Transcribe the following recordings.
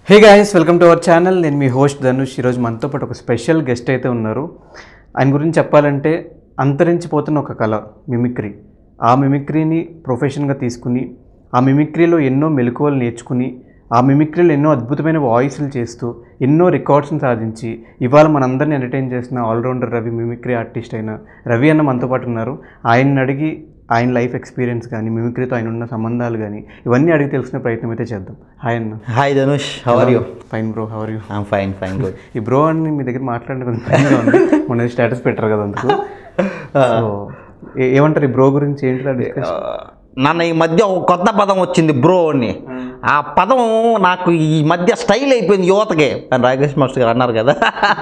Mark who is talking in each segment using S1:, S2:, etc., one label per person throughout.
S1: Hey guys welcome to our channel నేను మీ host Dhanush ఈరోజు మనతో పాటు ఒక స్పెషల్ గెస్ట్ అయితే ఉన్నారు ఆయన గురించి చెప్పాలంటే అంతరించిపోతున్న ఒక కళ మిమిక్రీ ఆ మిమిక్రీని ప్రొఫెషన్గా తీసుకుని ఆ మిమిక్రీలో ఎన్నో మెలకువలు నేర్చుకుని ఆ మిమిక్రీలో ఎన్నో అద్భుతమైన వాయిస్లు చేస్తూ ఎన్నో రికార్డ్స్ని సాధించి ఇవాళ మనందరిని ఎంటర్టైన్ చేసిన ఆల్రౌండర్ రవి మిమిక్రీ ఆర్టిస్ట్ అయిన రవి అన్న మనతో పాటు ఉన్నారు ఆయన్ని అడిగి ఆయన లైఫ్ ఎక్స్పీరియన్స్ కానీ మిమిక్రీతో ఆయన ఉన్న సంబంధాలు కానీ ఇవన్నీ అడిగి తెలుసుకునే ప్రయత్నం అయితే చేద్దాం హాయ్ అన్న
S2: hi Dhanush how are you
S1: fine bro how are you
S2: I'm fine fine good
S1: ఈ బ్రో అని మీ దగ్గర మాట్లాడిన కొంచెం భయంగా ఉంది మొన్న స్టేటస్ పెట్టారు కదా అందుకు సో ఏ- ఏమంటారు ఈ బ్రో గురించి ఏంటి డిస్కషన్
S2: నన్ను ఈ మధ్య ఒక కొత్త పదం వచ్చింది బ్రో అని ఆ పదం నాకు ఈ మధ్య స్టైల్ అయిపోయింది యువతకే అని రాకేష్ మాస్టర్ గారు అన్నారు కదా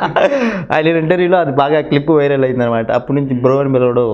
S2: ఆయన ఇంటర్వ్యూలో అది బాగా క్లిప్ వైరల్ అయింది అనమాట అప్పటి నుంచి బ్రో అని పిలవడం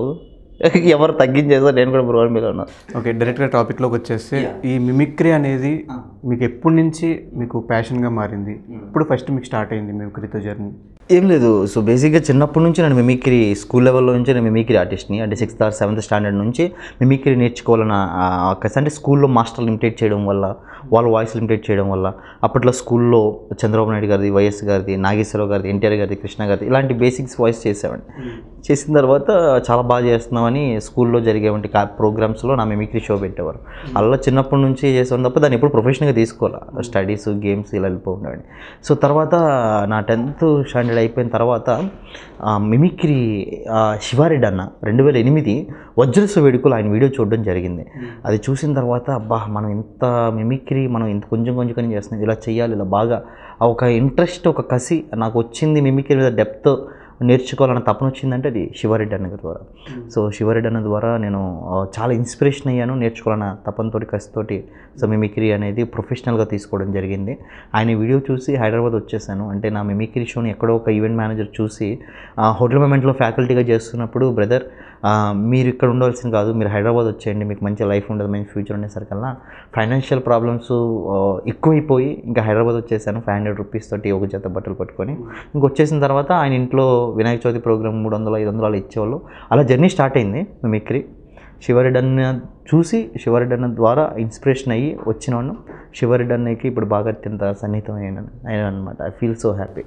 S2: ఎవరు తగ్గించేసారు నేను కూడా బ్రో అని పిలవను
S1: ఓకే డైరెక్ట్గా టాపిక్లోకి వచ్చేస్తే ఈ మిమిక్రీ అనేది మీకు ఎప్పటి నుంచి మీకు ప్యాషన్గా మారింది ఇప్పుడు ఫస్ట్ మీకు స్టార్ట్ అయింది మిమిక్రీతో జర్నీ
S2: ఏం లేదు సో బేసిక్గా చిన్నప్పటి నుంచి నేను మిమిక్రీ స్కూల్ లెవెల్లో నుంచి నేను మిమిక్రీ ఆర్టిస్ట్ని అంటే సిక్స్త్ ఆర్ సెవెంత్ స్టాండర్డ్ నుంచి మిమిక్రీ నేర్చుకోవాలన్న ఆ, ఆకర్షణ. అంటే స్కూల్లో మాస్టర్లు ఇమిటేట్ చేయడం వల్ల వాళ్ళ వాయిస్ ఇమిటేట్ చేయడం వల్ల అప్పట్లో స్కూల్లో చంద్రబాబు నాయుడు గారిది వైఎస్ గారిది నాగేశ్వరరావు గారిది ఎన్టీఆర్ గారిది కృష్ణ గారిది ఇలాంటి బేసిక్స్ వాయిస్ చేసేవాడిని చేసిన తర్వాత చాలా బాగా చేస్తున్నామని స్కూల్లో జరిగేవంటి కా ప్రోగ్రామ్స్లో నా మిమిక్రీ షో పెట్టేవారు అలా చిన్నప్పటి నుంచి చేసేవాడిని తప్ప దాన్ని ఎప్పుడు ప్రొఫెషనల్గా తీసుకోవాలి స్టడీస్ గేమ్స్ ఇలా వెళ్ళిపోతుండేవాడిని సో తర్వాత నా టెన్త్ స్టాండర్డ్ అయిపోయిన తర్వాత ఆ, మిమిక్రీ ఆ, శివారెడ్డి అన్న రెండు వేల ఎనిమిది వజ్రస్వ వేడుకలు ఆయన వీడియో చూడడం జరిగింది అది చూసిన తర్వాత అబ్బా మనం ఇంత మిమిక్రీ మనం ఇంత కొంచెం కొంచెం కొంచెం చేస్తున్నాం ఇలా చేయాలి ఇలా బాగా ఆ ఒక ఇంట్రెస్ట్ ఒక కసి నాకు వచ్చింది మిమిక్రీ మీద డెప్త్ నేర్చుకోవాలన్న తపన వచ్చిందంటే అది శివారెడ్డి అన్న ద్వారా సో శివారెడ్డి అన్న ద్వారా నేను ఆ, చాలా ఇన్స్పిరేషన్ అయ్యాను నేర్చుకోవాలన్న తపనతోటి కసితోటి సో మిమిక్రీ అనేది ప్రొఫెషనల్గా తీసుకోవడం జరిగింది ఆయన వీడియో చూసి హైదరాబాద్ వచ్చేసాను అంటే నా మిమిక్రీ షోని ఎక్కడో ఒక ఈవెంట్ మేనేజర్ చూసి ఆ, హోటల్ మూమెంట్లో ఫ్యాకల్టీగా చేస్తున్నప్పుడు బ్రదర్ మీరు ఇక్కడ ఉండవలసింది కాదు మీరు హైదరాబాద్ వచ్చేయండి మీకు మంచి లైఫ్ ఉండదు మంచి ఫ్యూచర్ ఉండేసరికల్లా ఫైనాన్షియల్ ప్రాబ్లమ్స్ ఎక్కువైపోయి ఇంకా హైదరాబాద్ వచ్చేసాను ఫైవ్ హండ్రెడ్ రూపీస్ తోటి ఒక జత బట్టలు పట్టుకొని ఇంక వచ్చేసిన తర్వాత ఆయన ఇంట్లో వినాయక చవితి ప్రోగ్రామ్ మూడు వందలు ఐదు వందలు అలా ఇచ్చేవాళ్ళు అలా జర్నీ స్టార్ట్ అయింది మిమిక్రీ శివరెడ్డి అన్న చూసి శివరెడ్డి అన్న ద్వారా ఇన్స్పిరేషన్ అయ్యి వచ్చినాను శివరెడ్డి అన్నకి ఇప్పుడు బాగా అత్యంత సన్నిహితం అయిన అయినా అనమాట ఐ ఫీల్ సో హ్యాపీ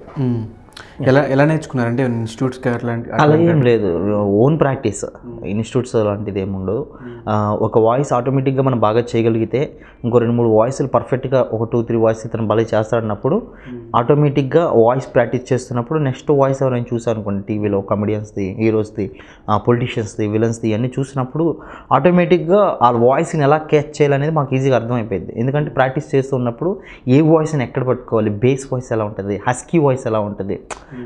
S1: ఎలా ఎలా నేర్చుకున్నారంటే ఇన్స్టిట్యూట్స్కి అట్లాంటి
S2: అలా ఏం లేదు ఓన్ ప్రాక్టీస్ ఇన్స్టిట్యూట్స్ లాంటిది ఏమి ఉండదు ఆ, ఒక వాయిస్ ఆటోమేటిక్గా మనం బాగా చేయగలిగితే ఇంకో రెండు మూడు వాయిస్లు పర్ఫెక్ట్గా ఒక టూ త్రీ వాయిస్ ఇతను భలే చేస్తాడన్నప్పుడు ఆటోమేటిక్గా వాయిస్ ప్రాక్టీస్ చేస్తున్నప్పుడు నెక్స్ట్ వాయిస్ ఎవరైనా చూసాను అనుకోండి టీవీలో కమెడియన్స్ది హీరోస్ది పొలిటీషియన్స్ది విలన్స్ది అన్నీ చూసినప్పుడు ఆటోమేటిక్గా ఆ వాయిస్ని ఎలా క్యాచ్ చేయాలనేది మాకు ఈజీగా అర్థమైపోయింది ఎందుకంటే ప్రాక్టీస్ చేస్తూ ఉన్నప్పుడు ఏ వాయిస్ని ఎక్కడ పట్టుకోవాలి బేస్ వాయిస్ ఎలా ఉంటుంది హస్కీ వాయిస్ ఎలా ఉంటుంది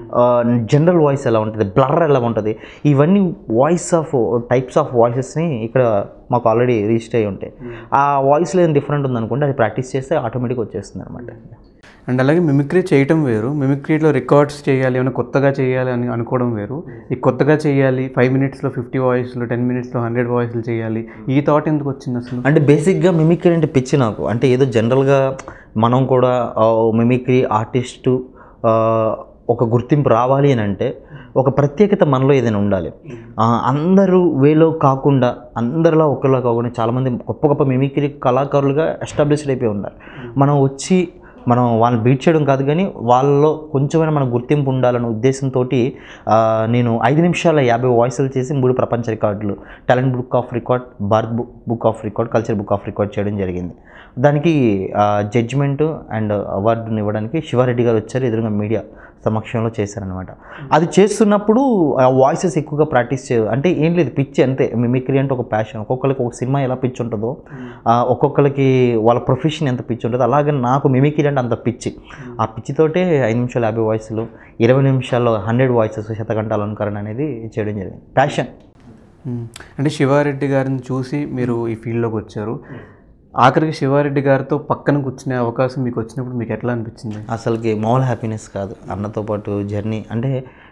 S2: జనరల్ వాయిస్ ఎలా ఉంటుంది బ్లర్ ఎలా ఉంటుంది ఇవన్నీ వాయిస్ ఆఫ్ టైప్స్ ఆఫ్ వాయిసెస్ని ఇక్కడ మాకు ఆల్రెడీ రిజిస్టర్ అయ్యి ఉంటాయి ఆ వాయిస్లో ఏదైనా డిఫరెంట్ ఉందనుకోండి అది ప్రాక్టీస్ చేస్తే ఆటోమేటిక్గా వచ్చేస్తుంది అనమాట
S1: అండ్ అలాగే మిమిక్రీ చేయటం వేరు మిమిక్రీలో రికార్డ్స్ చేయాలి ఏమైనా కొత్తగా చేయాలి అని అనుకోవడం వేరు ఈ కొత్తగా చేయాలి ఫైవ్ మినిట్స్లో ఫిఫ్టీ వాయిస్లు టెన్ మినిట్స్లో హండ్రెడ్ వాయిస్లు చేయాలి ఈ థాట్ ఎందుకు వచ్చింది అసలు
S2: అంటే బేసిక్గా మిమిక్రీ అంటే పిచ్చి నాకు అంటే ఏదో జనరల్గా మనం కూడా ఆ, మిమిక్రీ ఆర్టిస్టు ఆ, ఒక గుర్తింపు రావాలి అని అంటే ఒక ప్రత్యేకత మనలో ఏదైనా ఉండాలి ఆ, అందరూ వేలో కాకుండా అందరిలా ఒకరిలా కాకుండా చాలామంది గొప్ప గొప్ప మిమిక్రీ కళాకారులుగా ఎస్టాబ్లిష్డ్ అయిపోయి ఉన్నారు మనం వచ్చి మనం వాళ్ళని బీట్ చేయడం కాదు కానీ వాళ్ళలో కొంచెమైనా మన గుర్తింపు ఉండాలనే ఉద్దేశంతో నేను ఐదు నిమిషాల యాభై వాయిస్లు చేసి మూడు ప్రపంచ రికార్డులు talent book of record Bharat book book of record culture book of record చేయడం జరిగింది దానికి జడ్జిమెంట్ అండ్ అవార్డుని ఇవ్వడానికి శివారెడ్డి గారు వచ్చారు ఎదురుగా మీడియా సమక్షంలో చేశారనమాట అది చేస్తున్నప్పుడు ఆ వాయిసెస్ ఎక్కువగా ప్రాక్టీస్ చే అంటే ఏం లేదు పిచ్చి అంతే మిమిక్రీ అంటే ఒక ప్యాషన్ ఒక్కొక్కరికి ఒక సినిమా ఎలా పిచ్చి ఉంటుందో ఆ, ఒక్కొక్కరికి వాళ్ళ ప్రొఫెషన్ ఎంత పిచ్చి ఉంటుందో అలాగే నాకు మిమిక్రీ అంటే అంత పిచ్చి ఆ పిచ్చితోటే ఐదు నిమిషాలు యాభై వాయిస్లు ఇరవై నిమిషాల్లో హండ్రెడ్ వాయిసెస్ శతకంఠ అలంకరణ అనేది చేయడం జరిగింది ప్యాషన్
S1: మ్మ్. అంటే శివారెడ్డి గారిని చూసి మీరు ఈ ఫీల్డ్లోకి వచ్చారు ఆఖరికి శివారెడ్డి గారితో పక్కన కూర్చునే అవకాశం మీకు వచ్చినప్పుడు మీకు ఎట్లా అనిపించింది
S2: అసలుకి మామూలు హ్యాపీనెస్ కాదు అన్నతో పాటు జర్నీ అంటే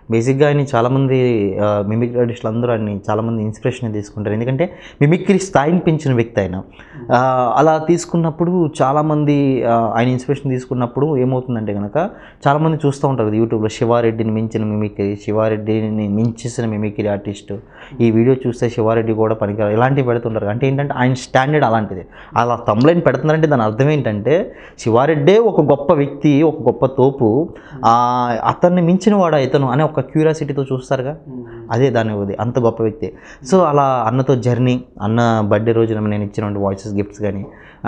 S2: బేసిక్గా ఆయన చాలామంది మిమిక్రీ ఆర్టిస్టులు అందరూ ఆయన చాలామంది ఇన్స్పిరేషన్ తీసుకుంటారు ఎందుకంటే మిమిక్రీ స్థాయిని పెంచిన వ్యక్తి ఆయన ఆ, అలా తీసుకున్నప్పుడు చాలామంది ఆ, ఆయన ఇన్స్పిరేషన్ తీసుకున్నప్పుడు ఏమవుతుందంటే కనుక చాలామంది చూస్తూ ఉంటారు కదా యూట్యూబ్లో శివారెడ్డిని మించిన మిమిక్రీ శివారెడ్డిని మించేసిన మిమిక్రీ ఆర్టిస్ట్ ఈ వీడియో చూస్తే శివారెడ్డి కూడా పనికిరారు ఇలాంటివి పెడుతుంటారు అంటే ఏంటంటే ఆయన స్టాండర్డ్ అలాంటిది అలా తమ్లైన్ పెడుతున్నారంటే దాని అర్థం ఏంటంటే శివారెడ్డే ఒక గొప్ప వ్యక్తి ఒక గొప్ప తోపు ఆ, అతన్ని మించిన వాడు ఇతను అనే ఒక క్యూరియాసిటీతో చూస్తారుగా అదే దాని ఇది అంత గొప్ప వ్యక్తి సో అలా అన్నతో జర్నీ అన్న బర్త్డే రోజున నేను ఇచ్చినటువంటి వాయిసెస్ గిఫ్ట్స్ కానీ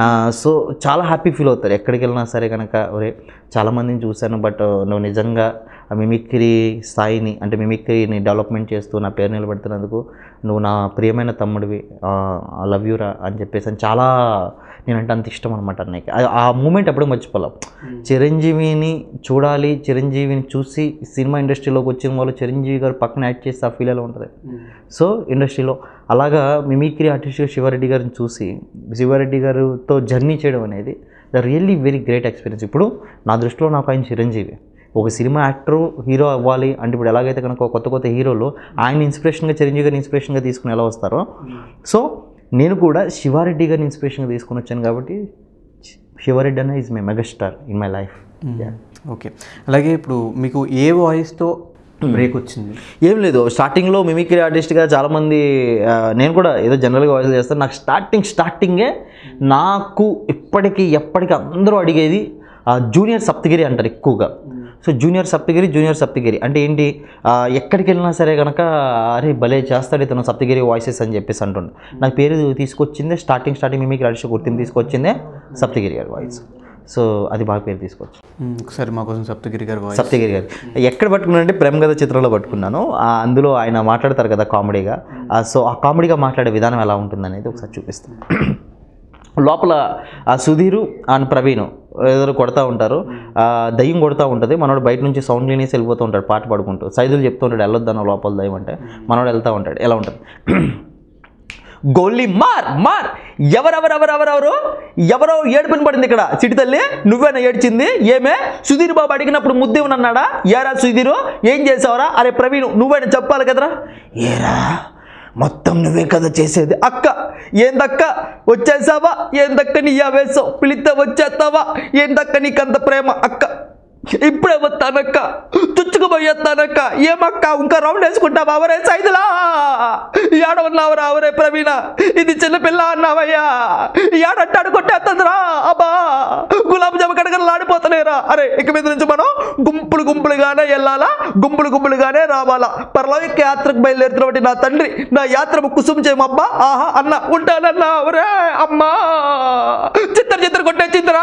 S2: సో చాలా హ్యాపీ ఫీల్ అవుతారు ఎక్కడికి వెళ్ళినా సరే కనుక ఒరే చాలామందిని చూశాను బట్ నువ్వు నిజంగా ఆ మిమిక్రీ స్థాయిని అంటే మిమిక్రీని డెవలప్మెంట్ చేస్తూ నా పేరు నిలబెడుతున్నందుకు నువ్వు నా ప్రియమైన తమ్ముడివి లవ్ యూరా అని చెప్పేసి అని చాలా నేనంటే అంత ఇష్టం అనమాట అన్నయ్యకి ఆ- ఆ మూమెంట్ అప్పుడే మర్చిపోలేం చిరంజీవిని చూడాలి చిరంజీవిని చూసి సినిమా ఇండస్ట్రీలోకి వచ్చిన వాళ్ళు చిరంజీవి గారు పక్కన యాక్ట్ చేస్తే ఆ ఫీల్ ఎలా ఉంటుంది సో ఇండస్ట్రీలో అలాగా మిమిక్రీ ఆర్టిస్ట్ శివారెడ్డి గారిని చూసి శివారెడ్డి గారితో జర్నీ చేయడం అనేది the really very great experience ఇప్పుడు నా దృష్టిలో నాకు ఆయన చిరంజీవి ఒక సినిమా యాక్టర్ హీరో అవ్వాలి అంటే ఇప్పుడు ఎలాగైతే కనుక కొత్త కొత్త హీరోలు ఆయన ఇన్స్పిరేషన్గా చిరంజీవి గారిని ఇన్స్పిరేషన్గా తీసుకుని ఎలా వస్తారో సో నేను కూడా శివారెడ్డి గారిని ఇన్స్పిరేషన్గా తీసుకుని వచ్చాను కాబట్టి శివారెడ్డి అన్న is my megastar in my life
S1: okay అలాగే ఇప్పుడు మీకు ఏ వాయిస్తో బ్రేక్ వచ్చింది
S2: ఏం లేదు స్టార్టింగ్లో మిమిక్రీ ఆర్టిస్ట్గా చాలామంది ఆ, నేను కూడా ఏదో జనరల్గా వాయిస్ చేస్తాను నాకు స్టార్టింగ్ స్టార్టింగే నాకు ఇప్పటికీ ఎప్పటికీ అందరూ అడిగేది ఆ, జూనియర్ సప్తగిరి అంటారు ఎక్కువగా so junior Saptagiri junior Saptagiri అంటే ఏంటి ఆ, ఎక్కడికి వెళ్ళినా సరే కనుక అరే భలే చేస్తాడు ఇతను సప్తగిరి వాయిసెస్ అని చెప్పేసి అంటుండే నాకు పేరు తీసుకొచ్చిందే స్టార్టింగ్ స్టార్టింగ్ మిమిక్రీ ఆర్టిస్ట్ గుర్తింపు తీసుకొచ్చిందే సప్తగిరి గారి వాయిస్ సో అది బాగా పేరు తీసుకొచ్చు
S1: మ్మ్, ఒకసారి మా కోసం సప్తగిరి గారి వాయిస్
S2: సప్తగిరి గారు ఎక్కడ పట్టుకున్నానంటే ప్రేమ కథ చిత్రంలో పట్టుకున్నాను ఆ, అందులో ఆయన మాట్లాడతారు కదా కామెడీగా ఆ, సో ఆ కామెడీగా మాట్లాడే విధానం ఎలా ఉంటుంది అనేది ఒకసారి చూపిస్తాను లోపల ఆ సుధీరు అండ్ ప్రవీణ్ ఏదో కొడతా ఉంటారు ఆ, దయ్యం కొడతా ఉంటుంది మనోడు బయట నుంచి సౌండ్ క్లీనేసి వెళ్ళిపోతూ ఉంటాడు పాట పాడుకుంటూ సైదులు చెప్తూ ఉంటాడు వెళ్ళొద్దాను లోపల దయ్యం అంటే మనోడు వెళ్తూ ఉంటాడు ఎలా ఉంటుంది గోల్లీ మార్ మార్ ఎవరెవరెవరెవరెవరు ఎవరో ఏడుపుని పడింది ఇక్కడ చిటి తల్లి నువ్వేనా ఏడ్చింది ఏమే సుధీర్ బాబు అడిగినప్పుడు ముద్దేమన్నాడా ఏరా సుధీరు ఏం చేసావరా అరే ప్రవీణ్ నువ్వేనా చెప్పాలి కదరా ఏరా మొత్తం నువ్వే కదా చేసేది అక్క ఏందక్క వచ్చేసావా ఏందక్క నీ ఆవేశం పిలిస్తే వచ్చేస్తావా ఏందక్క నీకంత ప్రేమ అక్క ఇప్పుడే వస్తానక్క తుచ్చుకుపోయేస్తానక్క ఏమక్క ఇంకా రౌండ్ వేసుకుంటావా అవరే సైదులా ఏడవన్నావురా అవరే ప్రవీణ ఇది చిన్నపిల్ల అన్నావయ్యా ఏడంటాడు కొట్టేస్తుందిరా అబ్బా గులాబ్ జామ కడగలు ఆడిపోతున్నాయిరా అరే ఇక మీద నుంచి మనం గుంపులు గుంపులుగానే వెళ్ళాలా గుంపులు గుంపులుగానే రావాలా పర్లోక యాత్రకు బయలుదేరుతున్నటువంటి నా తండ్రి నా యాత్ర కుసుమ చేయమబ్బా ఆహా అన్న ఉంటానన్నా అవరే అమ్మా చిత్తర చిత్తర కొట్టేసిందిరా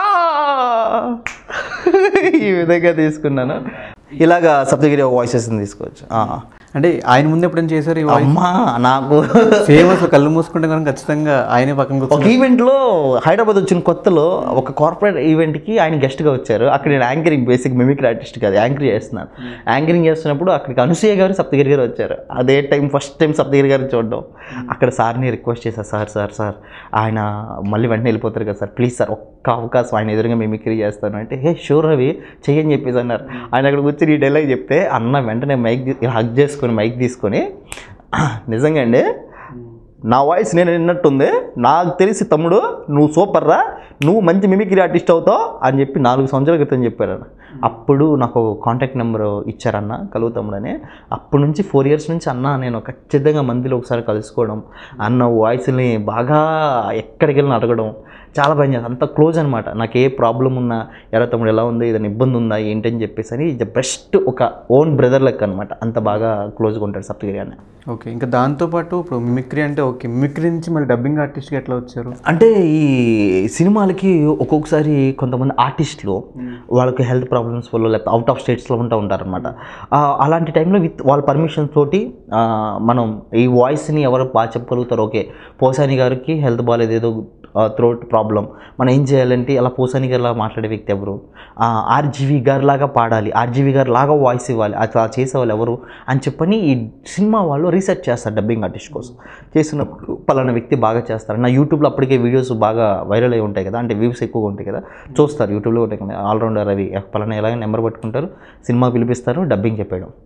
S2: ఈ విధంగా తీసుకున్నాను ఇలాగా సప్తగిరి వాయిసెస్ తీసుకోవచ్చు ఆ.
S1: అంటే ఆయన ముందు ఎప్పుడైనా చేశారు ఈ వాయిస్
S2: అమ్మా నాకు
S1: సేమ్ అసలు కళ్ళు మూసుకుంటే కనుక ఖచ్చితంగా ఆయనే పక్కన కూర్చొని
S2: ఒక ఈవెంట్లో హైదరాబాద్ వచ్చిన కొత్తలో ఒక కార్పొరేట్ ఈవెంట్కి ఆయన గెస్ట్గా వచ్చారు అక్కడ నేను యాంకరింగ్ బేసిక్ మిమిక్రీ ఆర్టిస్ట్ కాదు యాంకరింగ్ చేస్తున్నాను యాంకరింగ్ చేస్తున్నప్పుడు అక్కడికి అనసూయ గారు సప్తగిరి గారు వచ్చారు అదే టైం ఫస్ట్ టైం సప్తగిరి గారిని చూడడం అక్కడ సార్ని రిక్వెస్ట్ చేశారు సార్ సార్ సార్ ఆయన మళ్ళీ వెంటనే వెళ్ళిపోతారు కదా సార్ ప్లీజ్ సార్ ఒక్క అవకాశం ఆయన ఎదురుగా మిమిక్రీ చేస్తాను అంటే హే షూర్ రవి చెయ్యని చెప్పేసి అన్నారు ఆయన అక్కడ కూర్చొని ఈ డైలాగ్ చెప్తే అన్న వెంటనే మైక్ హక్ చేసుకొని మైక్ తీసుకొని నిజంగా అండి నా వాయిస్ నేను విన్నట్టుంది నాకు తెలిసి తమ్ముడు నువ్వు సూపర్ రా నువ్వు మంచి మిమిక్రీ ఆర్టిస్ట్ అవుతావు అని చెప్పి నాలుగు సంవత్సరాల క్రితం చెప్పారన్న అప్పుడు నాకు కాంటాక్ట్ నెంబర్ ఇచ్చారన్న కలువు తమ్ముడు అని అప్పటి నుంచి ఫోర్ ఇయర్స్ నుంచి అన్న నేను ఖచ్చితంగా మందిలో ఒకసారి కలుసుకోవడం అన్న వాయిస్ని బాగా ఎక్కడికి వెళ్ళిన అడగడం చాలా భయం చేస్తాను అంత క్లోజ్ అనమాట నాకు ఏ ప్రాబ్లం ఉన్నా ఎరా తమ్ముడు ఎలా ఉంది ఏదైనా ఇబ్బంది ఉందా ఏంటని చెప్పేసి అని ద బెస్ట్ ఒక ఓన్ బ్రదర్ లెక్క అనమాట అంత బాగా క్లోజ్గా ఉంటాడు సప్తగిరి అన్న
S1: ఓకే ఇంకా దాంతోపాటు ఇప్పుడు మిమిక్రీ అంటే ఓకే మిమిక్రీ నుంచి మళ్ళీ డబ్బింగ్ ఆర్టిస్ట్కి ఎట్లా వచ్చారు
S2: అంటే ఈ సినిమాలకి ఒక్కొక్కసారి కొంతమంది ఆర్టిస్టులు వాళ్ళకి హెల్త్ ప్రాబ్లమ్స్ వల్ల లేకపోతే అవుట్ ఆఫ్ స్టేట్స్లో ఉంటూ ఉంటారనమాట అలాంటి టైంలో విత్ వాళ్ళ పర్మిషన్ తోటి ఆ, మనం ఈ వాయిస్ని ఎవరు బాగా చెప్పగలుగుతారు ఓకే పోసాని గారికి హెల్త్ బాగాలేదు ఏదో థ్రోట్ ప్రాబ్లం మనం ఏం చేయాలంటే అలా పోసాని గారిలా మాట్లాడే వ్యక్తి ఎవరు ఆర్జీవి గారి లాగా పాడాలి ఆర్జీవి గారి లాగా వాయిస్ ఇవ్వాలి అట్లా చేసేవాళ్ళు ఎవరు అని చెప్పని ఈ సినిమా వాళ్ళు రీసెర్చ్ చేస్తారు డబ్బింగ్ ఆర్టిస్ట్ కోసం చేసినప్పుడు పలానా వ్యక్తి బాగా చేస్తారు నా యూట్యూబ్లో అప్పటికే వీడియోస్ బాగా వైరల్ అయి ఉంటాయి కదా అంటే వ్యూస్ ఎక్కువగా ఉంటాయి కదా చూస్తారు యూట్యూబ్లో ఉంటాయి కదా ఆల్రౌండర్ అవి పలానా ఎలాగ నెంబర్ పట్టుకుంటారు సినిమా పిలిపిస్తారు డబ్బింగ్ చెప్పేయడం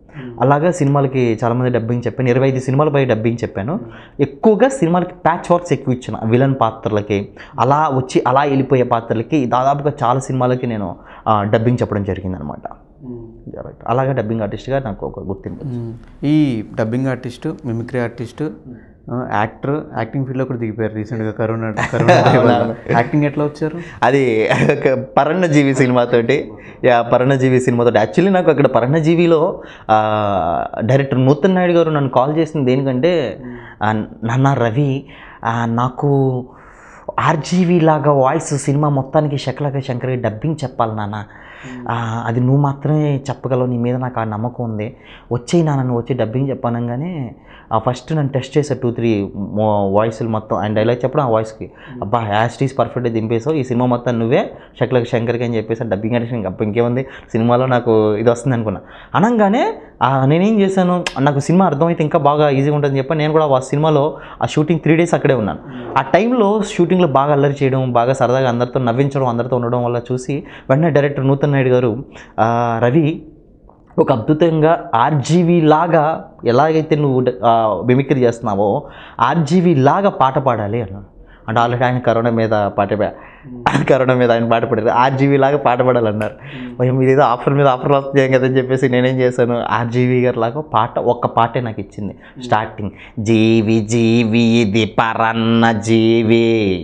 S2: అలాగా సినిమాలకి చాలామంది డబ్బింగ్ చెప్పాను ఇరవై ఐదు సినిమాలపై డబ్బింగ్ చెప్పాను ఎక్కువగా సినిమాలకి ప్యాచ్ వర్క్స్ ఎక్కువ ఇచ్చిన విలన్ పాత్రలకి అలా వచ్చి అలా వెళ్ళిపోయే పాత్రలకి దాదాపుగా చాలా సినిమాలకి నేను డబ్బింగ్ చెప్పడం జరిగిందనమాట అలాగే డబ్బింగ్ ఆర్టిస్ట్గా నాకు ఒక గుర్తింపు
S1: మ్మ్. ఈ dubbing artist mimicry artist actor acting ఫీల్డ్లో కూడా దిగిపోయారు రీసెంట్గా కరోనా కరోనా time వల్ల. యాక్టింగ్ ఎట్లా వచ్చారు
S2: అది ఒక పరణజీవి సినిమాతోటి యా పరణజీవి సినిమాతోటి యాక్చువల్లీ నాకు అక్కడ పరణజీవిలో ఆ, డైరెక్టర్ నూతన్ నాయుడు గారు నన్ను కాల్ చేసింది దేనికంటే ఆ, నాన్న రవి ఆ, నాకు ఆర్జీవి లాగా వాయిస్ సినిమా మొత్తానికి శకలక శంకర్ డబ్బింగ్ చెప్పాలి నాన్న ఆ, అది నువ్వు మాత్రమే చెప్పగలవు నీ మీద నాకు ఆ నమ్మకం ఉంది వచ్చేయి నాన్న నువ్వు వచ్చి డబ్బింగ్ చెప్పానంగానే ఆ ఫస్ట్ నన్ను టెస్ట్ చేసా టూ త్రీ వాయిస్లు మొత్తం ఆయన డైలాగ్ చెప్పడం ఆ వాయిస్కి అబ్బా యాస్టీస్ పర్ఫెక్ట్గా దింపేసావు ఈ సినిమా మొత్తం నువ్వే షక్లకి శంకర్కి అని చెప్పేసి డబ్బింగ్ అంటే ఇంకా అబ్బా ఇంకేముంది సినిమాలో నాకు ఇది వస్తుంది అనుకున్నా అనగానే ఆ, నేనేం చేశాను నాకు సినిమా అర్థమైతే ఇంకా బాగా ఈజీగా ఉంటుందని చెప్పి నేను కూడా ఆ సినిమాలో ఆ షూటింగ్ త్రీ డేస్ అక్కడే ఉన్నాను ఆ టైంలో షూటింగ్లో బాగా అల్లరి చేయడం బాగా సరదాగా అందరితో నవ్వించడం అందరితో ఉండడం వల్ల చూసి వెంటనే డైరెక్టర్ నూతన్ నాయుడు గారు ఆ, రవి ఒక అద్భుతంగా ఆర్జీవి లాగా ఎలాగైతే నువ్వు మిమిక్రీ చేస్తున్నావో ఆర్జీవి లాగా పాట పాడాలి అన్నాను అంటే ఆల్రెడీ ఆయన కరోనా మీద పాట పా- కరోనా మీద ఆయన పాట పాడారు ఆర్జీవి లాగా పాట పాడాలన్నారు భయం ఇదేదో ఆఫర్ మీద ఆఫర్ వస్తుంది కదని చెప్పేసి నేనేం చేశాను ఆర్జీవి గారి లాగా పాట ఒక్క పాటే నాకు ఇచ్చింది స్టార్టింగ్ జీవి జీవి ఇది పరన్న జీవి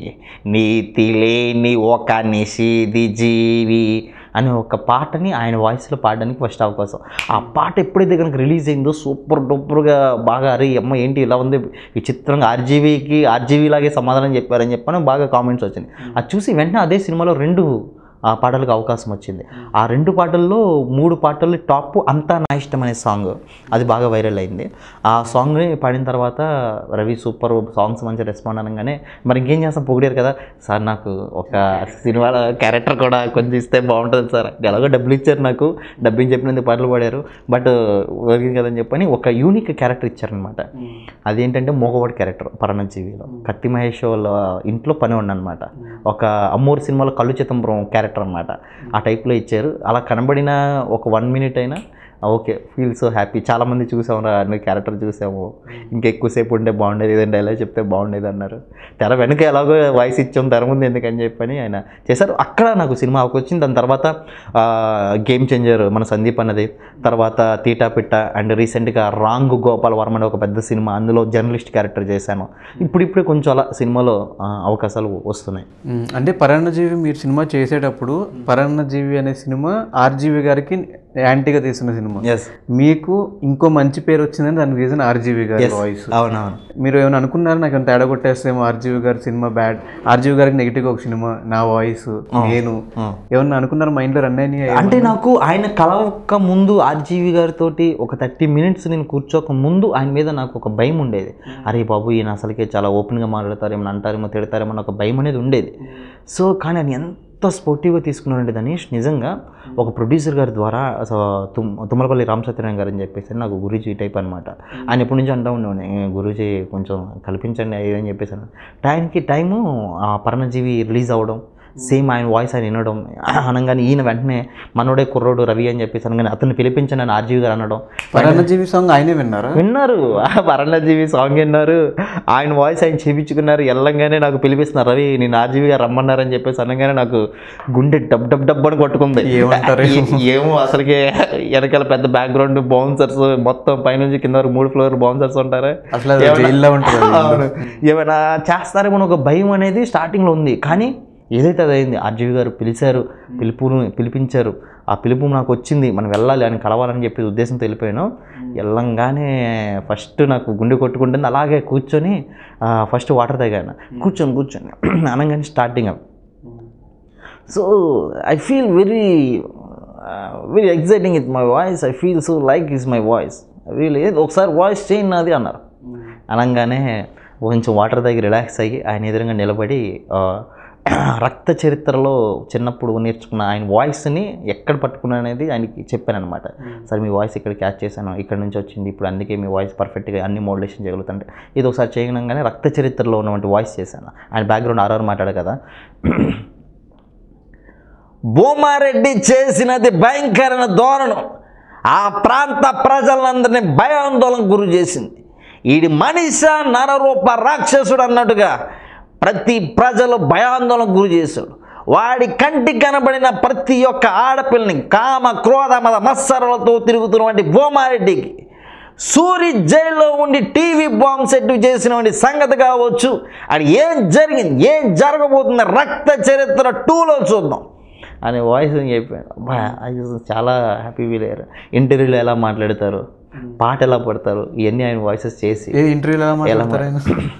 S2: నీతి లేని ఒక నిషిది జీవి అనే ఒక పాటని ఆయన వాయిస్లో పాడడానికి ఫస్ట్ అవకాశం ఆ పాట ఎప్పుడైతే కనుక రిలీజ్ అయిందో సూపర్ డూపర్గా బాగా అరే అమ్మ ఏంటి ఇలా ఉంది విచిత్రంగా ఆర్జీవీకి ఆర్జీవీ లాగే సమాధానం చెప్పారని చెప్పని బాగా కామెంట్స్ వచ్చినాయి అది చూసి వెంటనే అదే సినిమాలో రెండు ఆ పాటలకు అవకాశం వచ్చింది ఆ రెండు పాటల్లో మూడు పాటలు టాప్ అంతా నా ఇష్టం అనే సాంగ్ అది బాగా వైరల్ అయింది ఆ సాంగ్ని పాడిన తర్వాత రవి సూపర్ సాంగ్స్ మంచి రెస్పాండ్ అనగానే మరి ఇంకేం చేస్తాం పొగిడారు కదా సార్ నాకు ఒక సినిమాలో క్యారెక్టర్ కూడా కొంచెం ఇస్తే బాగుంటుంది సార్ ఎలాగో డబ్బులు ఇచ్చారు నాకు డబ్బింగ్ చెప్పినందుకు పాటలు పాడారు బట్ వర్కింగ్ కదని చెప్పని ఒక యూనిక్ క్యారెక్టర్ ఇచ్చారనమాట అదేంటంటే మోగవాడి క్యారెక్టర్ పరణజీవిలో కత్తి మహేష్ వాళ్ళ ఇంట్లో పని అనమాట ఒక అమ్మూరు సినిమాలో కళ్ళు చిదంబరం క్యారెక్టర్ అనమాట ఆ టైప్లో ఇచ్చారు అలా కనబడిన ఒక వన్ మినిట్ అయినా ఓకే ఫీల్ సో హ్యాపీ చాలామంది చూసాము రా నువ్వు క్యారెక్టర్ చూసాము ఇంకా ఎక్కువసేపు ఉంటే బాగుండేది ఏదైనా డైలాగ్ చెప్తే బాగుండేది అన్నారు తెర వెనక ఎలాగో వాయిస్ ఇచ్చాం తెర ముందు ఎందుకని చెప్పని ఆయన చేశారు అక్కడ నాకు సినిమా వచ్చింది దాని తర్వాత గేమ్ చేంజర్ మన సందీప్ అన్నది తర్వాత తీటా పిట్ట అండ్ రీసెంట్గా రాంగ్ గోపాల్ వర్మ అనే ఒక పెద్ద సినిమా అందులో జర్నలిస్ట్ క్యారెక్టర్ చేశాను ఇప్పుడిప్పుడే కొంచెం అలా సినిమాలో ఆ, అవకాశాలు వస్తున్నాయి
S1: మ్మ్. అంటే పరాన్నజీవి మీరు సినిమా చేసేటప్పుడు పరాన్నజీవి అనే సినిమా ఆర్జీవి గారికి యాంటీగా తీసిన సినిమా
S2: ఎస్
S1: మీకు ఇంకో మంచి పేరు వచ్చిందని దానికి రీజన్ ఆర్జీవి గారి వాయిస్
S2: అవునవును
S1: మీరు ఏమైనా అనుకున్నారు నాకు ఏమైనా తేడా కొట్టేస్తేమో ఆర్జీవి గారి సినిమా బ్యాడ్ ఆర్జీవి గారికి నెగిటివ్ ఒక సినిమా నా వాయిస్ నేను ఏమన్నా అనుకున్నారు మైండ్లో రన్ అయినాయి
S2: అంటే నాకు ఆయన కలవక ముందు ఆర్జీవి గారితో ఒక థర్టీ మినిట్స్ నేను కూర్చోక ముందు ఆయన మీద నాకు ఒక భయం ఉండేది అరే బాబు ఈయన అసలుకే చాలా ఓపెన్గా మాట్లాడతారేమో అంటారేమో తిడతారేమో అని ఒక భయం అనేది ఉండేది సో కానీ ఆయన ఎంత స్పోర్టివ్గా తీసుకున్నారంటే ధనీష్ నిజంగా ఒక ప్రొడ్యూసర్ గారి ద్వారా అసలు తుమ్ తుమ్మలపల్లి రామసత్యనారాయణ గారు అని చెప్పేసి నాకు గురూజీ టైప్ అనమాట ఆయన ఎప్పటి నుంచి అంటూ ఉండేవాడిని గురూజీ కొంచెం కల్పించండి అది అని చెప్పేసి అన్నాడు. టైంకి టైము ఆ పర్ణజీవి రిలీజ్ అవ్వడం సేమ్ ఆయన వాయిస్ ఆయన వినడం అనగానే ఈయన వెంటనే మనోడే కుర్రోడు రవి అని చెప్పేసి అనగానే అతన్ని పిలిపించండి అని ఆర్జీవి గారు అనడం
S1: పరాన్నజీవి సాంగ్ ఆయనే విన్నారా
S2: విన్నారు వరణజీవి సాంగ్ విన్నారు ఆయన వాయిస్ ఆయన చేపించుకున్నారు వెళ్ళంగానే నాకు పిలిపిస్తున్నారు రవి నేను ఆర్జీవి గారు రమ్మన్నారని చెప్పేసి అనగానే నాకు గుండె డబ్ డబ్ డబ్ అని కొట్టుకుంది
S1: ఏమంటారు?
S2: ఏ- ఏమో అసలుకి వెనకాల పెద్ద బ్యాక్గ్రౌండ్ బౌన్సర్స్ మొత్తం పైనుంచి కింద వరకు మూడు ఫ్లోర్ బౌన్సర్స్ ఉంటారు
S1: అసలు అది జైల్లో ఉంటుంది అది.
S2: అవును. ఏమైనా చేస్తారేమో అని ఒక భయం అనేది స్టార్టింగ్లో ఉంది కానీ ఏదైతే అది అయింది ఆర్జీవి గారు పిలిచారు పిలుపును పిలిపించారు ఆ పిలుపు నాకు వచ్చింది మనం వెళ్ళాలి అని కలవాలని చెప్పి ఉద్దేశంతో వెళ్ళిపోయాను వెళ్ళంగానే ఫస్ట్ నాకు గుండె కొట్టుకుంటుంది అలాగే కూర్చొని ఫస్ట్ వాటర్ తాగాను కూర్చొని కూర్చొని అనగానే starting so I feel very very exciting it my voice I feel so like is my voice real ఒకసారి వాయిస్ చేయండి నాది అన్నారు అనగానే కొంచెం వాటర్ తాగి రిలాక్స్ అయ్యి ఆయన ఎదురుగా నిలబడి ఆ, రక్త చరిత్రలో చిన్నప్పుడు నేర్చుకున్న ఆయన వాయిస్ని ఎక్కడ పట్టుకున్నా అనేది ఆయనకి చెప్పాను అనమాట సార్ మీ వాయిస్ ఇక్కడ క్యాచ్ చేశాను ఇక్కడ నుంచి వచ్చింది ఇప్పుడు అందుకే మీ వాయిస్ పర్ఫెక్ట్గా అన్ని మోడ్యులేషన్ చేయగలుగుతుంటే ఇది ఒకసారి చేయగానే రక్త చరిత్రలో ఉన్నటువంటి వాయిస్ చేశాను ఆయన బ్యాక్గ్రౌండ్ ఆర్ఆర్ మాట్లాడు కదా భూమారెడ్డి చేసినది భయంకరమైన ధోరణం ఆ ప్రాంత ప్రజలందరినీ భయాందోళనకు గురి చేసింది ఈడి మనిష నరరూప రాక్షసుడు అన్నట్టుగా ప్రతి ప్రజలు భయాందోళనకు గురి చేశాడు వాడి కంటికి కనబడిన ప్రతి ఒక్క ఆడపిల్లని కామ క్రోధ మద మత్సరాలతో తిరుగుతున్నటువంటి భూమారెడ్డికి సూరి జైల్లో ఉండి టీవీ బాంబ్ సెట్ చేసినటువంటి సంగతి కావచ్చు అది ఏం జరిగింది ఏం జరగబోతుంది రక్త చరిత్ర టూలో చూద్దాం అనే వాయిస్ చెప్పాడు అబ్బా అది చాలా హ్యాపీ ఫీల్ అయ్యారు ఇంటర్వ్యూలో ఎలా మాట్లాడతారు పాట ఎలా పడతారు ఇవన్నీ ఆయన వాయిసెస్ చేసి
S1: ఏ ఇంటర్వ్యూలో ఎలా మాట్లాడతారు ఆయన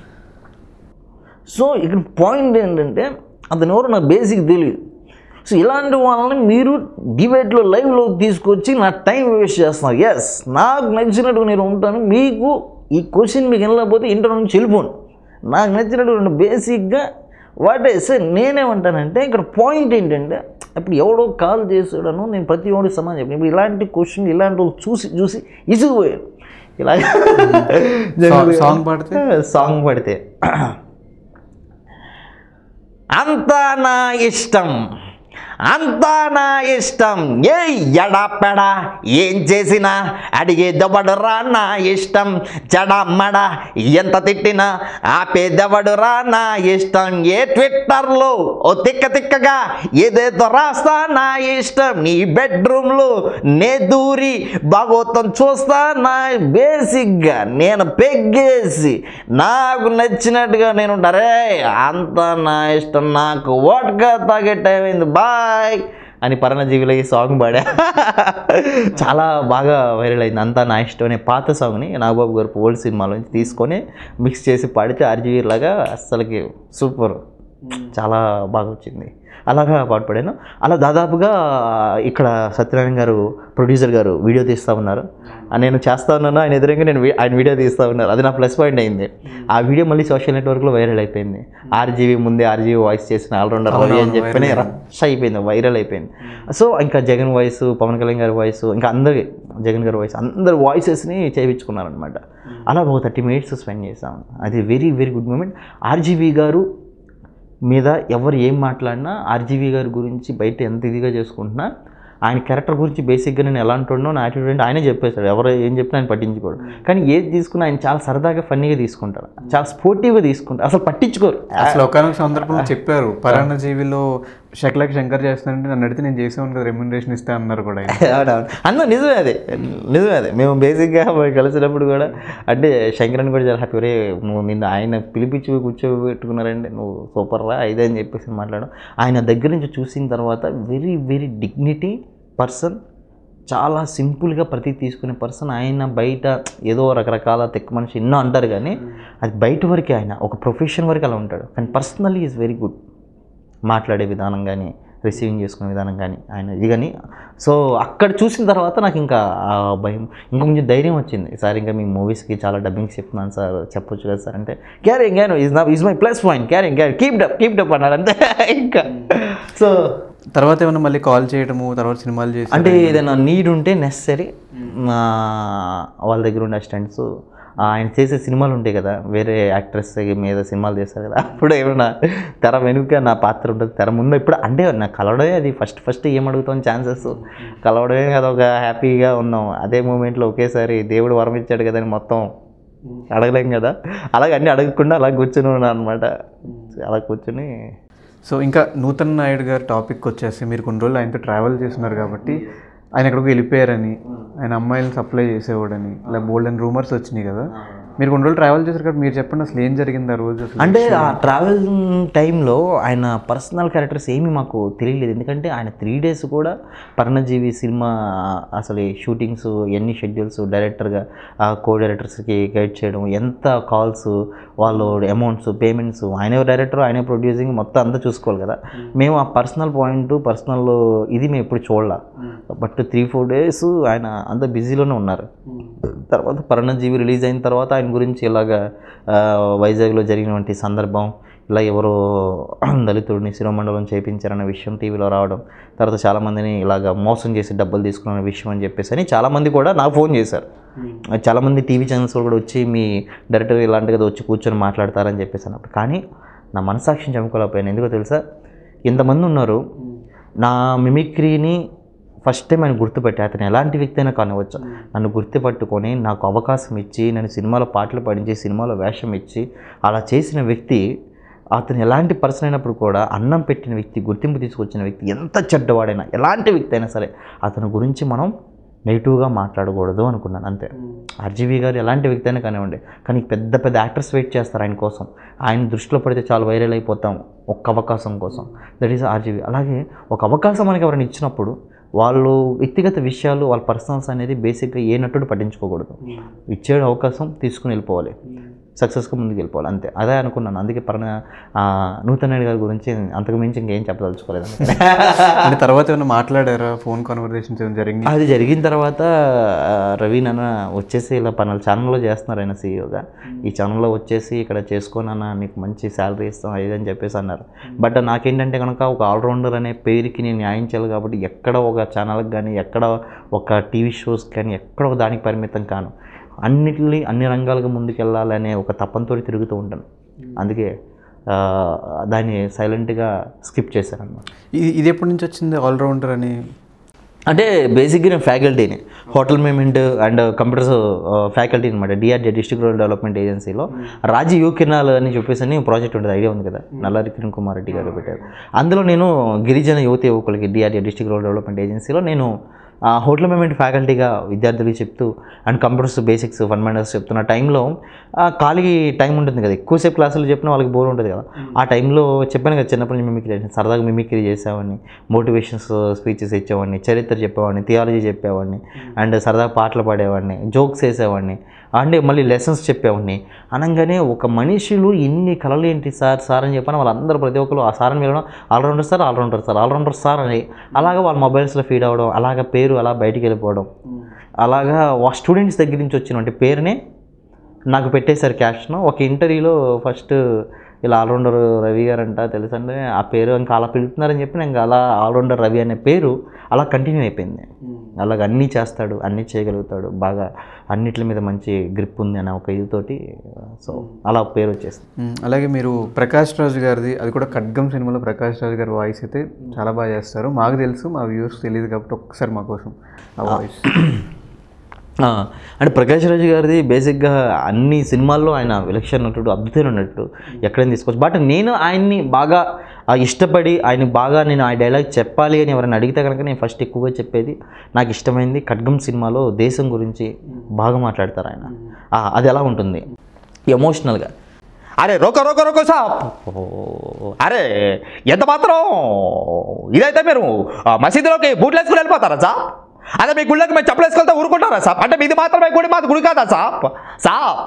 S2: సో ఇక్కడ పాయింట్ ఏంటంటే అతను ఎవరు నాకు బేసిక్ తెలియదు సో ఇలాంటి వాళ్ళని మీరు డిబేట్లో లైవ్లో తీసుకొచ్చి నా టైం వేస్ట్ చేస్తున్నారు ఎస్ నాకు నచ్చినట్టుగా నేను ఉంటాను మీకు ఈ క్వశ్చన్ మీకు వెళ్ళకపోతే ఇంటర్ నుంచి వెళ్ళిపోండి నాకు నచ్చినటువంటి బేసిక్గా వాటే సార్ నేనేమంటానంటే ఇక్కడ పాయింట్ ఏంటంటే ఇప్పుడు ఎవడో కాల్ చేసాడను నేను ప్రతి ఒక్కటి సమాధానం చెప్పాను ఇప్పుడు ఇలాంటి క్వశ్చన్ ఇలాంటి వాళ్ళు చూసి చూసి ఇసుకుపోయాను ఇలా
S1: సాంగ్ పాడితే
S2: సాంగ్ పడితే అంతా నా ఇష్టం అంతా నా ఇష్టం ఏ ఎడపెడ ఏం చేసినా అడిగేదెవడురా నా ఇష్టం చెడమడ ఎంత తిట్టినా ఆపేదెవడురా నా ఇష్టం ఏ ట్విట్టర్లో ఓ తిక్క తిక్కగా ఏదేదో రాస్తా నా ఇష్టం నీ బెడ్రూమ్లో నే దూరి భాగవతం చూస్తా నా బేసిక్గా నేను పెగ్గేసి నాకు నచ్చినట్టుగా నేను రే అంతా నా ఇష్టం నాకు ఓట్గా తాగే టైం అయింది బాయ్ అని పరణజీవిలో ఈ సాంగ్ పాడా చాలా బాగా వైరల్ అయింది అంతా నా ఇష్టం అనే పాత సాంగ్ని నాగబాబు గారు ఓల్డ్ సినిమాలోంచి తీసుకొని మిక్స్ చేసి పాడితే ఆర్జీవీ లాగా అస్సలకి సూపర్ చాలా బాగా వచ్చింది అలాగా పాడుపడాను అలా దాదాపుగా ఇక్కడ సత్యనారాయణ గారు ప్రొడ్యూసర్ గారు వీడియో తీస్తూ ఉన్నారు ఆ నేను చేస్తా ఉన్నాను ఆయన ఎదురుగా నేను వీ- ఆయన వీడియో తీస్తూ ఉన్నారు అది నా ప్లస్ పాయింట్ అయింది ఆ వీడియో మళ్ళీ సోషల్ నెట్వర్క్లో వైరల్ అయిపోయింది ఆర్జీవీ ముందే ఆర్జీవీ వాయిస్ చేసిన ఆల్రౌండర్ రవి అని చెప్పి రష్ అయిపోయింది వైరల్ అయిపోయింది సో ఇంకా జగన్ వాయిస్ పవన్ కళ్యాణ్ గారి వాయిస్ ఇంకా అందరి జగన్ గారి వాయిస్ అందరి వాయిసెస్ని చేయించుకున్నారనమాట అలా ఒక థర్టీ మినిట్స్ స్పెండ్ చేసాం అది very very good moment RGV గారు మీద ఎవరు ఏం మాట్లాడినా ఆర్జీవీ గారి గురించి బయట ఎంత ఇదిగా చేసుకుంటున్నా ఆయన క్యారెక్టర్ గురించి బేసిక్గా నేను ఎలా అంటున్నానో నా యాటిట్యూడ్ అంటే ఆయనే చెప్పేశాడు ఎవరు ఏం చెప్పినా ఆయన పట్టించుకోడు కానీ ఏది తీసుకున్నా ఆయన చాలా సరదాగా ఫన్నీగా తీసుకుంటారు చాలా స్పోర్టివ్గా తీసుకుంటారు అసలు పట్టించుకోరు
S1: అసలు ఒకనొక సందర్భంలో చెప్పారు పరాణ జీవిలో శకలకి శంకర్ చేస్తానంటే నన్ను అడిగితే నేను చేసేవాను కదా రెమ్యునరేషన్ ఇస్తా అన్నారు కూడా ఆయన.
S2: అవునవును అన్న నిజమే అదే నిజమే అదే మేము బేసిక్గా మేము కలిసినప్పుడు కూడా అంటే శంకరన్ కూడా చాలా హ్యాపీ రే నువ్వు నిన్న ఆయన పిలిపించి కూర్చోబెట్టుకున్నారంటే నువ్వు సూపర్ రా ఇదే అని చెప్పేసి మాట్లాడడం ఆయన దగ్గర నుంచి చూసిన తర్వాత వెరీ వెరీ డిగ్నిటీ పర్సన్ చాలా సింపుల్గా ప్రతి తీసుకునే పర్సన్ ఆయన బయట ఏదో రకరకాల తెక్క మనిషి ఎన్నో అంటారు కానీ అది బయట వరకే ఆయన ఒక ప్రొఫెషన్ వరకు అలా ఉంటాడు కానీ పర్సనల్లీ ఈజ్ వెరీ గుడ్ మాట్లాడే విధానం కానీ రిసీవింగ్ చేసుకునే విధానం కానీ ఆయన ఇది కానీ సో అక్కడ చూసిన తర్వాత నాకు ఇంకా ఆ భయం ఇంకా కొంచెం ధైర్యం వచ్చింది సార్ ఇంకా మీ మూవీస్కి చాలా డబ్బింగ్స్ చెప్తున్నాను సార్ చెప్పొచ్చు కదా సార్ అంటే క్యారీ క్యారీ ఈజ్ నా is my plus point carry carry keep డప్ కీప్ డప్ అన్నాడు అంతే ఇంకా సో
S1: తర్వాత ఏమన్నా మళ్ళీ కాల్ చేయడము తర్వాత సినిమాలు చేసి
S2: అంటే ఏదైనా నీడ్ ఉంటే నెసరీ వాళ్ళ దగ్గర ఉండే అసిస్టెంట్స్ ఆయన చేసే సినిమాలు ఉంటాయి కదా వేరే యాక్ట్రెస్ మీద సినిమాలు చేస్తారు కదా అప్పుడు ఏమన్నా తెర వెనుక నా పాత్ర ఉంటుంది తెర ముందు ఇప్పుడు అంటే నాకు కలవడమే అది ఫస్ట్ ఫస్ట్ ఏం అడుగుతాం ఛాన్సెస్ కలవడమే కదా ఒక హ్యాపీగా ఉన్నాం అదే మూమెంట్లో ఒకేసారి దేవుడు వరం ఇచ్చాడు కదా అని మొత్తం అడగలేం కదా అలాగే అన్నీ అడగకుండా అలా కూర్చొని ఉన్నాను అనమాట అలా కూర్చొని
S1: సో ఇంకా నూతన్ నాయుడు గారి టాపిక్ వచ్చేసి మీరు కొన్ని రోజులు ఆయనతో ట్రావెల్ చేస్తున్నారు కాబట్టి ఆయన ఎక్కడికి వెళ్ళిపోయారని ఆయన అమ్మాయిలను సప్లై చేసేవాడని ఇలా బోల్డ్ అండ్ రూమర్స్ వచ్చినాయి కదా మీరు కొన్ని రోజులు ట్రావెల్ చేశారు కాబట్టి మీరు చెప్పండి అసలు ఏం జరిగింది ఆ రోజు అసలు
S2: అంటే ఆ ట్రావెల్ టైంలో ఆయన పర్సనల్ క్యారెక్టర్స్ ఏమీ మాకు తెలియలేదు ఎందుకంటే ఆయన త్రీ డేస్ కూడా పర్ణజీవి సినిమా అసలు ఈ షూటింగ్స్ ఎన్ని షెడ్యూల్స్ డైరెక్టర్గా కో డైరెక్టర్స్కి గైడ్ చేయడం ఎంత కాల్స్ వాళ్ళు అమౌంట్స్ పేమెంట్స్ ఆయనే డైరెక్టర్ ఆయనే ప్రొడ్యూసింగ్ మొత్తం అంతా చూసుకోవాలి కదా మేము ఆ పర్సనల్ పాయింట్ పర్సనల్ ఇది మేము ఎప్పుడు చూడాల బట్ త్రీ ఫోర్ డేస్ ఆయన అంత బిజీలోనే ఉన్నారు తర్వాత పర్ణజీవి రిలీజ్ అయిన తర్వాత ఆయన గురించి ఇలాగ ఆ, వైజాగ్లో జరిగినటువంటి సందర్భం ఇలా ఎవరో దళితుడిని శిరోమండలం చేయించారన్న విషయం టీవీలో రావడం తర్వాత చాలామందిని ఇలాగ మోసం చేసి డబ్బులు తీసుకున్న విషయం అని చెప్పేసి అని చాలామంది కూడా నాకు ఫోన్ చేశారు చాలామంది టీవీ ఛానల్స్ కూడా వచ్చి మీ డైరెక్టర్ ఇలాంటి కదా వచ్చి కూర్చొని మాట్లాడతారని చెప్పేసి అన్నప్పుడు కానీ నా మనసాక్షిని చంపుకోలేకపోయాను ఎందుకో తెలుసా ఇంతమంది ఉన్నారు నా మిమిక్రీని ఫస్ట్ టైం ఆయన గుర్తుపెట్టి అతను ఎలాంటి వ్యక్తి అయినా కానివచ్చు నన్ను గుర్తుపట్టుకొని నాకు అవకాశం ఇచ్చి నన్ను సినిమాలో పాటలు పాడించి సినిమాలో వేషం ఇచ్చి అలా చేసిన వ్యక్తి అతను ఎలాంటి పర్సన్ అయినప్పుడు కూడా అన్నం పెట్టిన వ్యక్తి గుర్తింపు తీసుకొచ్చిన వ్యక్తి ఎంత చెడ్డవాడైనా ఎలాంటి వ్యక్తి అయినా సరే అతని గురించి మనం నెగిటివ్గా మాట్లాడకూడదు అనుకున్నాను అంతే ఆర్జీవీ గారు ఎలాంటి వ్యక్తి అయినా కానివ్వండి కానీ పెద్ద పెద్ద యాక్టర్స్ వెయిట్ చేస్తారు ఆయన కోసం ఆయన దృష్టిలో పడితే చాలా వైరల్ అయిపోతాం ఒక్క అవకాశం కోసం దట్ ఈస్ ఆర్జీవీ అలాగే ఒక అవకాశం మనకి ఎవరైనా ఇచ్చినప్పుడు వాళ్ళు వ్యక్తిగత విషయాలు వాళ్ళ పర్సనల్స్ అనేది బేసిక్గా ఏ నటుడు పట్టించుకోకూడదు ఇచ్చే అవకాశం తీసుకుని వెళ్ళిపోవాలి సక్సెస్గా ముందుకు వెళ్ళిపోవాలి అంతే అదే అనుకున్నాను అందుకే పర్ణ ఆ, నూతన్ రెడ్డి గారి గురించి అంతకు మించి ఇంకేం చెప్పదలుచుకోలేదు
S1: అంటే తర్వాత ఏమైనా మాట్లాడారా ఫోన్ కాన్వర్జేషన్స్ ఏమైనా జరిగింది
S2: అది జరిగిన తర్వాత ఆ, రవి నాన్న వచ్చేసి ఇలా పనులు ఛానల్లో చేస్తున్నారు ఆయన సీఈఓగా ఈ ఛానల్లో వచ్చేసి ఇక్కడ చేసుకోని అన్న నీకు మంచి శాలరీ ఇస్తాం అది ఇది అని చెప్పేసి అన్నారు బట్ నాకేంటంటే కనుక ఒక ఆల్రౌండర్ అనే పేరుకి నేను న్యాయం చేయాలి కాబట్టి ఎక్కడ ఒక ఛానల్కి కానీ ఎక్కడ ఒక టీవీ షోస్ కానీ ఎక్కడ ఒక దానికి పరిమితం కాను అన్నిటిని అన్ని రంగాలుగా ముందుకెళ్ళాలనే ఒక తపంతో తిరుగుతూ ఉంటాను అందుకే ఆ, దాన్ని సైలెంట్గా స్కిప్ చేశాను అన్నమాట
S1: ఇది ఇది ఎప్పటి నుంచి వచ్చింది ఆల్రౌండర్ అని
S2: అంటే బేసిక్గా నేను ఫ్యాకల్టీని hotel management and computers faculty అనమాట డిఆర్డి డిస్ట్రిక్ట్ రూరల్ డెవలప్మెంట్ ఏజెన్సీలో రాజీ యూ కిరణాలు అని చెప్పేసి అని ప్రాజెక్ట్ ఉంటుంది ఐడియా ఉంది కదా నల్లారి కిరణ్ కుమార్ రెడ్డి గారు పెట్టారు అందులో నేను గిరిజన యువత యువకులకి డిఆర్డి డిస్ట్రిక్ట్ రూరల్ డెవలప్మెంట్ ఏజెన్సీలో నేను ఆ, హోటల్ మేనేజ్మెంట్ ఫ్యాకల్టీగా విద్యార్థులకి చెప్తూ అండ్ కంప్యూటర్స్ బేసిక్స్ ఫండమెంటల్స్ చెప్తున్న టైంలో ఆ, ఖాళీ టైం ఉంటుంది కదా ఎక్కువసేపు క్లాసులు చెప్పిన వాళ్ళకి బోర్ ఉంటుంది కదా ఆ టైంలో చెప్పాను కదా చిన్నప్పటి నుంచి మిమిక్రీ చేసాను సరదాగా మిమిక్రీ చేసేవాడిని మోటివేషన్స్ స్పీచెస్ ఇచ్చేవాడిని చరిత్ర చెప్పేవాడిని థియాలజీ చెప్పేవాడిని అండ్ సరదాగా పాటలు పాడేవాడిని జోక్స్ వేసేవాడిని అండ్ మళ్ళీ లెసన్స్ చెప్పేవాడిని అనగానే ఒక మనుషులు ఇన్ని కళలు ఏంటి సార్ సార్ అని చెప్పాను వాళ్ళందరూ ప్రతి ఒక్కరు ఆ సార్ అని పిలవడం allrounder sir allrounder sir allrounder sir అని అలాగా వాళ్ళ మొబైల్స్లో ఫీడ్ అవ్వడం అలాగ పేరు అలా బయటికి వెళ్ళిపోవడం అలాగా ఆ స్టూడెంట్స్ దగ్గర నుంచి వచ్చినటువంటి పేరునే నాకు పెట్టేశారు క్యాప్షన్ ఒక ఇంటర్వ్యూలో ఫస్ట్ ఇలా ఆల్రౌండర్ రవి గారు అంట తెలుసండి ఆ పేరు ఇంకా అలా పిలుస్తున్నారని చెప్పి నేను అలా ఆల్రౌండర్ రవి అనే పేరు అలా కంటిన్యూ అయిపోయింది అలాగ అన్నీ చేస్తాడు అన్నీ చేయగలుగుతాడు బాగా అన్నిటి మీద మంచి గ్రిప్ ఉంది అనే ఒక ఇదితోటి సో అలా పేరు వచ్చేసింది
S1: మ్మ్. అలాగే మీరు ప్రకాష్ రాజు గారిది అది కూడా ఖడ్గం సినిమాలో ప్రకాష్ రాజు గారి వాయిస్ అయితే చాలా బాగా చేస్తారు మాకు తెలుసు మా వ్యూవర్స్ తెలియదు కాబట్టి ఒక్కసారి మా కోసం ఆ వాయిస్
S2: ఆ, అంటే ప్రకాష్ రాజు గారిది బేసిక్గా అన్ని సినిమాల్లో ఆయన విలక్షణ నటుడు అద్భుతమైన నటుడు ఎక్కడైనా తీసుకోవచ్చు బట్ నేను ఆయన్ని బాగా ఆ, ఇష్టపడి ఆయన బాగా నేను ఆ డైలాగ్ చెప్పాలి అని ఎవరైనా అడిగితే కనుక నేను ఫస్ట్ ఎక్కువగా చెప్పేది నాకు ఇష్టమైంది ఖడ్గం సినిమాలో దేశం గురించి బాగా మాట్లాడతారు ఆయన ఆ, అది ఎలా ఉంటుంది ఎమోషనల్గా అరే రోకో రోకో రోకో సాప్ అరే ఎంత మాత్రం ఇదైతే మీరు ఆ, మసీదులోకి బూట్లు వేసుకుని వెళ్ళిపోతారా సాప్ అదే మీ గుళ్ళకి మేము చెప్పులు వేసుకెళ్తే ఊరుకుంటారా సాప్ అంటే మీది మాత్రమే గుడి మాది గుడి కాదా సాప్ సాప్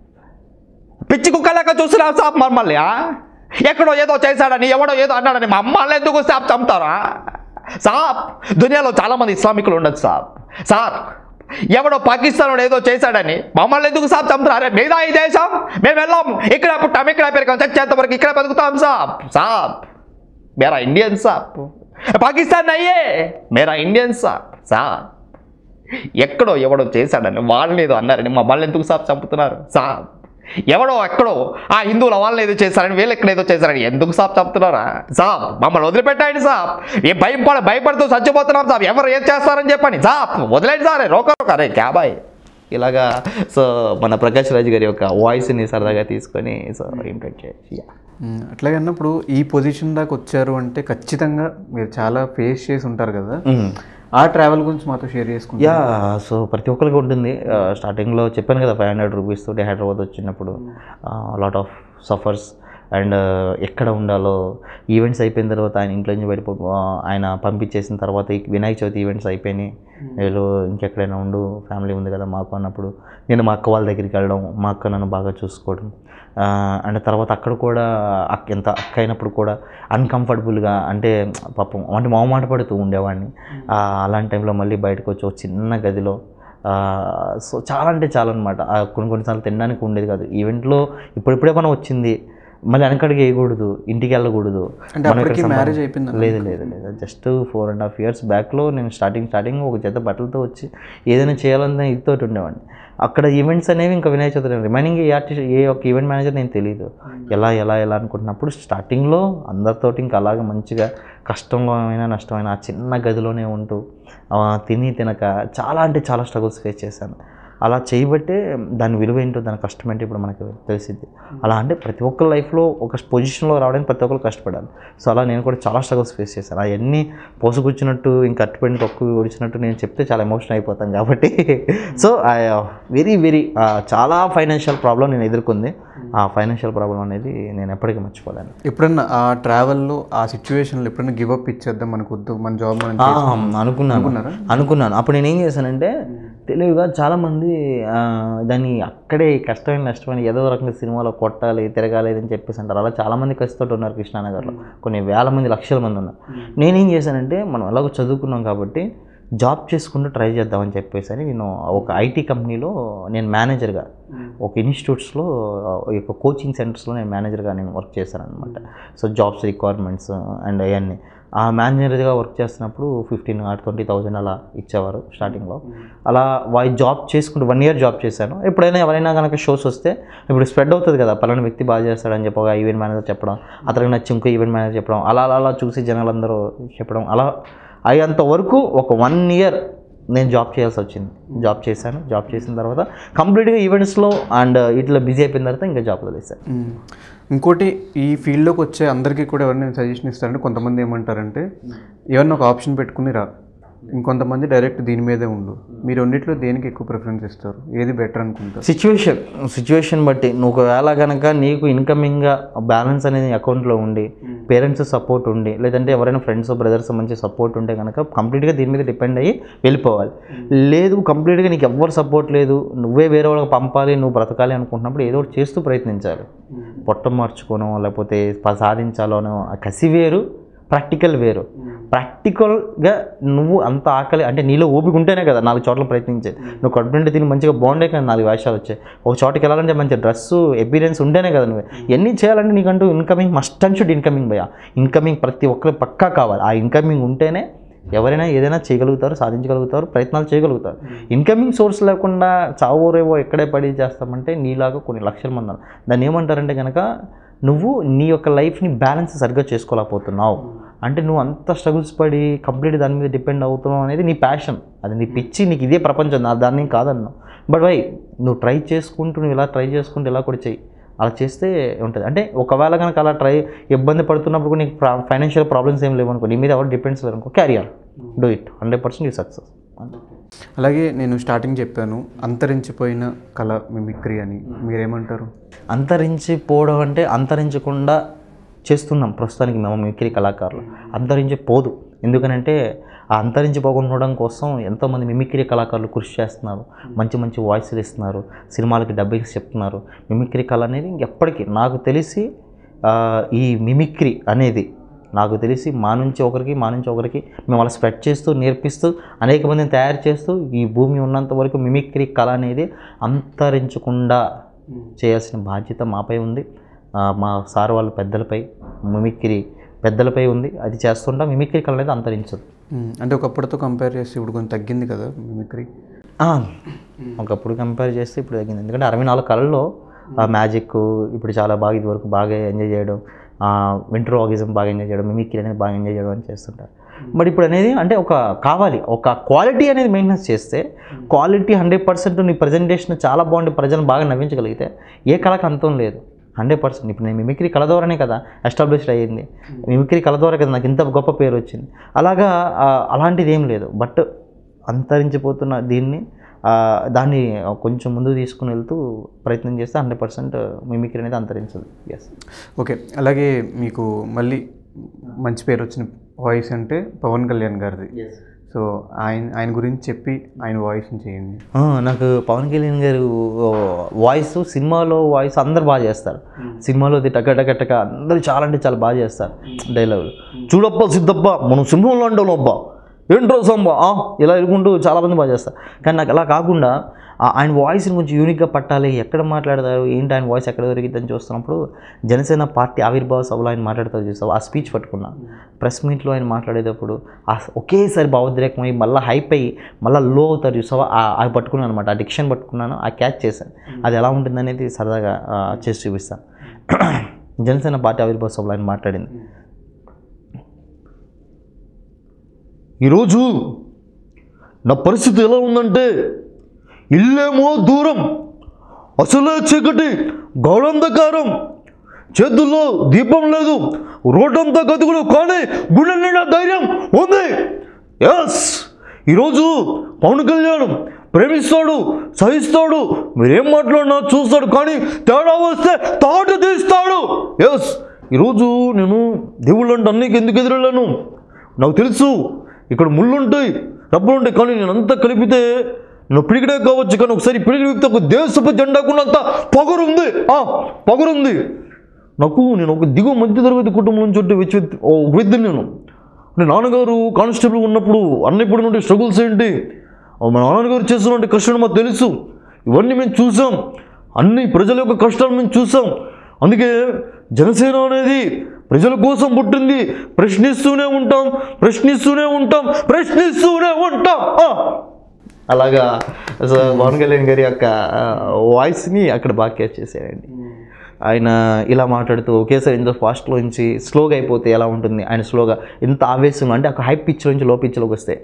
S2: పిచ్చి కుక్కలాగా చూస్తున్నావు సాప్ మమ్మల్ని ఆ? ఎక్కడో ఏదో చేశాడని ఎవడో ఏదో అన్నాడని మా అమ్మాళ్ళు ఎందుకు సాప్ చంపుతారా సాప్ దునియాలో చాలామంది ఇస్లామికులు ఉండొచ్చు సాప్ సార్ ఎవడో పాకిస్తాన్ ఏదో చేశాడని మమ్మల్ని ఎందుకు సాప్ చంపుతారే మీదా ఈ దేశం మేము వెళ్ళాం ఇక్కడ పుట్టాం ఇక్కడ పెరిగాం చచ్చేంత వరకు ఇక్కడ బతుకుతాం సాప్ సాప్ మేరా ఇండియన్ సాప్ పాకిస్తాన్ అయ్యే మేరా ఇండియన్ సాప్ సాప్ ఎక్కడో ఎవడో చేశాడని వాళ్ళని ఏదో అన్నారని మా వాళ్ళు ఎందుకు సాప్ చంపుతున్నారు సాప్ ఎవడో ఎక్కడో ఆ హిందువుల వాళ్ళని ఏదో చేశారని వీళ్ళు ఎక్కడ ఏదో చేశారని ఎందుకు సాప్ చంపుతున్నారా సాప్ మమ్మల్ని వదిలిపెట్టాయండి సాప్ ఏ భయం పడ భయపడుతూ చచ్చిపోతున్నాం సాప్ ఎవరు ఏం చేస్తారని చెప్పండి సాప్ వదిలేండి సార్ రోక రోక అరే క్యాబాయ్ ఇలాగా సో మన ప్రకాష్ రాజ్ గారి యొక్క వాయిస్ని సరదాగా తీసుకొని సో ఇంప్రెట్ చేసి yeah.
S1: మ్మ్. అట్లాగే అన్నప్పుడు ఈ పొజిషన్ దాకా వచ్చారు అంటే ఖచ్చితంగా మీరు చాలా ఫేస్ చేసి ఉంటారు కదా
S2: Mm.
S1: ఆ ట్రావెల్ గురించి మాతో షేర్ చేసుకుంటారు
S2: యా సో ప్రతి ఒక్కరికి ఉంటుంది ఆ, స్టార్టింగ్లో చెప్పాను కదా ఫైవ్ హండ్రెడ్ రూపీస్ తోటి హైదరాబాద్ వచ్చినప్పుడు లాట్ ఆఫ్ సఫర్స్ అండ్ ఎక్కడ ఉండాలో ఈవెంట్స్ అయిపోయిన తర్వాత ఆయన ఇంట్లో నుంచి బయట ఆయన పంపించేసిన తర్వాత ఈ వినాయక చవితి ఈవెంట్స్ అయిపోయినాయి వీళ్ళు ఇంకెక్కడైనా ఉండు ఫ్యామిలీ ఉంది కదా మాకు అన్నప్పుడు నేను మా అక్క వాళ్ళ దగ్గరికి వెళ్ళడం మా అక్క నన్ను బాగా చూసుకోవడం అండ్ తర్వాత అక్కడ కూడా అక్క ఎంత అక్క అయినప్పుడు కూడా అన్కంఫర్టబుల్గా అంటే పాపం అంటే మొహమాట పడుతూ ఉండేవాడిని ఆ, అలాంటి టైంలో మళ్ళీ బయటకు వచ్చి ఒక చిన్న గదిలో సో చాలా అంటే చాలా అనమాట కొన్ని కొన్నిసార్లు తినడానికి ఉండేది కాదు ఈవెంట్లో ఇప్పుడిప్పుడే మనం వచ్చింది మళ్ళీ వెనకడికి వేయకూడదు ఇంటికి వెళ్ళకూడదు
S1: అంటే
S2: మనం ఇక్కడ
S1: అప్పటికి
S2: సంపాదించ-
S1: మ్యారేజ్ అయిపోయింది
S2: లేదు లేదు లేదు just four and half years బ్యాక్లో నేను స్టార్టింగ్ స్టార్టింగ్ ఒక జత బట్టలతో వచ్చి ఏదైనా చేయాలన్న ఇదితో ఉండేవాడిని అక్కడ ఈవెంట్స్ అనేవి ఇంకా Vinayaka Chavithi remaining a artist a ఒక్క ఈవెంట్ మేనేజర్ నేను తెలియదు ఎలా ఎలా ఎలా అనుకుంటున్నప్పుడు స్టార్టింగ్లో అందరితోటి ఇంకా అలాగే మంచిగా కష్టంలో అయినా నష్టమైన ఆ చిన్న గదిలోనే ఉంటూ ఆ, తిని తినక చాలా అంటే చాలా స్ట్రగుల్స్ ఫేస్ చేశాను అలా చేయబట్టే దాని విలువ ఏంటో దాని కష్టం ఏంటో ఇప్పుడు మనకు తెలిసింది అలా అంటే ప్రతి ఒక్కరి లైఫ్లో ఒక పొజిషన్లో రావడానికి ప్రతి ఒక్కరు కష్టపడాలి సో అలా నేను కూడా చాలా స్ట్రగుల్స్ ఫేస్ చేశాను అవన్నీ పోసుకొచ్చినట్టు ఇంకా అట్టుపడిన తొక్కు ఒడిచినట్టు నేను చెప్తే చాలా ఎమోషన్ అయిపోతాను కాబట్టి సో వెరీ వెరీ చాలా ఫైనాన్షియల్ ప్రాబ్లం నేను ఎదుర్కొంది ఆ ఫైనాన్షియల్ ప్రాబ్లం అనేది నేను ఎప్పటికీ మర్చిపోలేను
S1: ఎప్పుడన్నా ఆ ట్రావెల్లో ఆ సిచ్యువేషన్లో ఎప్పుడన్నా గివ్ అప్ ఇచ్చేద్దాం మనకు వద్దు మన జాబ్ మనం
S2: ఆ, అనుకున్నాను అనుకున్నాను అప్పుడు నేను ఏం చేశానంటే తెలివిగా చాలామంది ఆ, దాన్ని అక్కడే కష్టమైన నష్టమైన ఏదో రకంగా సినిమాలో కొట్టాలి తిరగాలి అని చెప్పేసి అంటారు అలా చాలామంది కసితోటి ఉన్నారు కృష్ణానగర్లో కొన్ని వేల మంది లక్షల మంది ఉన్నారు నేనేం చేశానంటే మనం ఎలాగో చదువుకున్నాం కాబట్టి జాబ్ చేసుకుంటూ ట్రై చేద్దామని చెప్పేసి అని నేను ఒక ఐటీ కంపెనీలో నేను మేనేజర్గా ఒక ఇన్స్టిట్యూట్స్లో ఈ యొక్క కోచింగ్ సెంటర్స్లో నేను మేనేజర్గా నేను వర్క్ చేశాను అనమాట సో జాబ్స్ రిక్వైర్మెంట్స్ అండ్ అవన్నీ ఆ మేనేజర్గా వర్క్ చేస్తున్నప్పుడు ఫిఫ్టీన్ ఆర్ ట్వంటీ థౌజండ్ అలా ఇచ్చేవారు స్టార్టింగ్లో అలా వాయి జాబ్ చేసుకుంటూ వన్ ఇయర్ జాబ్ చేశాను ఎప్పుడైనా ఎవరైనా కనుక షోస్ వస్తే ఇప్పుడు స్ప్రెడ్ అవుతుంది కదా పలానా వ్యక్తి బాగా చేస్తాడని చెప్పి ఒక ఈవెంట్ మేనేజర్ చెప్పడం అతనికి నచ్చి ఇంకో ఈవెంట్ మేనేజర్ చెప్పడం అలా అలా అలా చూసి జనాలందరూ చెప్పడం అలా అయ్యేంత వరకు ఒక వన్ ఇయర్ నేను జాబ్ చేయాల్సి వచ్చింది జాబ్ చేశాను జాబ్ చేసిన తర్వాత కంప్లీట్గా ఈవెంట్స్లో అండ్ ఇట్లా బిజీ అయిపోయిన తర్వాత ఇంకా జాబ్ వదిలేశాను
S1: మ్మ్. ఇంకోటి ఈ ఫీల్డ్లోకి వచ్చే అందరికీ కూడా ఎవరైనా సజెషన్ ఇస్తారంటే కొంతమంది ఏమంటారంటే ఏమన్నా ఒక ఆప్షన్ పెట్టుకుని రా ఇంకొంతమంది డైరెక్ట్ దీని మీదే ఉండు మీరు రెండిట్లో దేనికి ఎక్కువ ప్రిఫరెన్స్ ఇస్తారు ఏది బెటర్ అనుకుంటారు
S2: సిచ్యువేషన్ సిచ్యువేషన్ బట్టి నువ్వు ఒకవేళ కనుక నీకు ఇన్కమింగ్గా బ్యాలెన్స్ అనేది అకౌంట్లో ఉండి పేరెంట్స్ సపోర్ట్ ఉండి లేదంటే ఎవరైనా ఫ్రెండ్స్ బ్రదర్స్ మంచి సపోర్ట్ ఉంటే కనుక కంప్లీట్గా దీని మీద డిపెండ్ అయ్యి వెళ్ళిపోవాలి లేదు కంప్లీట్గా నీకు ఎవ్వరు సపోర్ట్ లేదు నువ్వే వేరే వాళ్ళకి పంపాలి నువ్వు బ్రతకాలి అనుకుంటున్నప్పుడు ఏదో ఒకటి చేస్తూ ప్రయత్నించాలి పొట్ట మార్చుకోనో లేకపోతే ప- సాధించాలోనో ఆ కసి వేరు ప్రాక్టికల్ వేరు ప్రాక్టికల్గా నువ్వు అంత ఆకలి అంటే నీలో ఓపిక ఉంటేనే కదా నాలుగు చోట్ల ప్రయత్నించేది నువ్వు కడుపు నిండా తిని మంచిగా బాగుండే కదా నాలుగు వేషాలు వచ్చాయి ఒక చోటకి వెళ్ళాలంటే మంచి డ్రెస్సు ఎపీరియన్స్ ఉంటేనే కదా నువ్వు ఎన్ని చేయాలంటే నీకంటూ incoming must and should incoming భయ ఇన్కమింగ్ ప్రతి ఒక్కరు పక్కా కావాలి ఆ ఇన్కమింగ్ ఉంటేనే ఎవరైనా ఏదైనా చేయగలుగుతారు సాధించగలుగుతారు ప్రయత్నాలు చేయగలుగుతారు ఇన్కమింగ్ సోర్స్ లేకుండా చావోరేవో ఎక్కడే పడి చేస్తామంటే నీలాగా కొన్ని లక్షల మంది ఉన్నారు. దాన్ని ఏమంటారంటే కనుక నువ్వు నీ యొక్క లైఫ్ని బ్యాలెన్స్ సరిగ్గా చేసుకోలేకపోతున్నావు అంటే నువ్వు అంత స్ట్రగుల్స్ పడి కంప్లీట్ దాని మీద డిపెండ్ అవుతున్నావు అనేది నీ ప్యాషన్ అది నీ పిచ్చి నీకు ఇదే ప్రపంచం నా దాన్ని ఏం కాదన్నావు బట్ వై నువ్వు ట్రై చేసుకుంటూ నువ్వు ఇలా ట్రై చేసుకుంటూ ఇలా కూడా చెయ్యి అలా చేస్తే ఉంటుంది అంటే ఒకవేళ కనుక అలా ట్రై ఇబ్బంది పడుతున్నప్పుడు కూడా నీకు ఫైనాన్షియల్ ప్రాబ్లమ్స్ ఏం లేవు అనుకో నీ మీద ఎవరు డిపెండ్స్ లేరు అనుకో carry on do it hundred percent you success
S1: అలాగే నేను స్టార్టింగ్ చెప్పాను అంతరించిపోయిన కళ మిమిక్రీ అని మీరేమంటారు
S2: అంతరించిపోవడం అంటే అంతరించకుండా చేస్తున్నాం ప్రస్తుతానికి మేము మిమిక్రీ కళాకారులు అంతరించిపోదు ఎందుకనంటే ఆ అంతరించిపోకుండా ఉండడం కోసం ఎంతోమంది మిమిక్రీ కళాకారులు కృషి చేస్తున్నారు మంచి మంచి వాయిస్లు ఇస్తున్నారు సినిమాలకి డబ్బింగ్స్ చెప్తున్నారు మిమిక్రీ కళ అనేది ఎప్పటికీ నాకు తెలిసి ఆ, ఈ మిమిక్రీ అనేది నాకు తెలిసి మా నుంచి ఒకరికి మా నుంచి ఒకరికి మేము అలా స్ప్రెడ్ చేస్తూ నేర్పిస్తూ అనేక మందిని తయారు చేస్తూ ఈ భూమి ఉన్నంత వరకు మిమిక్రీ కళ అనేది అంతరించకుండా చేయాల్సిన బాధ్యత మాపై ఉంది ఆ, మా సార్ వాళ్ళ పెద్దలపై మిమిక్రీ పెద్దలపై ఉంది అది చేస్తుంటా మిమిక్రీ కళ అనేది అంతరించదు
S1: మ్మ్. అంటే ఒకప్పటితో కంపేర్ చేస్తే ఇప్పుడు కొంచెం తగ్గింది కదా మిమిక్రీ
S2: ఆ, ఒకప్పుడు కంపేర్ చేస్తే ఇప్పుడు తగ్గింది ఎందుకంటే అరవై నాలుగు కళల్లో మ్యాజిక్ ఇప్పుడు చాలా బాగా ఇది వరకు బాగా ఎంజాయ్ చేయడం వింట్రోగిజం బాగా ఎంజాయ్ చేయడం మిమిక్రీ అనేది బాగా ఎంజాయ్ చేయడం అని చేస్తుంటారు బట్ ఇప్పుడు అనేది అంటే ఒక కావాలి ఒక క్వాలిటీ అనేది మెయింటెనెన్స్ చేస్తే క్వాలిటీ హండ్రెడ్ పర్సెంట్ నీ ప్రజెంటేషన్ చాలా బాగుండి ప్రజలను బాగా నవ్వించగలిగితే ఏ కళకు అంతం లేదు హండ్రెడ్ పర్సెంట్ ఇప్పుడు నేను మిమిక్రీ కళ ద్వారానే కదా ఎస్టాబ్లిష్డ్ అయ్యింది మిమిక్రీ కళ ద్వారా కదా నాకు ఇంత గొప్ప పేరు వచ్చింది అలాగా ఆ, అలాంటిది ఏం లేదు బట్ అంతరించిపోతున్న దీన్ని ఆ, దాన్ని కొంచెం ముందు తీసుకుని వెళ్తూ ప్రయత్నం చేస్తే హండ్రెడ్ పర్సెంట్ మిమిక్రీ అనేది అంతరించదు ఎస్
S1: ఓకే అలాగే మీకు మళ్ళీ మంచి పేరు వచ్చిన వాయిస్ అంటే పవన్ కళ్యాణ్ గారిది సో ఆయన ఆయన గురించి చెప్పి ఆయన వాయిస్ని చేయండి
S2: నాకు పవన్ కళ్యాణ్ గారు వాయిస్ సినిమాలో వాయిస్ అందరు బాగా చేస్తారు సినిమాలో అది టక టక టక అందరూ చాలా అంటే చాలా బాగా చేస్తారు డైలాగులు చూడప్ప సిద్ధప్ప మనం సింహంలో ఉండవు అబ్బా ఏంట్రో సంబ ఆ, ఇలా ఎలుకుంటూ చాలామంది బాగా చేస్తారు కానీ నాకు అలా కాకుండా ఆ- ఆయన వాయిస్ని కొంచెం యూనిక్గా పట్టాలి ఎక్కడ మాట్లాడతారు ఏంటి ఆయన వాయిస్ ఎక్కడ దొరికిద్దని చూస్తున్నప్పుడు జనసేన పార్టీ ఆవిర్భావ సభలో ఆయన మాట్లాడతారు చూస్తావు ఆ స్పీచ్ పట్టుకున్నా ప్రెస్ మీట్లో ఆయన మాట్లాడేటప్పుడు ఆ ఒకేసారి భావోద్రేకమై మళ్ళీ హైప్ అయ్యి మళ్ళీ లో అవుతారు చూసావా ఆ- అవి పట్టుకున్నాను అనమాట ఆ డిక్షన్ పట్టుకున్నాను ఆ క్యాచ్ చేశాను అది ఎలా ఉంటుంది అనేది సరదాగా ఆ, చేసి చూపిస్తాను జనసేన పార్టీ ఆవిర్భావ సభలో ఆయన మాట్లాడింది ఈరోజు నా పరిస్థితి ఎలా ఉందంటే ఇల్లేమో దూరం అసలే చీకటి గౌడంధకారం చేతుల్లో దీపం లేదు రోడ్డంతా గతుకులు కానీ గుండె నిండా ధైర్యం ఉంది ఎస్ ఈరోజు పవన్ కళ్యాణ్ ప్రేమిస్తాడు సహిస్తాడు మీరేం మాట్లాడినా చూస్తాడు కానీ తేడా వస్తే తాట తీస్తాడు ఎస్ ఈరోజు నేను దేవుళ్ళు అంటే అన్నికి ఎందుకు ఎదురెళ్ళాను నాకు తెలుసు ఇక్కడ ముళ్ళు ఉంటాయి రబ్బలు ఉంటాయి కానీ నేను అంతా కలిపితే నేను పిడికిడే కావచ్చు కానీ ఒకసారి పిడికి వ్యక్తి ఒక దేశపు జెండాకున్నంత పొగరుంది ఆ, పొగరుంది నాకు నేను ఒక దిగువ మధ్య తరగతి కుటుంబం నుంచి వచ్చే వ్యక్తి ఒక వ్యక్తిని నేను అంటే నాన్నగారు కానిస్టేబుల్ ఉన్నప్పుడు అన్నప్పుడు నుండి స్ట్రగుల్స్ ఏంటి ఆ మా నాన్నగారు చేస్తున్నటువంటి కష్టాలు మాకు తెలుసు ఇవన్నీ మేము చూసాం అన్ని ప్రజల యొక్క కష్టాలు మేము చూసాం అందుకే జనసేన అనేది ప్రజల కోసం పుట్టింది ప్రశ్నిస్తూనే ఉంటాం ప్రశ్నిస్తూనే ఉంటాం ప్రశ్నిస్తూనే ఉంటాం ఆ! అలాగా సో పవన్ కళ్యాణ్ గారి యొక్క వాయిస్ని అక్కడ బాగా క్యాచ్ చేశారండి ఆయన ఇలా మాట్లాడుతూ ఒకేసారి ఇంత ఫాస్ట్లో నుంచి స్లోగా అయిపోతే ఎలా ఉంటుంది ఆయన స్లోగా ఎంత ఆవేశం అంటే ఒక హై పిచ్ నుంచి లో పిచ్లోకి వస్తే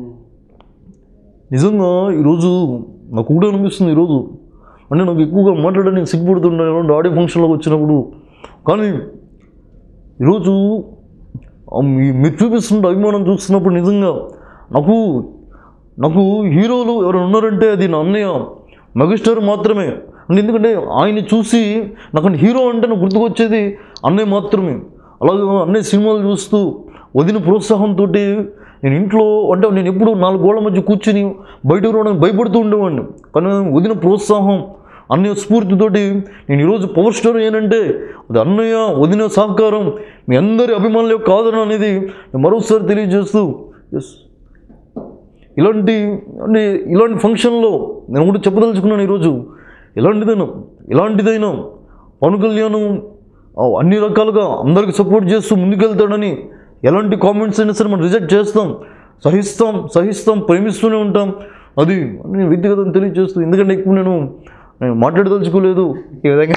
S2: నిజంగా ఈరోజు నాకు కూడా అనిపిస్తుంది ఈరోజు అంటే నాకు ఎక్కువగా మాట్లాడడానికి సిగ్గుపడుతుండే ఆడియో ఫంక్షన్లోకి వచ్చినప్పుడు కానీ ఈరోజు ఆ మీ- మీరు చూపిస్తున్న అభిమానం చూస్తున్నప్పుడు నిజంగా నాకు నాకు హీరోలు ఎవరైనా ఉన్నారంటే అది నా అన్నయ్య మెగాస్టార్ మాత్రమే అంటే ఎందుకంటే ఆయన చూసి నాకు హీరో అంటే నాకు గుర్తుకొచ్చేది అన్నయ్య మాత్రమే అలాగే అన్నయ్య సినిమాలు చూస్తూ వదిన ప్రోత్సాహంతో నేను ఇంట్లో అంటే నేను ఎప్పుడు నాలుగు గోళ్ల మధ్య కూర్చుని బయటకు రావడానికి భయపడుతూ ఉండేవాడిని కానీ వదిన ప్రోత్సాహం అన్నయ్య స్ఫూర్తితోటి నేను ఈరోజు పవర్ స్టార్ ఏంటంటే అది అన్నయ్య వదిన సహకారం మీ అందరి అభిమానుల యొక్క ఆదరణ అనేది నేను మరోసారి తెలియజేస్తూ ఎస్ ఇలాంటి అంటే ఇలాంటి ఫంక్షన్లో నేను కూడా చెప్పదలుచుకున్నాను ఈరోజు ఇలాంటిదైనా ఇలాంటిదైనా పవన్ కళ్యాణ్ ఆ, అన్ని రకాలుగా అందరికి సపోర్ట్ చేస్తూ ముందుకెళ్తాడని ఎలాంటి కామెంట్స్ అయినా సరే మనం రిజెక్ట్ చేస్తాం సహిస్తాం సహిస్తాం ప్రేమిస్తూనే ఉంటాం అది నేను వ్యక్తిగతం తెలియజేస్తూ ఎందుకంటే ఎక్కువ నేను నేను మాట్లాడదలుచుకోలేదు ఈ విధంగా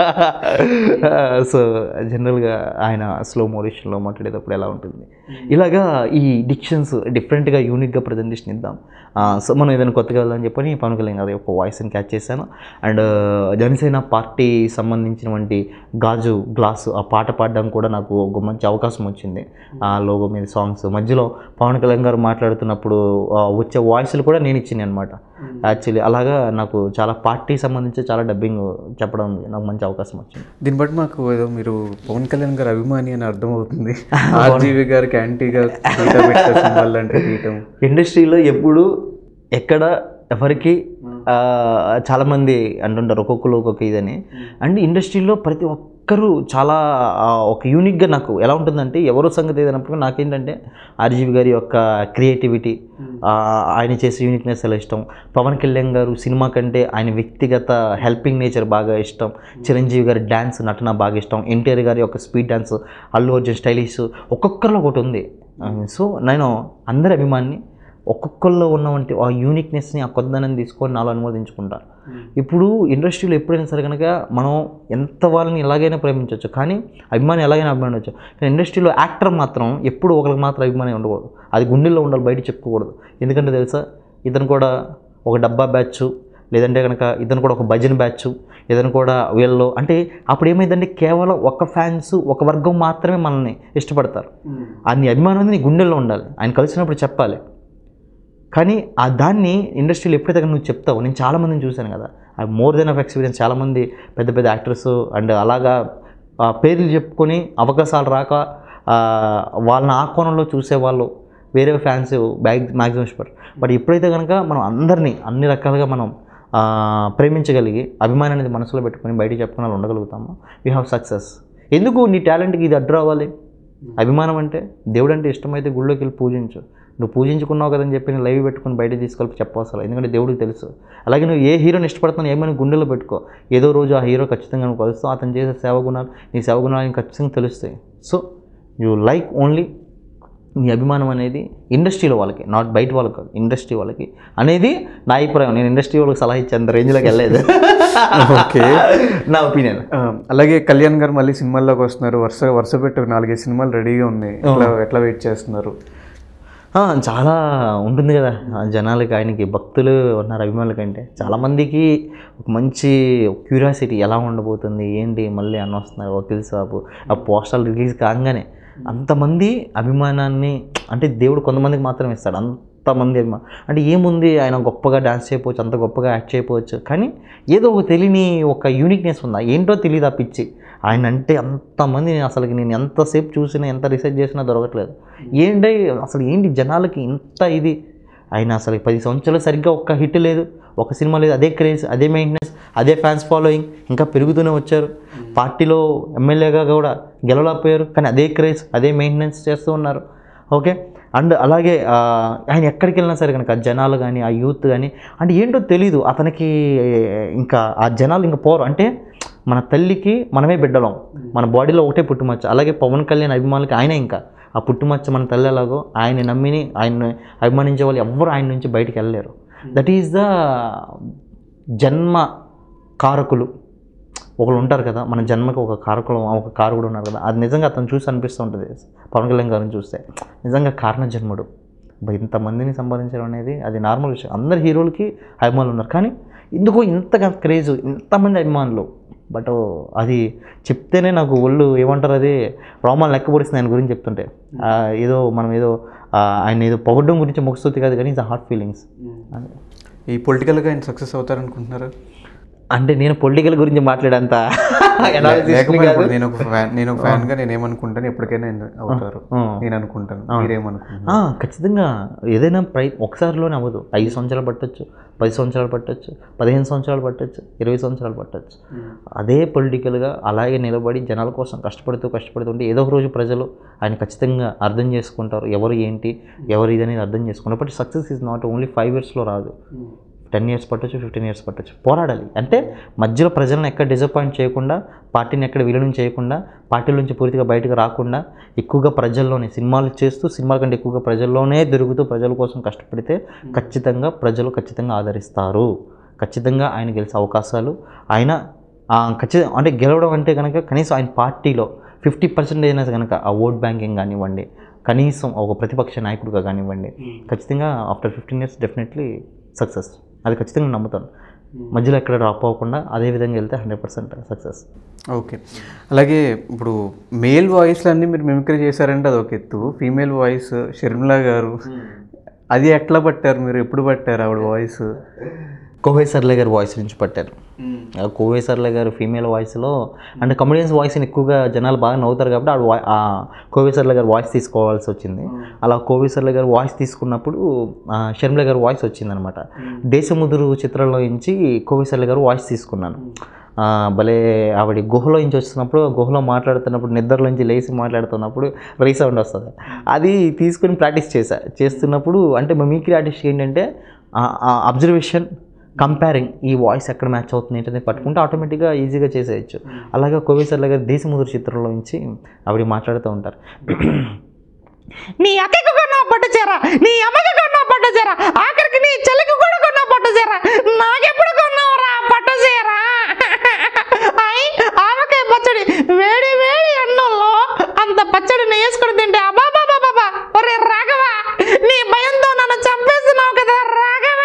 S2: సో జనరల్గా ఆయన స్లో మోరేషన్లో మాట్లాడేటప్పుడు ఎలా ఉంటుంది ఇలాగా ఈ డిక్షన్స్ డిఫరెంట్గా యూనిక్గా ప్రజెంటేషన్ ఇద్దాం సో మనం ఏదైనా కొత్తగా వెళ్దామని చెప్పని పవన్ కళ్యాణ్ గారి యొక్క వాయిస్ని క్యాచ్ చేశాను అండ్ జనసేన పార్టీ సంబంధించినటువంటి గాజు గ్లాసు ఆ పాట పాడడం కూడా నాకు ఒక మంచి అవకాశం వచ్చింది ఆ లోగో మీద సాంగ్స్ మధ్యలో పవన్ కళ్యాణ్ గారు మాట్లాడుతున్నప్పుడు ఆ, వచ్చే వాయిస్లు కూడా నేను ఇచ్చింది అనమాట యాక్చువల్లీ అలాగా నాకు చాలా పార్టీ సంబంధించి చాలా డబ్బింగ్ చెప్పడం నాకు మంచి అవకాశం వచ్చింది
S1: దీన్ని బట్టి మాకు ఏదో మీరు పవన్ కళ్యాణ్ గారు అభిమాని అని అర్థం అవుతుంది ఆర్జీవి గారికి యాంటీగా తీయటం పెట్టే సినిమాలు అంటే తీయటం
S2: ఇండస్ట్రీలో ఎప్పుడు ఎక్కడ ఎవరికి ఆ, చాలామంది అంటుంటారు ఒక్కొక్కరు ఒక్కొక్క ఇదని అండ్ ఇండస్ట్రీలో ప్రతి ఒక్కరూ చాలా ఆ, ఒక యూనిక్గా నాకు ఎలా ఉంటుందంటే ఎవరో సంగతి ఏదైనప్పుడు నాకేంటంటే ఆర్జీవి గారి యొక్క క్రియేటివిటీ ఆయన చేసే యూనిక్నెస్ చాలా ఇష్టం పవన్ కళ్యాణ్ గారు సినిమా కంటే ఆయన వ్యక్తిగత హెల్పింగ్ నేచర్ బాగా ఇష్టం చిరంజీవి గారి డ్యాన్స్ నటన బాగా ఇష్టం ఎన్టీఆర్ గారి యొక్క speed dance Allu Arjun stylish ఒక్కొక్కరిలో ఒకటి ఉంది సో నేను అందరి అభిమాన్ని ఒక్కొక్కరిలో ఉన్నవంటి ఆ యూనిక్నెస్ని ఆ కొత్తదనం తీసుకొని నాలో అనుమోదించుకుంటా ఇప్పుడు ఇండస్ట్రీలో ఎప్పుడైనా సరే కనుక మనం ఎంత వాళ్ళని ఎలాగైనా ప్రేమించవచ్చు కానీ అభిమాని ఎలాగైనా అభిమానించవచ్చు కానీ ఇండస్ట్రీలో యాక్టర్ మాత్రం ఎప్పుడు ఒకరికి మాత్రం అభిమాని ఉండకూడదు అది గుండెల్లో ఉండాలి బయట చెప్పుకోకూడదు ఎందుకంటే తెలుసా ఇతను కూడా ఒక డబ్బా బ్యాచ్ లేదంటే కనుక ఇతను కూడా ఒక భజన బ్యాచ్ ఇతను కూడా వీళ్ళు అంటే అప్పుడు ఏమైందంటే కేవలం ఒక ఫ్యాన్స్ ఒక వర్గం మాత్రమే మనల్ని ఇష్టపడతారు అన్ని అభిమానం అనేది నీ గుండెల్లో ఉండాలి ఆయన కలిసినప్పుడు చెప్పాలి కానీ ఆ దాన్ని ఇండస్ట్రీలో ఎప్పుడైతే కనుక నువ్వు చెప్తావో నేను చాలామందిని చూశాను కదా I more than of experience చాలామంది పెద్ద పెద్ద యాక్టర్స్ అండ్ అలాగా ఆ, పేర్లు చెప్పుకొని అవకాశాలు రాక ఆ, వాళ్ళని ఆ కోణంలో చూసేవాళ్ళు వేరే ఫ్యాన్స్ బ్యాగ్ మ్యాక్సిమం ఇష్టపడరు బట్ ఎప్పుడైతే కనుక మనం అందరినీ అన్ని రకాలుగా మనం ఆ, ప్రేమించగలిగి అభిమానం అనేది మనసులో పెట్టుకొని బయటికి చెప్పుకుని అలా ఉండగలుగుతామో వీ హ్యావ్ సక్సెస్ ఎందుకు నీ టాలెంట్కి ఇది అడ్డు రావాలి అభిమానం అంటే దేవుడు అంటే ఇష్టమైతే గుళ్ళోకి వెళ్ళి పూజించు నువ్వు పూజించుకున్నావు కదని చెప్పి నేను లైవ్ పెట్టుకుని బయట తీసుకెళ్ళి చెప్పవసరం ఎందుకంటే దేవుడికి తెలుసు అలాగే నువ్వు ఏ హీరోని ఇష్టపడుతున్నావు ఏమైనా గుండెలో పెట్టుకో ఏదో రోజు ఆ హీరో ఖచ్చితంగా నువ్వు కలుస్తావు అతను చేసే సేవ గుణాలు నీ సేవ గుణాలు నీకు ఖచ్చితంగా తెలుస్తాయి సో యూ లైక్ ఓన్లీ నీ అభిమానం అనేది ఇండస్ట్రీలో వాళ్ళకి నాట్ బయట వాళ్ళకి కాదు ఇండస్ట్రీ వాళ్ళకి అనేది నా అభిప్రాయం నేను ఇండస్ట్రీ వాళ్ళకి సలహా ఇచ్చే అంత రేంజ్లోకి వెళ్ళలేదు
S1: ఓకే
S2: నా ఒపీనియన్
S1: ఆ, అలాగే కళ్యాణ్ గారు మళ్ళీ సినిమాల్లోకి వస్తున్నారు వరుస వరుస పెట్టి ఒక నాలుగైదు సినిమాలు రెడీగా ఉన్నాయి ఎట్లా ఎట్లా వెయిట్ చేస్తున్నారు
S2: చాలా ఉంటుంది కదా ఆ జనాలకి ఆయనకి భక్తులు ఉన్నారు అభిమానుల కంటే చాలామందికి ఒక మంచి క్యూరియాసిటీ ఎలా ఉండబోతుంది ఏంటి మళ్ళీ అన్న వస్తున్నారు వకీల్ సాబు ఆ పోస్టర్లు రిలీజ్ కాగానే అంతమంది అభిమానాన్ని అంటే దేవుడు కొంతమందికి మాత్రం ఇస్తాడు అంతమంది అభిమానం అంటే ఏముంది ఆయన గొప్పగా డాన్స్ చేయకపోవచ్చు అంత గొప్పగా యాక్ట్ చేయకపోవచ్చు కానీ ఏదో ఒక తెలియని ఒక యూనిక్నెస్ ఉందా ఏంటో తెలియదు ఆ పిచ్చి ఆయన అంటే అంతమంది నేను అసలుకి నేను ఎంతసేపు చూసినా ఎంత రీసెర్చ్ చేసినా దొరకట్లేదు ఏంటి అసలు ఏంటి జనాలకి ఇంత ఇది ఆయన అసలు పది సంవత్సరాలు సరిగ్గా ఒక్క హిట్ లేదు ఒక సినిమా లేదు అదే క్రేజ్ అదే మెయింటెనెన్స్ అదే ఫ్యాన్స్ ఫాలోయింగ్ ఇంకా పెరుగుతూనే వచ్చారు పార్టీలో ఎమ్మెల్యేగా కూడా గెలవలేకపోయారు కానీ అదే క్రేజ్ అదే మెయింటెనెన్స్ చేస్తూ ఉన్నారు ఓకే అండ్ అలాగే ఆ, ఆయన ఎక్కడికి వెళ్ళినా సరే కనుక ఆ జనాలు కానీ ఆ యూత్ కానీ అంటే ఏంటో తెలీదు అతనికి ఇంకా ఆ జనాలు ఇంకా పోరు అంటే మన తల్లికి మనమే బిడ్డలం మన బాడీలో ఒకటే పుట్టుమచ్చ అలాగే పవన్ కళ్యాణ్ అభిమానులకి ఆయనే ఇంకా ఆ పుట్టుమచ్చ మన తల్లి ఎలాగో ఆయన నమ్మిని ఆయన అభిమానించే వాళ్ళు ఎవ్వరు ఆయన నుంచి బయటికి వెళ్ళలేరు దట్ ఈస్ ద జన్మ కారకులు ఒకళ్ళు ఉంటారు కదా మన జన్మకి ఒక కారకులు ఒక కారకుడు ఉన్నారు కదా అది నిజంగా అతను చూసి అనిపిస్తూ ఉంటుంది పవన్ కళ్యాణ్ గారిని చూస్తే నిజంగా కారణ జన్ముడు అబ్బా, ఇంతమందిని సంపాదించడం అనేది అది నార్మల్ విషయం అందరు హీరోలకి అభిమానులు ఉన్నారు కానీ ఎందుకో ఇంతగా క్రేజ్ ఇంతమంది అభిమానులు బట్ అది చెప్తేనే నాకు ఒళ్ళు ఏమంటారు అది రోమాలు లెక్క పొడిస్తుంది ఆయన గురించి చెప్తుంటే ఆ, ఏదో మనం ఏదో ఆ, ఆయన ఏదో పొగడ్డం గురించి ముగిస్తుంది కాదు కానీ ఇట్స్ హార్ట్ ఫీలింగ్స్
S1: ఈ పొలిటికల్గా ఆయన సక్సెస్ అవుతారనుకుంటున్నారా
S2: అంటే నేను పొలిటికల్ గురించి మాట్లాడేంత analysis ని
S1: లేకపోతే
S2: కాదు.
S1: ఇప్పుడు నేను ఒక ఫ్యాన్ నేను ఒక ఫ్యాన్ గా నేను ఏమనుకుంటాను ఎప్పటికైనా ఆయన అవుతారు
S2: ఆ.
S1: నేను అనుకుంటాను మీరేమనుకుంటున్నారు
S2: ఆ, ఖచ్చితంగా ఏదైనా ప్రై ఒకసారిలోనే అవ్వదు ఐదు సంవత్సరాలు పట్టొచ్చు పది సంవత్సరాలు పట్టొచ్చు పదిహేను సంవత్సరాలు పట్టొచ్చు ఇరవై సంవత్సరాలు పట్టొచ్చు అదే పొలిటికల్గా అలాగే నిలబడి జనాల కోసం కష్టపడుతూ కష్టపడుతుంటే ఏదో ఒక రోజు ప్రజలు ఆయన ఖచ్చితంగా అర్థం చేసుకుంటారు ఎవరు ఏంటి ఎవరు ఇది అనేది అర్థం చేసుకుంటారు but success is not only five ఇయర్స్లో రాదు టెన్ ఇయర్స్ పట్టొచ్చు ఫిఫ్టీన్ ఇయర్స్ పట్టొచ్చు పోరాడాలి అంటే మధ్యలో ప్రజలను ఎక్కడ డిసప్పాయింట్ చేయకుండా పార్టీని ఎక్కడ విలీనం చేయకుండా పార్టీల నుంచి పూర్తిగా బయటకు రాకుండా ఎక్కువగా ప్రజల్లోనే సినిమాలు చేస్తూ సినిమాల కంటే ఎక్కువగా ప్రజల్లోనే తిరుగుతూ ప్రజల కోసం కష్టపడితే ఖచ్చితంగా ప్రజలు ఖచ్చితంగా ఆదరిస్తారు ఖచ్చితంగా ఆయన గెలిచే అవకాశాలు ఆయన ఆ, ఖచ్చితంగా అంటే గెలవడం అంటే కనుక కనీసం ఆయన పార్టీలో ఫిఫ్టీ పర్సెంటేజ్ అయినా కనుక ఆ ఓట్ బ్యాంకింగ్ కానివ్వండి కనీసం ఒక ప్రతిపక్ష నాయకుడిగా కానివ్వండి ఖచ్చితంగా after fifteen years definitely success అది ఖచ్చితంగా నమ్ముతాను మధ్యలో ఎక్కడ డ్రాప్ అవ్వకుండా అదే విధంగా వెళ్తే హండ్రెడ్ పర్సెంట్ సక్సెస్
S1: ఓకే అలాగే ఇప్పుడు మేల్ వాయిస్లు అన్నీ మీరు మిమిక్రీ చేశారంటే అది ఒక ఎత్తు ఫీమేల్ వాయిస్ షర్మిలా గారు అది ఎట్లా పట్టారు మీరు ఎప్పుడు పట్టారు ఆవిడ వాయిస్
S2: కోవై సర్లే గారి వాయిస్ నుంచి పట్టారు ఆ కోవై సర్లే గారు ఫీమేల్ వాయిస్లో అంటే కమెడియన్స్ వాయిస్ని ఎక్కువగా జనాలు బాగా నవ్వుతారు కాబట్టి ఆవిడ వా- ఆ కోవై సర్లే గారి వాయిస్ తీసుకోవాల్సి వచ్చింది అలా కోవై సర్లే గారు వాయిస్ తీసుకున్నప్పుడు ఆ, షర్మిల గారు వాయిస్ వచ్చిందనమాట దేశముదురు చిత్రంలో నుంచి కోవై సర్లే గారు వాయిస్ తీసుకున్నాను ఆ, భలే ఆవిడ గుహలో నుంచి వస్తున్నప్పుడు ఆ గుహలో మాట్లాడుతున్నప్పుడు నిద్రలోంచి లేచి మాట్లాడుతున్నప్పుడు రీసౌండ్ వస్తుంది అది తీసుకొని ప్రాక్టీస్ చేశా చేస్తున్నప్పుడు అంటే మిమిక్రీ ఆర్టిస్ట్ ఏంటంటే అబ్జర్వేషన్ కంపేరింగ్ ఈ వాయిస్ ఎక్కడ మ్యాచ్ అవుతుంది ఏంటనేది పట్టుకుంటే ఆటోమేటిక్గా ఈజీగా చేసేయచ్చు అలాగే కోవేశ్వర్ల గారు దేశముదురు చిత్రంలో నుంచి ఆవిడ మాట్లాడుతూ ఉంటారు
S3: నీ అక్కకి కొన్నావు పట్టు చీర నీ అమ్మకి కొన్నావు పట్టు చీర ఆఖరికి నీ చెల్లికి కూడా కొన్నావు పట్టు చీర నాకెప్పుడు కొన్నావురా పట్టు చీర ఐ ఆవకాయ పచ్చడి వేడి వేడి అన్నంలో అంత పచ్చడిని వేసుకుని తింటే అబాబాబాబా ఒరే రాఘవ నీ భయంతో నన్ను చంపేస్తున్నావు కదా రాఘవ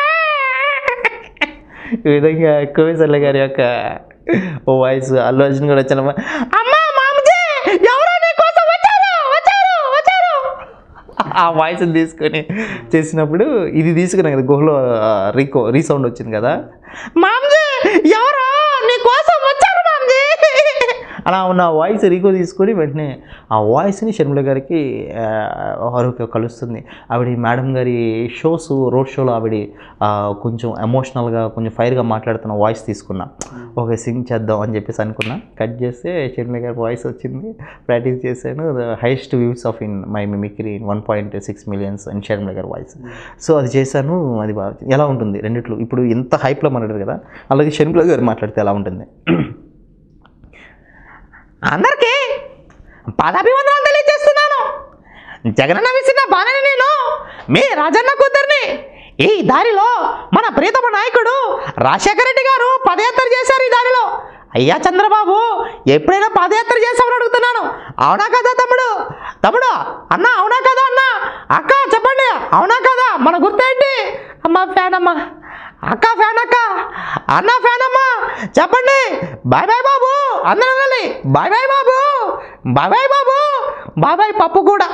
S2: ఈ విధంగా కోవేశ్వర్ల గారి యొక్క వాయిస్ అల్లు అర్జున్ కూడా వచ్చిన
S3: అమ్మా మామజీ ఎవరో నీ కోసం వచ్చారు వచ్చారు వచ్చారు
S2: ఆ వాయిస్ తీసుకొని చేసినప్పుడు ఇది తీసుకున్నాం కదా గుహలో రీకో రీసౌండ్ వచ్చింది కదా
S3: మామజీ ఎవరో నీ కోసం వచ్చారు మామజీ
S2: అలా నా వాయిస్ రీకో తీసుకొని వెంటనే ఆ వాయిస్ని షర్మిల గారికి ఆ, వారికి కలుస్తుంది ఆవిడ మేడం గారి షోస్ రోడ్ షోలో ఆవిడ ఆ, కొంచెం ఎమోషనల్గా కొంచెం ఫైర్గా మాట్లాడుతున్న వాయిస్ తీసుకున్నా ఓకే సింగ్ చేద్దాం అని చెప్పేసి అనుకున్నా కట్ చేస్తే షర్మిల గారి వాయిస్ వచ్చింది ప్రాక్టీస్ చేశాను the highest views of in my mimicry in one point six millions and Sharmila గారి వాయిస్ సో అది చేశాను అది బాగా వచ్చింది. ఎలా ఉంటుంది రెండిట్లో ఇప్పుడు ఎంత హైప్లో మాట్లాడారు కదా అలాగే షర్మిల గారు మాట్లాడితే ఎలా ఉంటుంది
S3: అందరికీ పాదాభివందనాలు తెలియజేస్తున్నాను జగనన్న విసిన బాణని నేను మీ రాజన్న కూతుర్ని ఈ దారిలో మన ప్రీతమ నాయకుడు రాజశేఖర రెడ్డి గారు పదయాత్ర చేశారు ఈ దారిలో అయ్యా చంద్రబాబు ఎప్పుడైనా పాదయాత్ర చేసామని అడుగుతున్నాను అవునా కదా తమ్ముడు తమ్ముడు అన్న అవునా కదా అన్న అక్క చెప్పండి అవునా కదా మన గుర్తేంటి అమ్మ ఫ్యాన్ అమ్మ అక్క ఫ్యాన్ అక్క అన్న ఫ్యాన్ అమ్మ చెప్పండి బాయ్ బాయ్ బాబు అందరూ అనాలి bye bye Babu bye bye Babu bye bye Pappu కూడా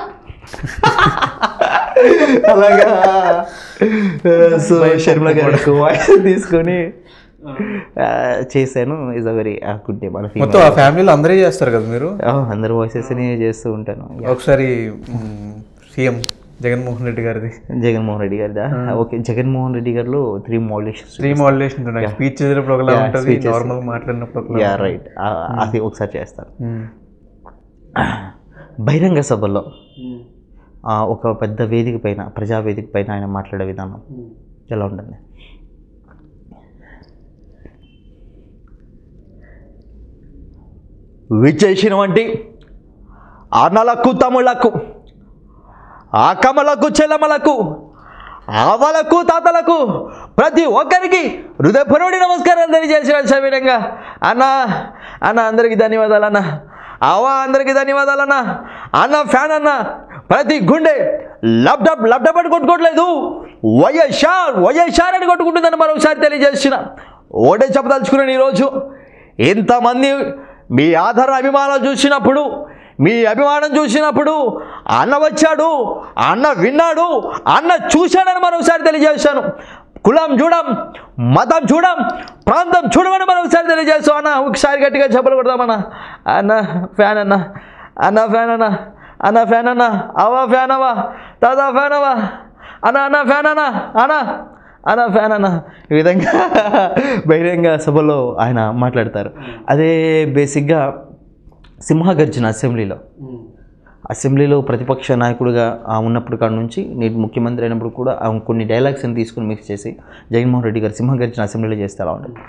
S2: అలాగా సో షర్మిల గారికి వాయిస్ తీసుకొని ఆ, చేశాను is a very good day మన female.
S1: మొత్తం ఆ ఫ్యామిలీలో అందరే చేస్తారు కదా మీరు
S2: ఆ, అందరు వాయిసెస్ని చేస్తూ ఉంటాను
S1: ఒకసారి సీఎం జగన్మోహన్ రెడ్డి గారిది
S2: జగన్మోహన్ రెడ్డి గారిదా ఓకే జగన్మోహన్ రెడ్డి గారిలో త్రీ మోడలేషన్స్
S1: త్రీ మోడలేషన్ ఉన్నాయి స్పీచ్ చేసేటప్పుడు ఒకలా
S2: Yeah,
S1: ఉంటుంది
S2: speeches.
S1: నార్మల్ మాట్లాడినప్పుడు ఒకలా
S2: యా రైట్ అది ఒకసారి చేస్తాను
S1: మ్మ్.
S2: బహిరంగ సభల్లో ఆ, ఒక పెద్ద వేదిక పైన ప్రజా వేదిక పైన ఆయన మాట్లాడే విధానం ఎలా ఉంటుంది విచ్చేసిన వంటి అన్నలకు తమ్ముళ్లకు ఆకమలకు చెల్లమలకు ఆవలకు తాతలకు ప్రతి ఒక్కరికి హృదయపూర్వడి నమస్కారాలు తెలియజేసిన సవినంగా అన్న అన్న అందరికీ ధన్యవాదాలు అన్న అవ్వ అందరికీ ధన్యవాదాలు అన్న అన్న ఫ్యాన్ అన్న ప్రతి గుండె లబ్డబ్ లబ్డబ్ అని కొట్టుకోవట్లేదు వైఎస్ఆర్ వైఎస్ఆర్ అని కొట్టుకుంటుందని మరొకసారి తెలియజేసిన ఒకటే చెప్పదలుచుకున్నాను ఈరోజు ఇంతమంది మీ ఆధార అభిమానాలు చూసినప్పుడు మీ అభిమానం చూసినప్పుడు అన్న వచ్చాడు అన్న విన్నాడు అన్న చూశాడని మరొకసారి తెలియజేశాను కులం చూడం మతం చూడం ప్రాంతం చూడమని మరొకసారి తెలియజేస్తాం అన్న ఒకసారి గట్టిగా చెప్పలు కొడదామన్న అన్న ఫ్యాన్ అన్న అన్న ఫ్యాన్ అన్న అన్న ఫ్యాన్ అన్న అవా ఫ్యాన్ అవా దాదా ఫ్యాన్ అవా అన్న అన్న ఫ్యాన్ అన్న అన్న అన్న ఫ్యాన్ అన్న ఈ విధంగా బహిరంగ సభలో ఆయన మాట్లాడతారు అదే బేసిక్గా సింహగర్జన అసెంబ్లీలో అసెంబ్లీలో ప్రతిపక్ష నాయకుడిగా ఆ ఉన్నప్పుడు కాడ నుంచి నేటి ముఖ్యమంత్రి అయినప్పుడు కూడా ఆ కొన్ని డైలాగ్స్ని తీసుకుని మిక్స్ చేసి జగన్మోహన్ రెడ్డి గారు సింహగర్జన అసెంబ్లీలో చేస్తే అలా ఉంటుంది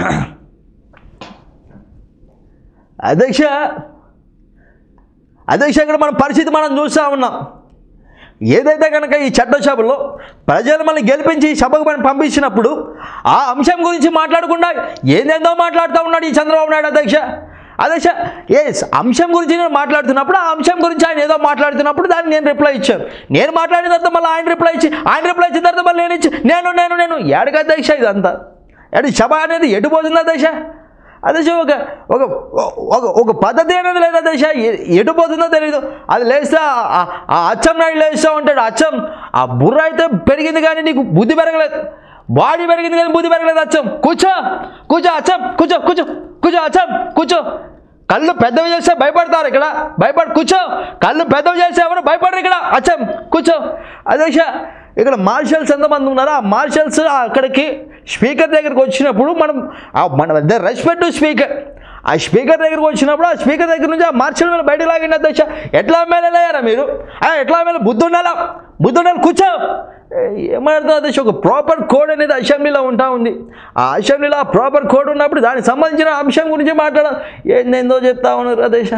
S2: అధ్యక్ష అధ్యక్ష ఇక్కడ మన పరిస్థితి మనం చూస్తూ ఉన్నాం ఏదైతే కనుక ఈ చట్టసభలో ప్రజలు మనల్ని గెలిపించి ఈ సభకు మనం పంపించినప్పుడు ఆ అంశం గురించి మాట్లాడకుండా ఏందేందో మాట్లాడుతూ ఉన్నాడు ఈ చంద్రబాబు నాయుడు అధ్యక్ష అధ్యక్ష ఏ అంశం గురించి నేను మాట్లాడుతున్నప్పుడు ఆ అంశం గురించి ఆయన ఏదో మాట్లాడుతున్నప్పుడు దాన్ని నేను రిప్లై ఇచ్చాను నేను మాట్లాడిన తర్వాత మళ్ళీ ఆయన రిప్లై ఇచ్చి ఆయన రిప్లై ఇచ్చిన తర్వాత మళ్ళీ నేను ఇచ్చి నేను నేను నేను ఏడగా అధ్యక్ష ఇదంతా ఎడు సభ అనేది ఎటు పోతుంది అధ్యక్ష అధ్యక్ష ఒక ఒక ఒక ఒక పద్ధతి అనేది లేదు అధ్యక్ష ఎ- ఎటు పోతుందో తెలియదు అది లేస్తే ఆ- ఆ- ఆ అచ్చం నాయుడు లేస్తూ ఉంటాడు అచ్చం ఆ బుర్ర అయితే పెరిగింది కానీ నీకు బుద్ధి పెరగలేదు బాడీ పెరిగింది కానీ బుద్ధి పెరగలేదు అచ్చం కూర్చో కూర్చో అచ్చం కూర్చో కూర్చో కూర్చో అచ్చం కూర్చో కళ్ళు పెద్దవి చేస్తే భయపడతారు ఇక్కడ భయపడి కూర్చో కళ్ళు పెద్దవి చేస్తే ఎవరు భయపడరు ఇక్కడ అచ్చం కూర్చో అధ్యక్ష ఇక్కడ మార్షల్స్ ఎంతమంది ఉన్నారో ఆ మార్షల్స్ అక్కడికి స్పీకర్ దగ్గరికి వచ్చినప్పుడు మనం ఆ మన రెస్పెక్ట్ స్పీకర్ ఆ స్పీకర్ దగ్గరికి వచ్చినప్పుడు ఆ స్పీకర్ దగ్గర నుంచి ఆ మార్షల్ మీద బయటకు లాగండి అధ్యక్ష ఎట్లా ఎమ్మెల్యేలయ్యారా మీరు ఆ, ఎట్లా ఎమ్మెల్యే బుద్ధి ఉండాలా బుద్ధి ఉండాలి కూర్చో ఏమర్థం అధ్యక్ష ఒక ప్రాపర్ కోడ్ అనేది అసెంబ్లీలో ఉంటా ఉంది ఆ అసెంబ్లీలో ఆ ప్రాపర్ కోడ్ ఉన్నప్పుడు దానికి సంబంధించిన అంశం గురించి మాట్లాడాలి ఏందేందో చెప్తా ఉన్నారు అధ్యక్ష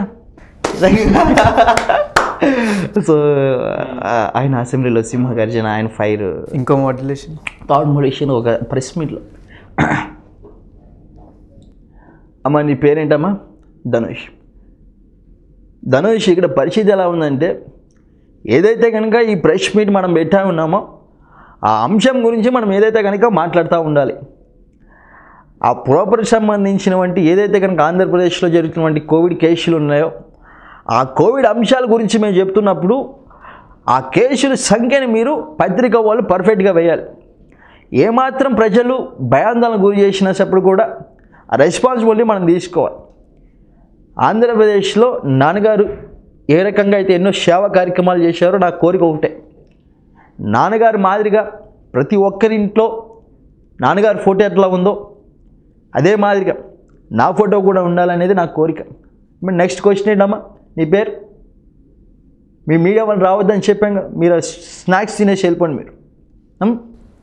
S2: సో ఆయన అసెంబ్లీలో సింహగర్జన ఆయన ఫైర్
S1: ఇంకో మోడ్యులేషన్
S2: థర్డ్ మోడేషన్ ఒక ప్రెస్ మీట్లో అమ్మ నీ పేరేంటమ్మా ధనుష్ ధనుష్ ఇక్కడ పరిస్థితి ఎలా ఉందంటే ఏదైతే కనుక ఈ ప్రెస్ మీట్ మనం పెట్టా ఉన్నామో ఆ అంశం గురించి మనం ఏదైతే కనుక మాట్లాడుతూ ఉండాలి ఆ ప్రాపర్ సంబంధించినటువంటి ఏదైతే కనుక ఆంధ్రప్రదేశ్లో జరుగుతున్నటువంటి కోవిడ్ కేసులు ఉన్నాయో ఆ కోవిడ్ అంశాల గురించి మేము చెప్తున్నప్పుడు ఆ కేసుల సంఖ్యని మీరు పత్రిక వాళ్ళు పర్ఫెక్ట్గా వేయాలి ఏమాత్రం ప్రజలు భయాందోళన గురి చేసినప్పుడు కూడా ఆ రెస్పాన్సిబిలిటీ మనం తీసుకోవాలి ఆంధ్రప్రదేశ్లో నాన్నగారు ఏ రకంగా అయితే ఎన్నో సేవా కార్యక్రమాలు చేశారో నా కోరిక ఒకటే నాన్నగారు మాదిరిగా ప్రతి ఒక్కరింట్లో నాన్నగారి ఫోటో ఎట్లా ఉందో అదే మాదిరిగా నా ఫోటో కూడా ఉండాలనేది నా కోరిక మరి నెక్స్ట్ క్వశ్చన్ ఏంటమ్మా నీ పేరు మీ మీడియా వాళ్ళు రావద్దని చెప్పాం కదా మీరు స్నాక్స్ తినేసి వెళ్ళిపోండి మీరు ఉమ్?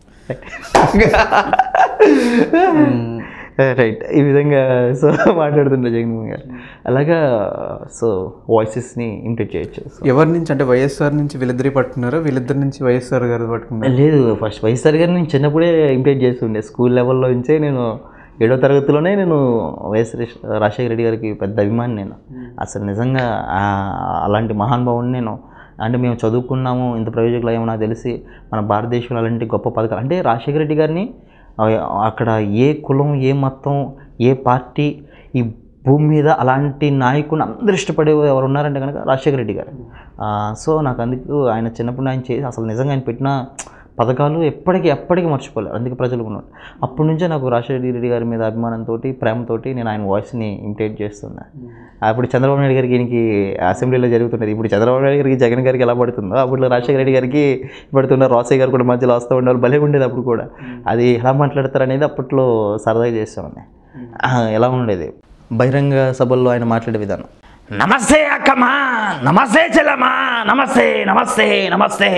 S2: రైట్ ఈ విధంగా సో మాట్లాడుతుండే జగన్మోహన్ గారు అలాగా సో వాయిసెస్ని ఇమిటేట్ చేయొచ్చు సో
S1: ఎవరి నుంచి అంటే వైఎస్ఆర్ నుంచి వీళ్ళిద్దరి పట్టుకున్నారా వీళ్ళిద్దరి నుంచి వైఎస్ఆర్ గారు పట్టుకున్నారు
S2: లేదు ఫస్ట్ వైఎస్ఆర్ గారిని నేను చిన్నప్పుడే ఇమిటేట్ చేస్తుండే స్కూల్ లెవెల్లో నుంచే నేను ఏడో తరగతిలోనే నేను వైఎస్ రేష్- రాజశేఖర రెడ్డి గారికి పెద్ద అభిమాని నేను అసలు నిజంగా ఆ- అలాంటి మహానుభావుని నేను అంటే మేము చదువుకున్నాము ఇంత ప్రయోజకులు అయ్యామో నాకు తెలిసి మన భారతదేశంలో అలాంటి గొప్ప పథకాలు అంటే రాజశేఖర రెడ్డి గారిని ఆ, అక్కడ ఏ కులం ఏ మతం ఏ పార్టీ ఈ భూమి మీద అలాంటి నాయకుని అందరూ ఇష్టపడే ఎవరు ఉన్నారంటే కనుక రాజశేఖర రెడ్డి గారు ఆ, సో నాకు అందుకు ఆయన చిన్నప్పుడు ఆయన చేసి అసలు నిజంగా ఆయన పెట్టిన పథకాలు ఎప్పటికీ ఎప్పటికీ మర్చిపోలేదు అందుకే ప్రజలు ఉన్నారు అప్పటి నుంచే నాకు రాజశేఖర రెడ్డి గారి మీద అభిమానంతో ప్రేమతో నేను ఆయన వాయిస్ని ఇమిటేట్ చేస్తున్నా అప్పుడు చంద్రబాబు నాయుడు గారికి ఈయనకి అసెంబ్లీలో జరుగుతున్నది ఇప్పుడు చంద్రబాబు నాయుడు గారికి జగన్ గారికి ఎలా పడుతుందో అప్పుడు రాజశేఖర రెడ్డి గారికి పడుతున్న రాసయ్య గారు కూడా మధ్యలో వస్తూ ఉండేవాళ్ళు భలే ఉండేది అప్పుడు కూడా అది ఎలా మాట్లాడతారు అనేది అప్పట్లో సరదాగా చేస్తామని ఎలా ఉండేది బహిరంగ సభల్లో ఆయన మాట్లాడే విధానం
S3: నమస్తే అక్కమ్మా నమస్తే చెల్లమ్మా నమస్తే నమస్తే నమస్తే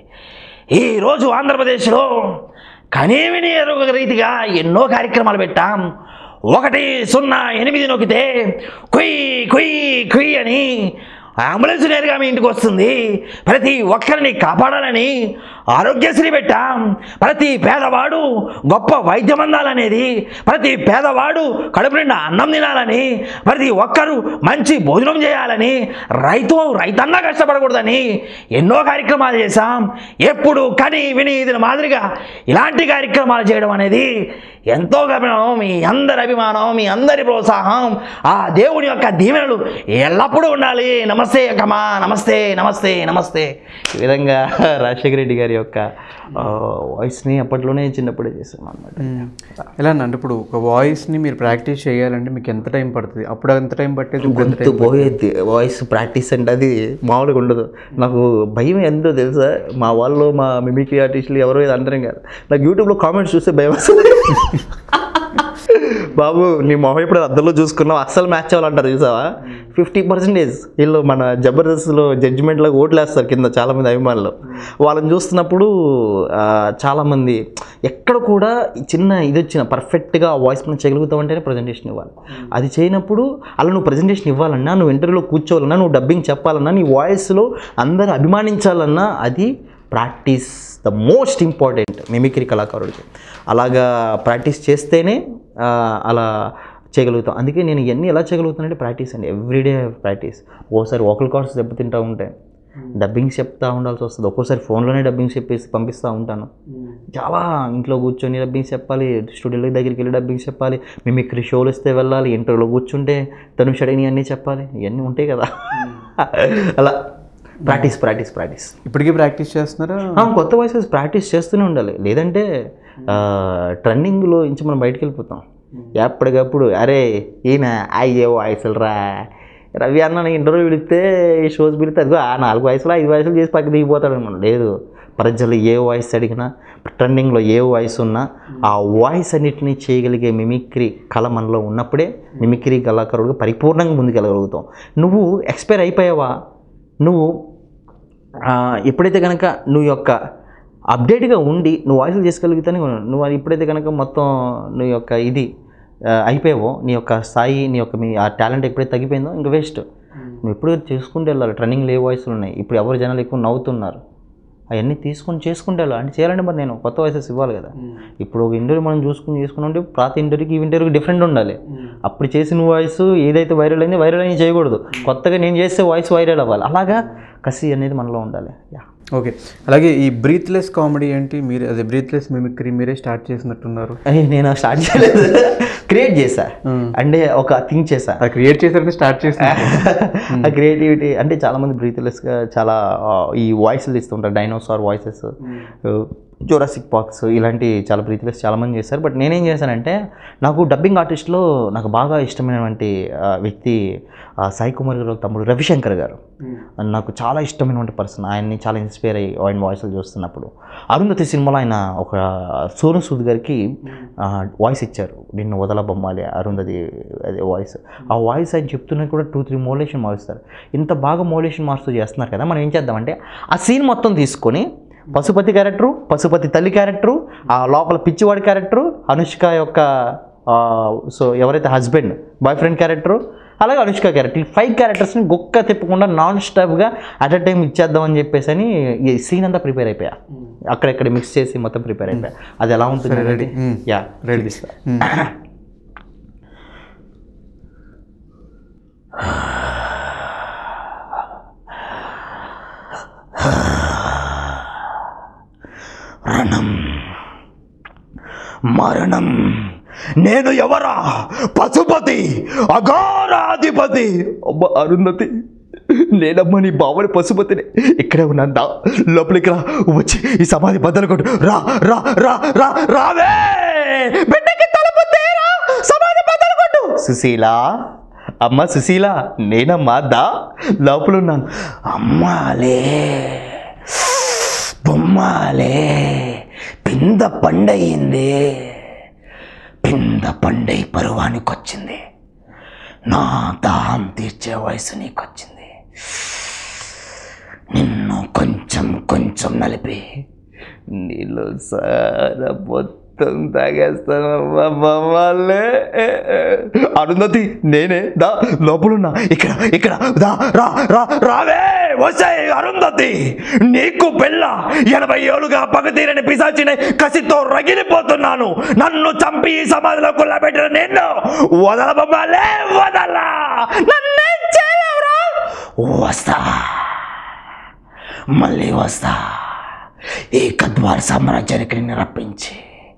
S3: ఈరోజు ఆంధ్రప్రదేశ్లో కనీవిని ఎరుగ రీతిగా ఎన్నో కార్యక్రమాలు పెట్టాం ఒకటి సున్నా ఎనిమిది నొక్కితే కుయ్ కుయ్ కుయ్ అని అంబులెన్స్ నేరుగా మీ ఇంటికి వస్తుంది ప్రతి ఒక్కరిని కాపాడాలని ఆరోగ్యశ్రీ పెట్టాం ప్రతి పేదవాడు గొప్ప వైద్యం అందాలనేది ప్రతి పేదవాడు కడుపు నిండా అన్నం తినాలని ప్రతి ఒక్కరూ మంచి భోజనం చేయాలని రైతు రైతన్నా కష్టపడకూడదని ఎన్నో కార్యక్రమాలు చేశాం ఎప్పుడు కని విని ఇది మాదిరిగా ఇలాంటి కార్యక్రమాలు చేయడం అనేది ఎంతో గమనం మీ అందరి అభిమానం మీ అందరి ప్రోత్సాహం ఆ దేవుని యొక్క దీవెనలు ఎల్లప్పుడూ ఉండాలి నమస్తే అక్కమ్మా నమస్తే నమస్తే నమస్తే
S2: ఈ విధంగా రాజశేఖర రెడ్డి గారి యొక్క ఆ, వాయిస్ని అప్పట్లోనే చిన్నప్పుడే చేసాం అనమాట
S1: ఎలా అంటే ఇప్పుడు ఒక వాయిస్ని మీరు ప్రాక్టీస్ చేయాలంటే మీకు ఎంత టైం పడుతుంది అప్పుడు ఎంత టైం పట్టేది ఇప్పుడు ఎంత
S2: గొంతు పోయేది వాయిస్ ప్రాక్టీస్ అంటే అది మామూలుగా ఉండదు నాకు భయం ఎంతో తెలుసా మా వాళ్ళు మా మిమిక్రీ ఆర్టిస్టులు ఎవరో ఇది అందరం కాదు నాకు యూట్యూబ్లో కామెంట్స్ చూస్తే భయం వస్తుంది బాబు నీ మొహం ఇప్పుడు అద్దంలో చూసుకున్నావు అస్సలు మ్యాచ్ అవ్వాలంటారు చూసావా ఫిఫ్టీ పర్సెంటేజ్ వీళ్ళు మన జబర్దస్త్లో జడ్జిమెంట్లో ఓట్లు వేస్తారు కింద చాలామంది అభిమానులు వాళ్ళని చూస్తున్నప్పుడు ఆ, చాలామంది ఎక్కడ కూడా ఈ చిన్న ఇది వచ్చిన పర్ఫెక్ట్గా వాయిస్ మనం చేయగలుగుతావు అంటేనే ప్రజెంటేషన్ ఇవ్వాలి అది చేయనప్పుడు అలా నువ్వు ప్రజెంటేషన్ ఇవ్వాలన్నా నువ్వు ఇంటర్వ్యూలో కూర్చోవాలన్నా నువ్వు డబ్బింగ్ చెప్పాలన్నా నీ వాయిస్లో అందరూ అభిమానించాలన్నా అది practice the most important mimicry కళాకారుడికి అలాగా ప్రాక్టీస్ చేస్తేనే ఆ, అలా చేయగలుగుతాం అందుకే నేను ఇవన్నీ ఎలా చేయగలుగుతానంటే ప్రాక్టీస్ అండి ఎవ్రీడే ప్రాక్టీస్ ఓసారి ఓకల్ కార్డ్స్ దెబ్బతింటూ ఉంటాయి డబ్బింగ్ చెప్తా ఉండాల్సి వస్తుంది ఒక్కోసారి ఫోన్లోనే డబ్బింగ్ చెప్పేసి పంపిస్తూ ఉంటాను చాలా ఇంట్లో కూర్చొని డబ్బింగ్ చెప్పాలి స్టూడియోల దగ్గరికి వెళ్ళి డబ్బింగ్ చెప్పాలి మేము ఇక్కడ షోలు ఇస్తే వెళ్ళాలి ఇంటర్వ్యూలో కూర్చుంటే తను షడని అన్నీ చెప్పాలి ఇవన్నీ ఉంటాయి కదా అలా ప్రాక్టీస్ ప్రాక్టీస్ ప్రాక్టీస్
S1: ఇప్పటికీ ప్రాక్టీస్ చేస్తున్నారా
S2: ఆ, కొత్త వాయిసెస్ ప్రాక్టీస్ చేస్తూనే ఉండాలి లేదంటే ట్రెండింగ్లో నుంచి మనం బయటకు వెళ్ళిపోతాం ఎప్పటికప్పుడు అరే ఈయన అయ్యే వాయిసులు రా రవి అన్న ఇంటర్వ్యూ పిలిస్తే ఈ షోస్ పిలిస్తే అదిగో ఆ నాలుగు వయసులో ఐదు వయసులు చేసి పక్కన దిగిపోతాడు అనమాట లేదు ప్రజలు ఏ వాయిస్ అడిగినా ట్రెండింగ్లో ఏ వాయిస్ ఉన్నా ఆ వాయిస్ అన్నిటినీ చేయగలిగే మిమిక్రీ కళ మనలో ఉన్నప్పుడే మిమిక్రీ కళాకారుడిగా పరిపూర్ణంగా ముందుకెళ్ళగలుగుతాం నువ్వు ఎక్స్పైర్ అయిపోయావా నువ్వు ఆ, ఎప్పుడైతే కనుక నువ్వు యొక్క అప్డేట్గా ఉండి నువ్వు వాయిస్లు చేసుకోగలుగుతానే ఉన్నావు. నువ్వు అది ఎప్పుడైతే కనుక మొత్తం నీ యొక్క ఇది ఆ, అయిపోయావో నీ యొక్క స్థాయి నీ యొక్క మీ ఆ టాలెంట్ ఎప్పుడైతే తగ్గిపోయిందో ఇంకా వేస్ట్ నువ్వు ఎప్పుడు చేసుకుంటూ వెళ్ళాలి ట్రెండింగ్లో ఏ వాయిస్లు ఉన్నాయి ఇప్పుడు ఎవరు జనాలు ఎక్కువ నవ్వుతున్నారు అవన్నీ తీసుకొని చేసుకుంటూ వెళ్ళాలి అంటే చేయాలంటే మరి నేను కొత్త వాయిసెస్ ఇవ్వాలి కదా ఇప్పుడు ఒక ఇంటర్వ్యూ మనం చూసుకుని చేసుకుని ఉంటే ప్రతి ఇంటర్వ్యూకి ఈ ఇంటర్వ్యూకి డిఫరెంట్ ఉండాలి అప్పుడు చేసిన వాయిస్ ఏదైతే వైరల్ అయింది వైరల్ అయింది చేయకూడదు కొత్తగా నేను చేసే వాయిస్ వైరల్ అవ్వాలి అలాగా కసి అనేది మనలో ఉండాలి యా
S1: ఓకే అలాగే ఈ బ్రీత్లెస్ కామెడీ ఏంటి మీరు అదే బ్రీత్లెస్ మిమిక్రీ మీరే స్టార్ట్ చేసినట్టున్నారు
S2: అయ్యి నేను స్టార్ట్ చేయలేదు క్రియేట్ చేశా అంటే ఒక థింక్ చేశా
S1: అది క్రియేట్ చేశారని స్టార్ట్ చేస్తున్నారు
S2: ఆ క్రియేటివిటీ అంటే చాలా మంది బ్రీత్లెస్గా చాలా ఆ, ఈ వాయిస్లు ఇస్తుంటారు డైనోసార్ వాయిసెస్ జోరాసిక్ పాక్స్ ఇలాంటి చాలా ప్రీతిలెస్ చాలామంది చేశారు బట్ నేనేం చేశానంటే నాకు డబ్బింగ్ ఆర్టిస్ట్లో నాకు బాగా ఇష్టమైనటువంటి ఆ, వ్యక్తి ఆ, సాయి కుమార్ గారు వాళ్ళ తమ్ముడు రవిశంకర్ గారు నాకు చాలా ఇష్టమైనటువంటి పర్సన్ ఆయన్ని చాలా ఇన్స్పైర్ అయ్యి ఆయన వాయిస్లు చూస్తున్నప్పుడు అరుంధతి సినిమాలో ఆయన ఒక సోను సూద్ గారికి వాయిస్ ఇచ్చారు నిన్ను వదల బొమ్మాలి అరుంధతి అదే వాయిస్ ఆ వాయిస్ ఆయన చెప్తున్నా కూడా టూ త్రీ మోలేషన్ మారుస్తారు ఇంత బాగా మోలేషన్ మారుస్తూ చేస్తున్నారు కదా మనం ఏం చేద్దామంటే ఆ సీన్ మొత్తం తీసుకొని పశుపతి క్యారెక్టరు పశుపతి తల్లి క్యారెక్టరు ఆ లోపల పిచ్చివాడి క్యారెక్టరు అనుష్క యొక్క సో ఎవరైతే హస్బెండ్ బాయ్ ఫ్రెండ్ క్యారెక్టరు అలాగే అనుష్క క్యారెక్టర్ ఈ ఫైవ్ క్యారెక్టర్స్ని గొక్క తిప్పకుండా నాన్ స్టాప్గా అట్ అ టైం ఇచ్చేద్దామని చెప్పేసి అని ఈ సీన్ అంతా ప్రిపేర్ అయిపోయా అక్కడెక్కడ మిక్స్ చేసి మొత్తం ప్రిపేర్ అయిపోయా అది ఎలా ఉంటుంది అనేది యా
S1: రెడీ
S2: రణం మరణం నేను ఎవరా పశుపతి అఘోరాధిపతి అమ్మ అరుంధతి నేనమ్మ నీ బావని పశుపతిని ఇక్కడే ఉన్నాందా లోపలికి రా వచ్చి ఈ సమాధి బద్దలు కొట్టు రా రా రా రా రావే బిడ్డకి తలుపు తీరా సమాధి బద్దలు కొట్టు సుశీల అమ్మ సుశీల నేనమ్మా దా లోపల ఉన్నాను అమ్మాలే బొమ్మాలే పింద పండయింది పింద పండై పరువానికి వచ్చింది నా దాహం తీర్చే వయసు నీకొచ్చింది నిన్ను కొంచెం కొంచెం నలిపి నీళ్ళు సార మొత్తం తాగేస్తానమ్మా అరుంధతి నేనే దా లోపలున్నా ఇక్కడ ఇక్కడ దా రా రా రావే వసే అరుంధతి నీకు పెళ్ళ ఎనభై ఏళ్ళుగా పగతీరని పిశాచిని కసితో రగిలిపోతున్నాను నన్ను చంపి ఈ సమాధిలో కుల్లబెట్టిన నిన్ను వదలబొమ్మాలే వదలా నన్నేం చేయలేవురా వస్తా మళ్ళీ వస్తా ఈ కద్వార్ సామ్రాజ్యానికి నిన్ను రప్పించి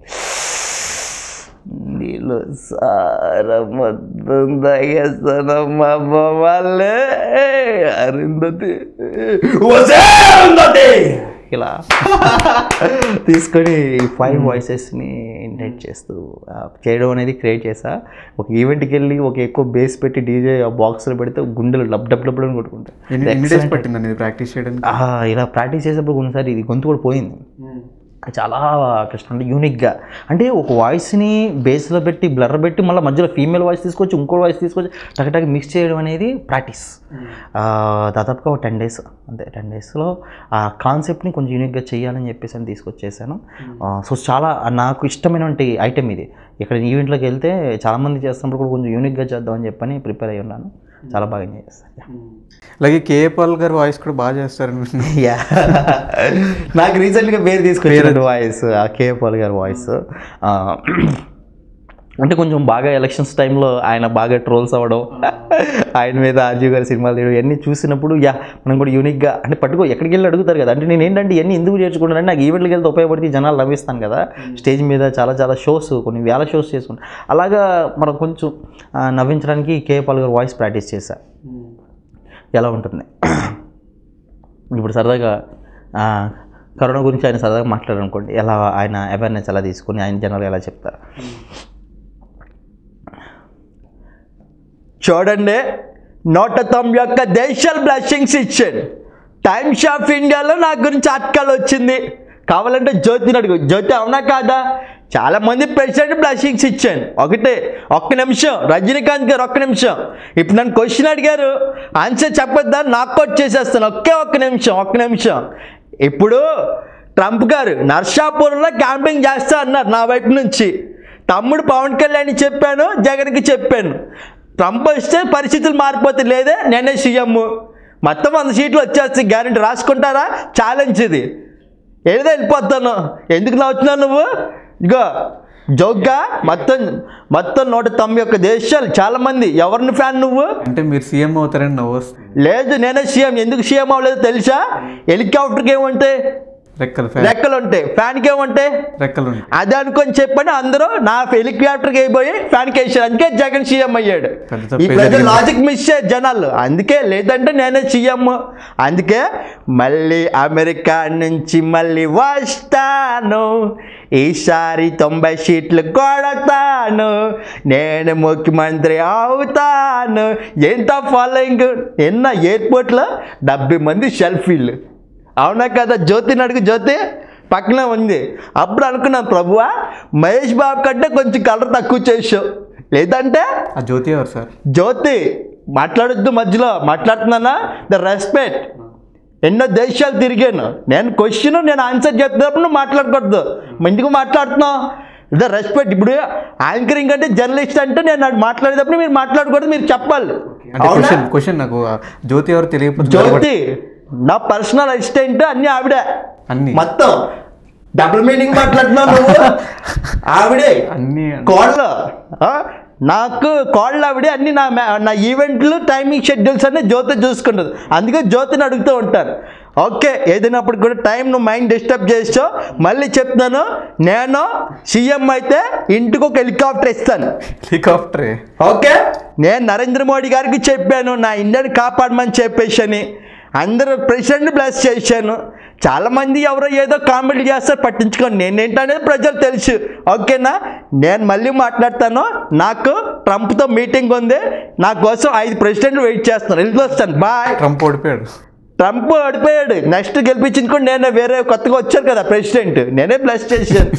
S2: నీళ్ళు సార మొత్తం తాగేస్తానమ్మా వాళ్ళే అరుంధతి వసే అరుంధతి ఇలా తీసుకొని ఫైవ్ వాయిసెస్ని ఇంటెంట్ చేస్తూ ఆ, చేయడం అనేది క్రియేట్ చేసా ఒక ఈవెంట్కి వెళ్ళి ఒక ఎక్కువ బేస్ పెట్టి డీజే బాక్స్లో పెడితే గుండెలు డబ్ డబ్ డబ్ అని కొట్టుకుంటాయి
S1: ఎన్ని ఎన్ని డేస్ పట్టిందండి ఇది ప్రాక్టీస్ చేయడానికి
S2: ఆ, ఇలా ప్రాక్టీస్ చేసేప్పుడు కొన్నిసారి ఇది గొంతు కూడా పోయింది చాలా కష్టం అంటే యూనిక్గా అంటే ఒక వాయిస్ని బేస్లో పెట్టి బ్లర్ పెట్టి మళ్ళీ మధ్యలో ఫీమేల్ వాయిస్ తీసుకొచ్చి ఇంకో వాయిస్ తీసుకొచ్చి టక్ మిక్స్ చేయడం అనేది ప్రాక్టీస్ దాదాపుగా ఒక టెన్ డేస్ అంతే టెన్ డేస్లో ఆ కాన్సెప్ట్ని కొంచెం యూనిక్గా చేయాలని చెప్పేసి అని తీసుకొచ్చేసాను సో చాలా నాకు ఇష్టమైనటువంటి ఐటెం ఇది ఇక్కడ ఈవెంట్లోకి వెళ్తే చాలామంది చేస్తున్నప్పుడు కూడా కొంచెం యూనిక్గా చేద్దామని చెప్పని ప్రిపేర్ అయ్యి ఉన్నాను చాలా బాగా ఎంజాయ్ చేస్తాను
S1: అలాగే కేఏ పాల్ గారు వాయిస్ కూడా బాగా చేస్తారని విన్నాను.
S2: యా నాకు రీసెంట్గా పేరు తీసుకొచ్చారు వాయిస్ ఆ కే పాల్ గారి వాయిస్ అంటే కొంచెం బాగా ఎలక్షన్స్ టైంలో ఆయన బాగా ట్రోల్స్ అవ్వడం ఆయన మీద ఆర్జీ గారి సినిమాలు తీయడం ఇవన్నీ చూసినప్పుడు యా మనం కూడా యూనిక్గా అంటే పట్టుకో ఎక్కడికి వెళ్ళి అడుగుతారు కదా అంటే నేను ఏంటంటే ఇవన్నీ ఎందుకు నేర్చుకుంటానంటే నాకు ఈవెంట్కి వెళ్తే ఉపయోగపడితే జనాలు నవ్విస్తాను కదా స్టేజ్ మీద చాలా చాలా షోస్ కొన్ని వేల షోస్ చేసుకుంటాను అలాగా మనం కొంచెం ఆ, నవ్వించడానికి కే పాల్ గారు వాయిస్ ప్రాక్టీస్ చేశా ఎలా ఉంటుంది ఇప్పుడు సరదాగా ఆ, కరోనా గురించి ఆయన సరదాగా మాట్లాడారనుకోండి ఎలా ఆయన అవేర్నెస్ ఎలా తీసుకుని ఆయన జనాలు ఎలా చెప్తారు చూడండి నోటతం యొక్క దేశాలు బ్లషింగ్స్ ఇచ్చాడు టైమ్స్ ఆఫ్ ఇండియాలో నా గురించి ఆర్టికల్ వచ్చింది కావాలంటే జ్యోతిని అడుగు జ్యోతి అవునా కాదా చాలా మంది ప్రెసిడెంట్ బ్లషింగ్స్ ఇచ్చాను ఒకటే ఒక్క నిమిషం రజనీకాంత్ గారు ఒక్క నిమిషం ఇప్పుడు నన్ను క్వశ్చన్ అడిగారు ఆన్సర్ చెప్పొద్దా నాకు కొట్ చేసేస్తాను ఒకే ఒక్క నిమిషం ఒక్క నిమిషం ఇప్పుడు ట్రంప్ గారు నర్సాపూర్లో క్యాంపింగ్ చేస్తా అన్నారు నా వైపు నుంచి తమ్ముడు పవన్ కళ్యాణ్ చెప్పాను జగన్కి చెప్పాను ట్రంప్ వస్తే పరిస్థితులు మారిపోతే లేదే నేనే సీఎం మొత్తం వంద సీట్లు వచ్చేస్తాయి గ్యారెంటీ రాసుకుంటారా ఛాలెంజ్ ఇది ఏదో వెళ్ళిపోతాను ఎందుకు నవ్వుతున్నావు నువ్వు ఇగో జోక్గా మొత్తం మొత్తం నూట తొంభై ఒక్క దేశాలు చాలామంది ఎవరిని ఫ్యాన్ నువ్వు
S1: అంటే మీరు సీఎం అవుతారని నవ్వు వస్తుంది
S2: లేదు నేనే సీఎం ఎందుకు సీఎం అవ్వలేదు తెలుసా హెలికాప్టర్కి ఏమంటే
S1: రెక్కలు ఫ్యాన్
S2: రెక్కలు ఉంటాయి ఫ్యాన్కి ఏముంటాయి
S1: రెక్కలు ఉంటాయి
S2: అది అనుకొని చెప్పని అందరూ నా హెలికాప్టర్కి అయిపోయి ఫ్యాన్కి వేసారు అందుకే జగన్ సీఎం అయ్యాడు
S1: పెద్ద
S2: ఈ
S1: తప్పే
S2: ప్రజలు
S1: జరిగింది.
S2: లాజిక్ మిస్ అయ్యారు జనాలు అందుకే లేదంటే నేనే సీఎం అందుకే మళ్ళీ అమెరికా నుంచి మళ్ళీ వస్తాను ఈసారి తొంభై సీట్లు కొడతాను నేను ముఖ్యమంత్రి అవుతాను ఎంత ఫాలోయింగ్ నిన్న ఎయిర్పోర్ట్లో డెబ్బై మంది సెల్ఫీలు అవునా కదా జ్యోతిని అడుగు జ్యోతి పక్కనే ఉంది అప్పుడు అనుకున్నాను ప్రభువా మహేష్ బాబు కంటే కొంచెం కలర్ తక్కువ చేసావు లేదంటే
S1: ఆ జ్యోతి ఎవరు సార్
S2: జ్యోతి మాట్లాడొద్దు మధ్యలో మాట్లాడుతున్నానా ద రెస్పెక్ట్ ఎన్నో దేశాలు తిరిగాను నేను క్వశ్చన్ నేను ఆన్సర్ చెప్తున్నప్పుడు నువ్వు మాట్లాడకూడదు ఎందుకు మాట్లాడుతున్నావు ద రెస్పెక్ట్ ఇప్పుడు యాంకరింగ్ అంటే జర్నలిస్ట్ అంటే నేను అది మాట్లాడేటప్పుడు మీరు మాట్లాడకూడదు మీరు చెప్పాలి
S1: అంటే
S2: అవునా?
S1: క్వశ్చన్ క్వశ్చన్ నాకు ఆ జ్యోతి ఎవరు తెలియకపోతే
S2: జ్యోతి నా పర్సనల్ అసిస్టెంట్ అన్ని ఆవిడే
S1: అన్ని
S2: మొత్తం డబుల్ మీనింగ్ మాట్లాడుతున్నావు నువ్వు ఆవిడే
S1: అన్ని
S2: కోళ్ళ ఆ? నాకు కోళ్ళ ఆవిడే అన్ని నా మ్యా- నా ఈవెంట్లు టైమింగ్ షెడ్యూల్స్ అన్ని జ్యోతి చూసుకుంటుంది అందుకే జ్యోతిని అడుగుతూ ఉంటాను ఓకే ఏదైనప్పుడు కూడా టైం నువ్వు మైండ్ డిస్టర్బ్ చేసావు మళ్ళీ చెప్తున్నాను నేను సీఎం అయితే ఇంటికి ఒక హెలికాప్టర్ ఇస్తాను
S1: హెలికాప్టరే
S2: ఓకే నేను నరేంద్ర మోడీ గారికి చెప్పాను నా ఇండియాని కాపాడమని చెప్పేసి అందరూ ప్రెసిడెంట్ బ్లెస్ చేశాను చాలామంది ఎవరో ఏదో కామెడీ చేస్తారు పట్టించుకోండి నేనేంటనేది ప్రజలు తెలుసు ఓకేనా నేను మళ్ళీ మాట్లాడతాను నాకు ట్రంప్తో మీటింగ్ ఉంది నా కోసం ఐదు ప్రెసిడెంట్లు వెయిట్ చేస్తున్నాను వెళ్ళి వస్తాను బాయ్
S1: ట్రంప్ ఓడిపోయాడు
S2: ట్రంప్ ఓడిపోయాడు నెక్స్ట్ గెలిపించింది కూడా నేనే వేరే కొత్తగా వచ్చారు కదా ప్రెసిడెంట్ నేనే బ్లెస్ చేశాను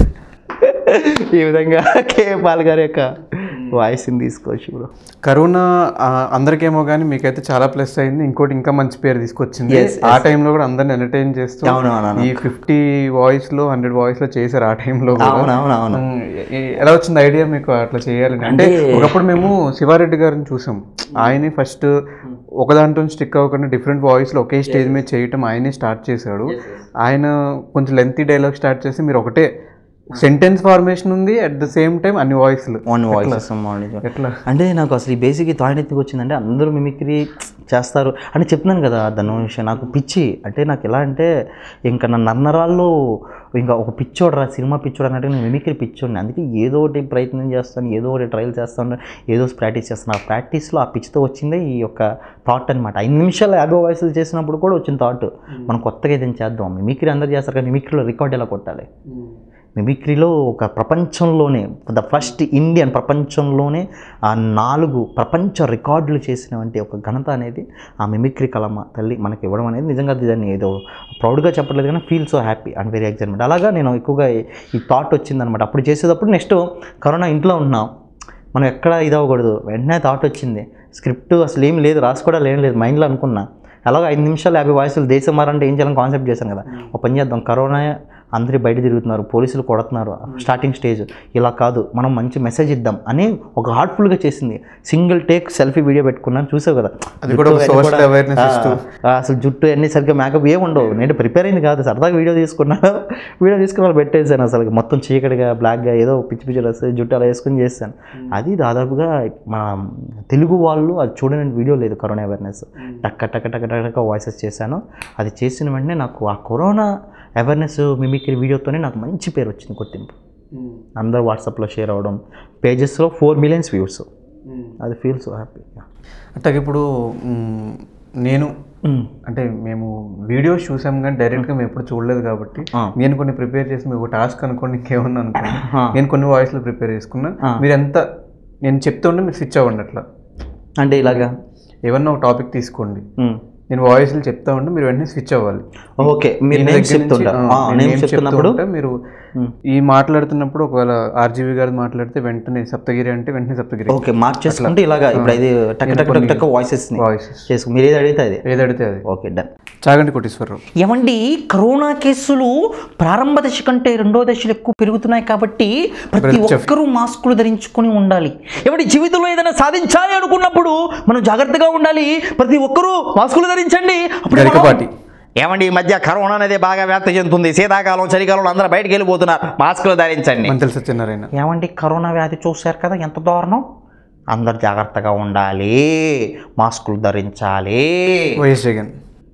S2: ఈ విధంగా కే పాల్ గారి యొక్క వాయిస్ని తీసుకోవచ్చు బ్రో
S1: కరోనా ఆ, అందరికేమో కానీ మీకైతే చాలా ప్లస్ అయింది ఇంకోటి ఇంకా మంచి పేరు తీసుకొచ్చింది
S2: Yes,
S1: ఆ టైంలో కూడా అందరిని ఎంటర్టైన్ చేస్తూ
S2: అవును, అవును, అవును.
S1: ఈ ఫిఫ్టీ వాయిస్ లో హండ్రెడ్ వాయిస్ లో చేశారు ఆ టైంలో కూడా
S2: అవును అవును అవును
S1: ఉమ్, ఎ- ఎలా వచ్చింది ఐడియా మీకు అట్లా చేయాలని అంటే ఒకప్పుడు మేము శివారెడ్డి గారిని చూసాం ఆయనే ఫస్ట్ ఒక దాంట్లో స్టిక్ అవ్వకుండా డిఫరెంట్ వాయిస్లో ఒకే స్టేజ్ మీద చేయటం ఆయనే స్టార్ట్ చేశాడు ఆయన కొంచెం లెంతీ డైలాగ్ స్టార్ట్ చేసి మీరు ఒకటే సెంటెన్స్ ఫార్మేషన్ ఉంది అట్ ద సేమ్ టైం అన్ని వాయిస్లు
S2: వన్ వాయిస్
S1: ఎట్లా
S2: అంటే నాకు అసలు ఈ బేసిక్ థాట్ ఎందుకు వచ్చిందంటే అందరూ మిమిక్రీ చేస్తారు అని చెప్తున్నాను కదా ధనుష్ నాకు పిచ్చి అంటే నాకు ఎలా అంటే ఇంకా నా నన్నరాల్లో ఇంకా ఒక పిచ్చోడు రా సినిమా పిచ్చోడు అన్నట్టు నేను మిమిక్రీ పిచ్చోడిని అందుకే ఏదో ఒకటి ప్రయత్నం చేస్తాను ఏదో ఒకటి ట్రయల్ చేస్తాను ఏదో ప్రాక్టీస్ చేస్తాను ఆ ప్రాక్టీస్లో ఆ పిచ్చితో వచ్చిందే ఈ యొక్క థాట్ అనమాట ఐదు నిమిషాలు యాభై వయసులు చేసినప్పుడు కూడా వచ్చిన థాట్ మనం కొత్తగా ఏదైనా చేద్దాం మిమిక్రీ అందరు చేస్తారు కానీ మిమిక్రీలో రికార్డ్ ఎలా కొట్టాలి మిమిక్రీలో ఒక ప్రపంచంలోనే ద ఫస్ట్ ఇండియన్ ప్రపంచంలోనే ఆ నాలుగు ప్రపంచ రికార్డులు చేసినటువంటి ఒక ఘనత అనేది ఆ మిమిక్రీ కలమ తల్లి మనకి ఇవ్వడం అనేది నిజంగా దాన్ని ఏదో ప్రౌడ్గా చెప్పట్లేదు కానీ feel so happy and very excitement అలాగా నేను ఎక్కువగా ఈ- ఈ థాట్ వచ్చిందనమాట అప్పుడు చేసేటప్పుడు నెక్స్ట్ కరోనా ఇంట్లో ఉన్నాం మనం ఎక్కడ ఇది అవ్వకూడదు వెంటనే థాట్ వచ్చింది స్క్రిప్ట్ అసలు ఏం లేదు రాసి కూడా ఏం లేదు మైండ్లో అనుకున్నా అలాగే ఐదు నిమిషాలు యాభై వాయిసులు దేశం మారంటే ఏం చేయాలని కాన్సెప్ట్ చేశాను కదా ఒక పని చేద్దాం కరోనా అందరూ బయట తిరుగుతున్నారు పోలీసులు కొడుతున్నారు స్టార్టింగ్ స్టేజ్ ఇలా కాదు మనం మంచి మెసేజ్ ఇద్దాం అని ఒక హార్ట్ఫుల్గా చేసింది సింగిల్ టేక్ సెల్ఫీ వీడియో పెట్టుకున్నాను చూసావు కదా
S1: అది కూడా ఒక
S2: జుట్టు
S1: social
S2: అన్నీ
S1: awareness
S2: ఆ,
S1: ఇస్తూ.
S2: ఆ, అసలు జుట్టు అన్ని సరిగ్గా మేకప్ ఏమి ఉండవు నేను ప్రిపేర్ అయింది కాదు సరదాగా వీడియో తీసుకున్నాను వీడియో తీసుకుని వాళ్ళు పెట్టేసాను అసలు మొత్తం చీకటిగా బ్లాక్గా ఏదో పిచ్చి పిచ్చి డ్రెస్ జుట్టు అలా వేసుకుని చేశాను అది దాదాపుగా మన తెలుగు వాళ్ళు అది చూడని వీడియో లేదు కరోనా అవేర్నెస్ టక్క టక్క టక్క టక్క టక్క వాయిసెస్ చేశాను అది చేసిన వెంటనే నాకు ఆ కరోనా అవేర్నెస్ మిమిక్రీ వీడియోతోనే నాకు మంచి పేరు వచ్చింది గుర్తింపు అందరూ వాట్సాప్లో షేర్ అవ్వడం పేజెస్లో ఫోర్ మిలియన్స్ వ్యూస్ అది ఫీల్ సో హ్యాపీ
S1: అంటే ఇప్పుడు మ్, నేను అంటే మేము వీడియోస్ చూసాం కానీ డైరెక్ట్గా మేము ఎప్పుడు చూడలేదు కాబట్టి
S2: ఆ.
S1: నేను కొన్ని ప్రిపేర్ చేసి మీకు టాస్క్ అనుకోండి ఇంకేమన్నా అనుకోండి
S2: ఆ.
S1: నేను కొన్ని వాయిస్లు ప్రిపేర్ చేసుకున్నా
S2: ఆ.
S1: మీరు ఎంత నేను చెప్తుంటే మీరు స్విచ్ అవ్వండి అట్లా
S2: అంటే ఇలాగా
S1: ఏమన్నా ఒక టాపిక్ తీసుకోండి
S2: మ్.
S1: నేను వాయిస్లు చెప్తా ఉంటే మీరు వెంటనే స్విచ్ అవ్వాలి
S2: ఓకే మీరు
S1: నేను
S2: నేమ్స్
S1: దగ్గర నుంచి,
S2: చెప్తుంటా
S1: ఆ, నేను
S2: నేమ్స్
S1: names చెప్తూ
S2: చెప్తున్నప్పుడు
S1: ఉంటే మీరు
S2: మ్.
S1: ఈ మాట్లాడుతున్నప్పుడు ఒకవేళ ఆర్జీవి గారు మాట్లాడితే వెంటనే సప్తగిరి అంటే వెంటనే సప్తగిరి
S2: ఓకే మార్చేసుకుంటే ఇలాగా ఇప్పుడు ఇది టక్ టక్ టక్ టక్ వాయిసెస్
S1: వాయిసెస్
S2: చేసుకు మీరు ఏది అడిగితే అది
S1: ఏదడితే అది
S2: ఓకే డన్
S1: చాగంటి కోటేశ్వరరావు
S3: ఏమండి కరోనా కేసులు ప్రారంభ దశ కంటే రెండో దశలు ఎక్కువ పెరుగుతున్నాయి కాబట్టి ప్రతి ఒక్కరూ మాస్కులు ధరించుకొని ఉండాలి ఏమండి జీవితంలో ఏదైనా సాధించాలి అనుకున్నప్పుడు మనం జాగ్రత్తగా ఉండాలి ప్రతి ఒక్కరూ మాస్కులు ధరించండి అప్పుడు మనం-
S1: గరికపాటి
S2: ఏమండి ఈ మధ్య కరోనా అనేది బాగా వ్యాప్తి చెందుతుంది శీతాకాలం చలికాలంలో అందరూ బయటకు వెళ్ళిపోతున్నారు మాస్కులు ధరించండి
S1: మంతెల సత్యనారాయణ
S3: ఏమండి కరోనా వ్యాధి చూశారు కదా ఎంత దారుణం
S2: అందరు జాగ్రత్తగా ఉండాలి మాస్కులు ధరించాలి
S1: వైఎస్ జగన్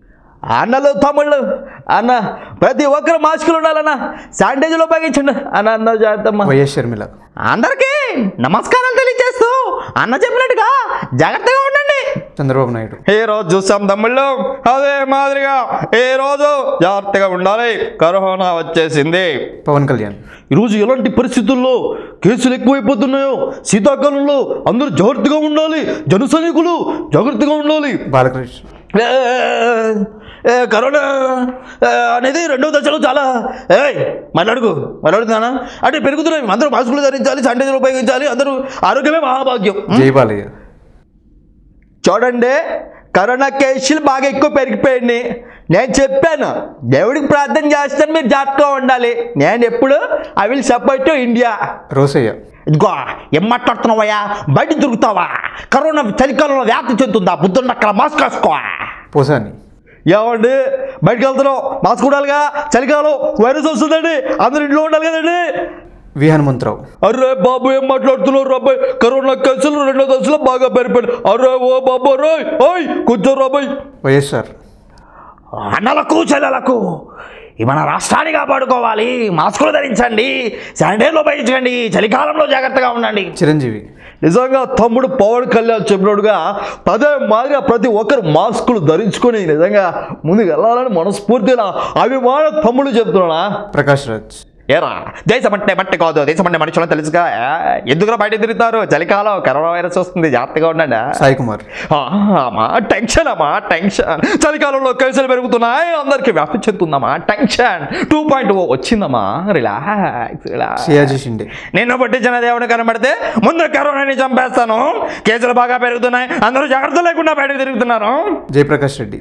S2: అన్నలు తమ్ముళ్ళు అన్న ప్రతి ఒక్కరు మాస్కులు ఉండాలన్న శానిటైజర్లు ఉపయోగించండి అన్న అన్న జాగ్రత్తమ్మ
S1: వైఎస్ షర్మిల
S2: అందరికీ నమస్కారాలు తెలియజేస్తూ అన్న చెప్పినట్టుగా జాగ్రత్తగా ఉండండి
S1: చంద్రబాబు నాయుడు
S2: ఏ రోజు చూసాం తమ్ముళ్ళు అదే మాదిరిగా ఏ రోజు జాగ్రత్తగా ఉండాలి కరోనా వచ్చేసింది
S1: పవన్ కళ్యాణ్
S2: ఈరోజు ఎలాంటి పరిస్థితుల్లో కేసులు ఎక్కువైపోతున్నాయో శీతాకాలంలో అందరూ జాగ్రత్తగా ఉండాలి జన సైనికులు జాగ్రత్తగా ఉండాలి
S1: బాలకృష్ణ
S2: ఏ, ఏ, కరోనా ఏ, అనేది రెండవ దశలో చాలా ఏయ్ మాట్లాడుకు మాట్లాడుతున్నానా అంటే పెరుగుతున్నాయి అందరూ మాస్కులు ధరించాలి శానిటైజర్ ఉపయోగించాలి అందరూ ఆరోగ్యమే మహాభాగ్యం
S1: జై బాలయ్య
S2: చూడండి కరోనా కేసులు బాగా ఎక్కువ పెరిగిపోయింది నేను చెప్పాను దేవుడికి ప్రార్థన చేస్తాను మీరు జాగ్రత్తగా ఉండాలి నేను ఎప్పుడు I will support India
S1: Rosaiah
S2: ఇదిగో ఏం మాట్లాడుతున్నావయ్యా బయట తిరుగుతావా కరోనా చలికాలంలో వ్యాప్తి చెందుతుందా బుద్ధున్న అక్కడ మాస్క్ వేసుకో
S1: పోసాని
S2: ఏమండి బయటకు వెళ్తున్నాం మాస్క్ ఉండాలిగా చలికాలం వైరస్ వస్తుందండి అందరు ఇంట్లో ఉండాలి కదండి
S1: వి హనుమంతరావు
S2: అరే బాబు ఏం మాట్లాడుతున్నారు అబ్బాయి కరోనా కేసులు రెండో దశలో బాగా పెరిగిపోయాడు అరే ఓ బాబు రోయ్ ఓయ్ కూర్చోరు అబ్బాయి
S1: వైఎస్ఆర్
S2: అన్నలకు చెల్లెలకు ఈ మన రాష్ట్రాన్ని కాపాడుకోవాలి మాస్కులు ధరించండి శానిటైజర్లు ఉపయోగించండి చలికాలంలో జాగ్రత్తగా ఉండండి
S1: చిరంజీవి
S2: నిజంగా తమ్ముడు పవన్ కళ్యాణ్ చెప్పినట్టుగా పదే మాదిరిగా ప్రతి ఒక్కరు మాస్కులు ధరించుకొని నిజంగా ముందుకు వెళ్ళాలని మనస్ఫూర్తిగా అభిమాన తమ్ముడు చెప్తున్నా
S1: ప్రకాష్ రాజ్
S2: ఏరా దేశం అంటే మట్టి కాదు దేశం అంటే మనుషులను తెలుసుగా ఏ, ఎందుకురా బయట తిరుగుతారు చలికాలం కరోనా వైరస్ వస్తుంది జాగ్రత్తగా ఉండండి
S1: సాయి కుమార్
S2: ఆ, అమ్మా టెన్షన్ అమ్మా టెన్షన్ చలికాలంలో కేసులు పెరుగుతున్నాయి అందరికి వ్యాప్తి చెందుతుందమ్మా టెన్షన్ టూ పాయింట్ ఓ వచ్చిందమ్మా రిలాక్స్ రిలాక్స్
S1: సియాజీ షిండే
S2: నిన్ను పట్టించిన దేవుని కనబడితే ముందు కరోనాని చంపేస్తాను కేసులు బాగా పెరుగుతున్నాయి అందరూ జాగ్రత్త లేకుండా బయటకు తిరుగుతున్నారు
S1: జయప్రకాష్ రెడ్డి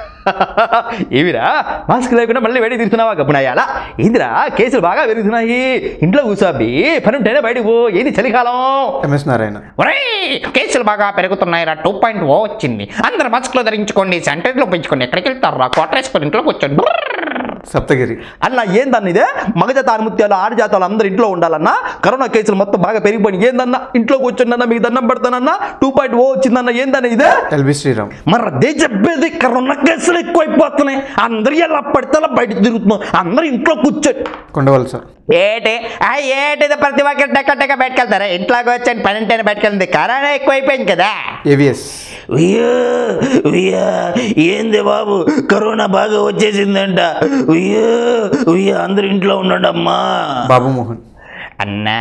S2: ఏమిరా మాస్క్ లేకుండా మళ్ళీ బయటకు తిరుగుతున్నావా గబ్బునయ్యాలా ఏందిరా కేసులు బాగా పెరుగుతున్నాయి ఇంట్లో కూసాబి పని ఉంటేనే బయటకు పో ఏది చలికాలం
S1: ఎంఎస్ నారాయణ
S3: ఒరేయ్ కేసులు బాగా పెరుగుతున్నాయి రా టూ పాయింట్ ఓ వచ్చింది అందరు మాస్కులు ధరించుకోండి శానిటైజర్లు పెంచుకోండి ఎక్కడికి వెళ్తారు రా కోటరేసుకొని ఇంట్లో కూర్చోండి బ్రర్.
S1: సప్తగిరి
S2: అన్న ఏందన్న ఇదే మగజాత ఆరుముత్యాలు ఆరు జాతాలు అందరూ ఇంట్లో ఉండాలన్నా కరోనా కేసులు మొత్తం బాగా పెరిగిపోయి ఏందన్నా ఇంట్లో కూర్చోండి మీకు దండం పెడతానన్నా టూ పాయింట్ ఓ వచ్చిందన్న ఏందన్న ఇదే
S1: ఎల్బి శ్రీరామ్
S2: మరి అదే చెప్పేది కరోనా కేసులు ఎక్కువైపోతున్నాయి అందరూ ఎలా పడితే అలా బయట తిరుగుతున్నాం అందరూ ఇంట్లో కూర్చొని
S1: కొండవలస
S3: ఏటి ఆ ఏటిది ప్రతి ఒక్కరు టెక్క టెక్క బయటకెళ్తారా ఇంట్లోకి వచ్చాను పని ఉంటేనే బయటకెళ్తుంది కరోనా ఎక్కువైపోయింది కదా
S1: ఏవిఎస్
S4: ఉయ్యా ఉయ్యా ఏంది బాబు కరోనా బాగా వచ్చేసిందంట ఉయ్యా ఉయ్యా అందరు ఇంట్లో ఉండండి అమ్మా
S1: బాబు మోహన్
S3: అన్నా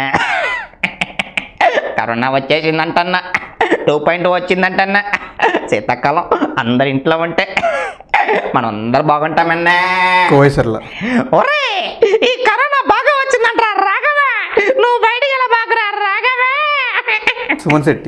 S3: కరోనా వచ్చేసిందంటన్నా టూ పాయింట్ వచ్చిందంటన్నా శీతాకాలం అందరి ఇంట్లో ఉంటే మనం అందరు బాగుంటామన్నా
S1: కోవైసర్ల
S3: ఒరే ఈ కరోనా బాగా వచ్చిందంటరా రాఘవా నువ్వు బయటికి ఎలా బాగురా రాఘవా
S1: సుమన్ శెట్టి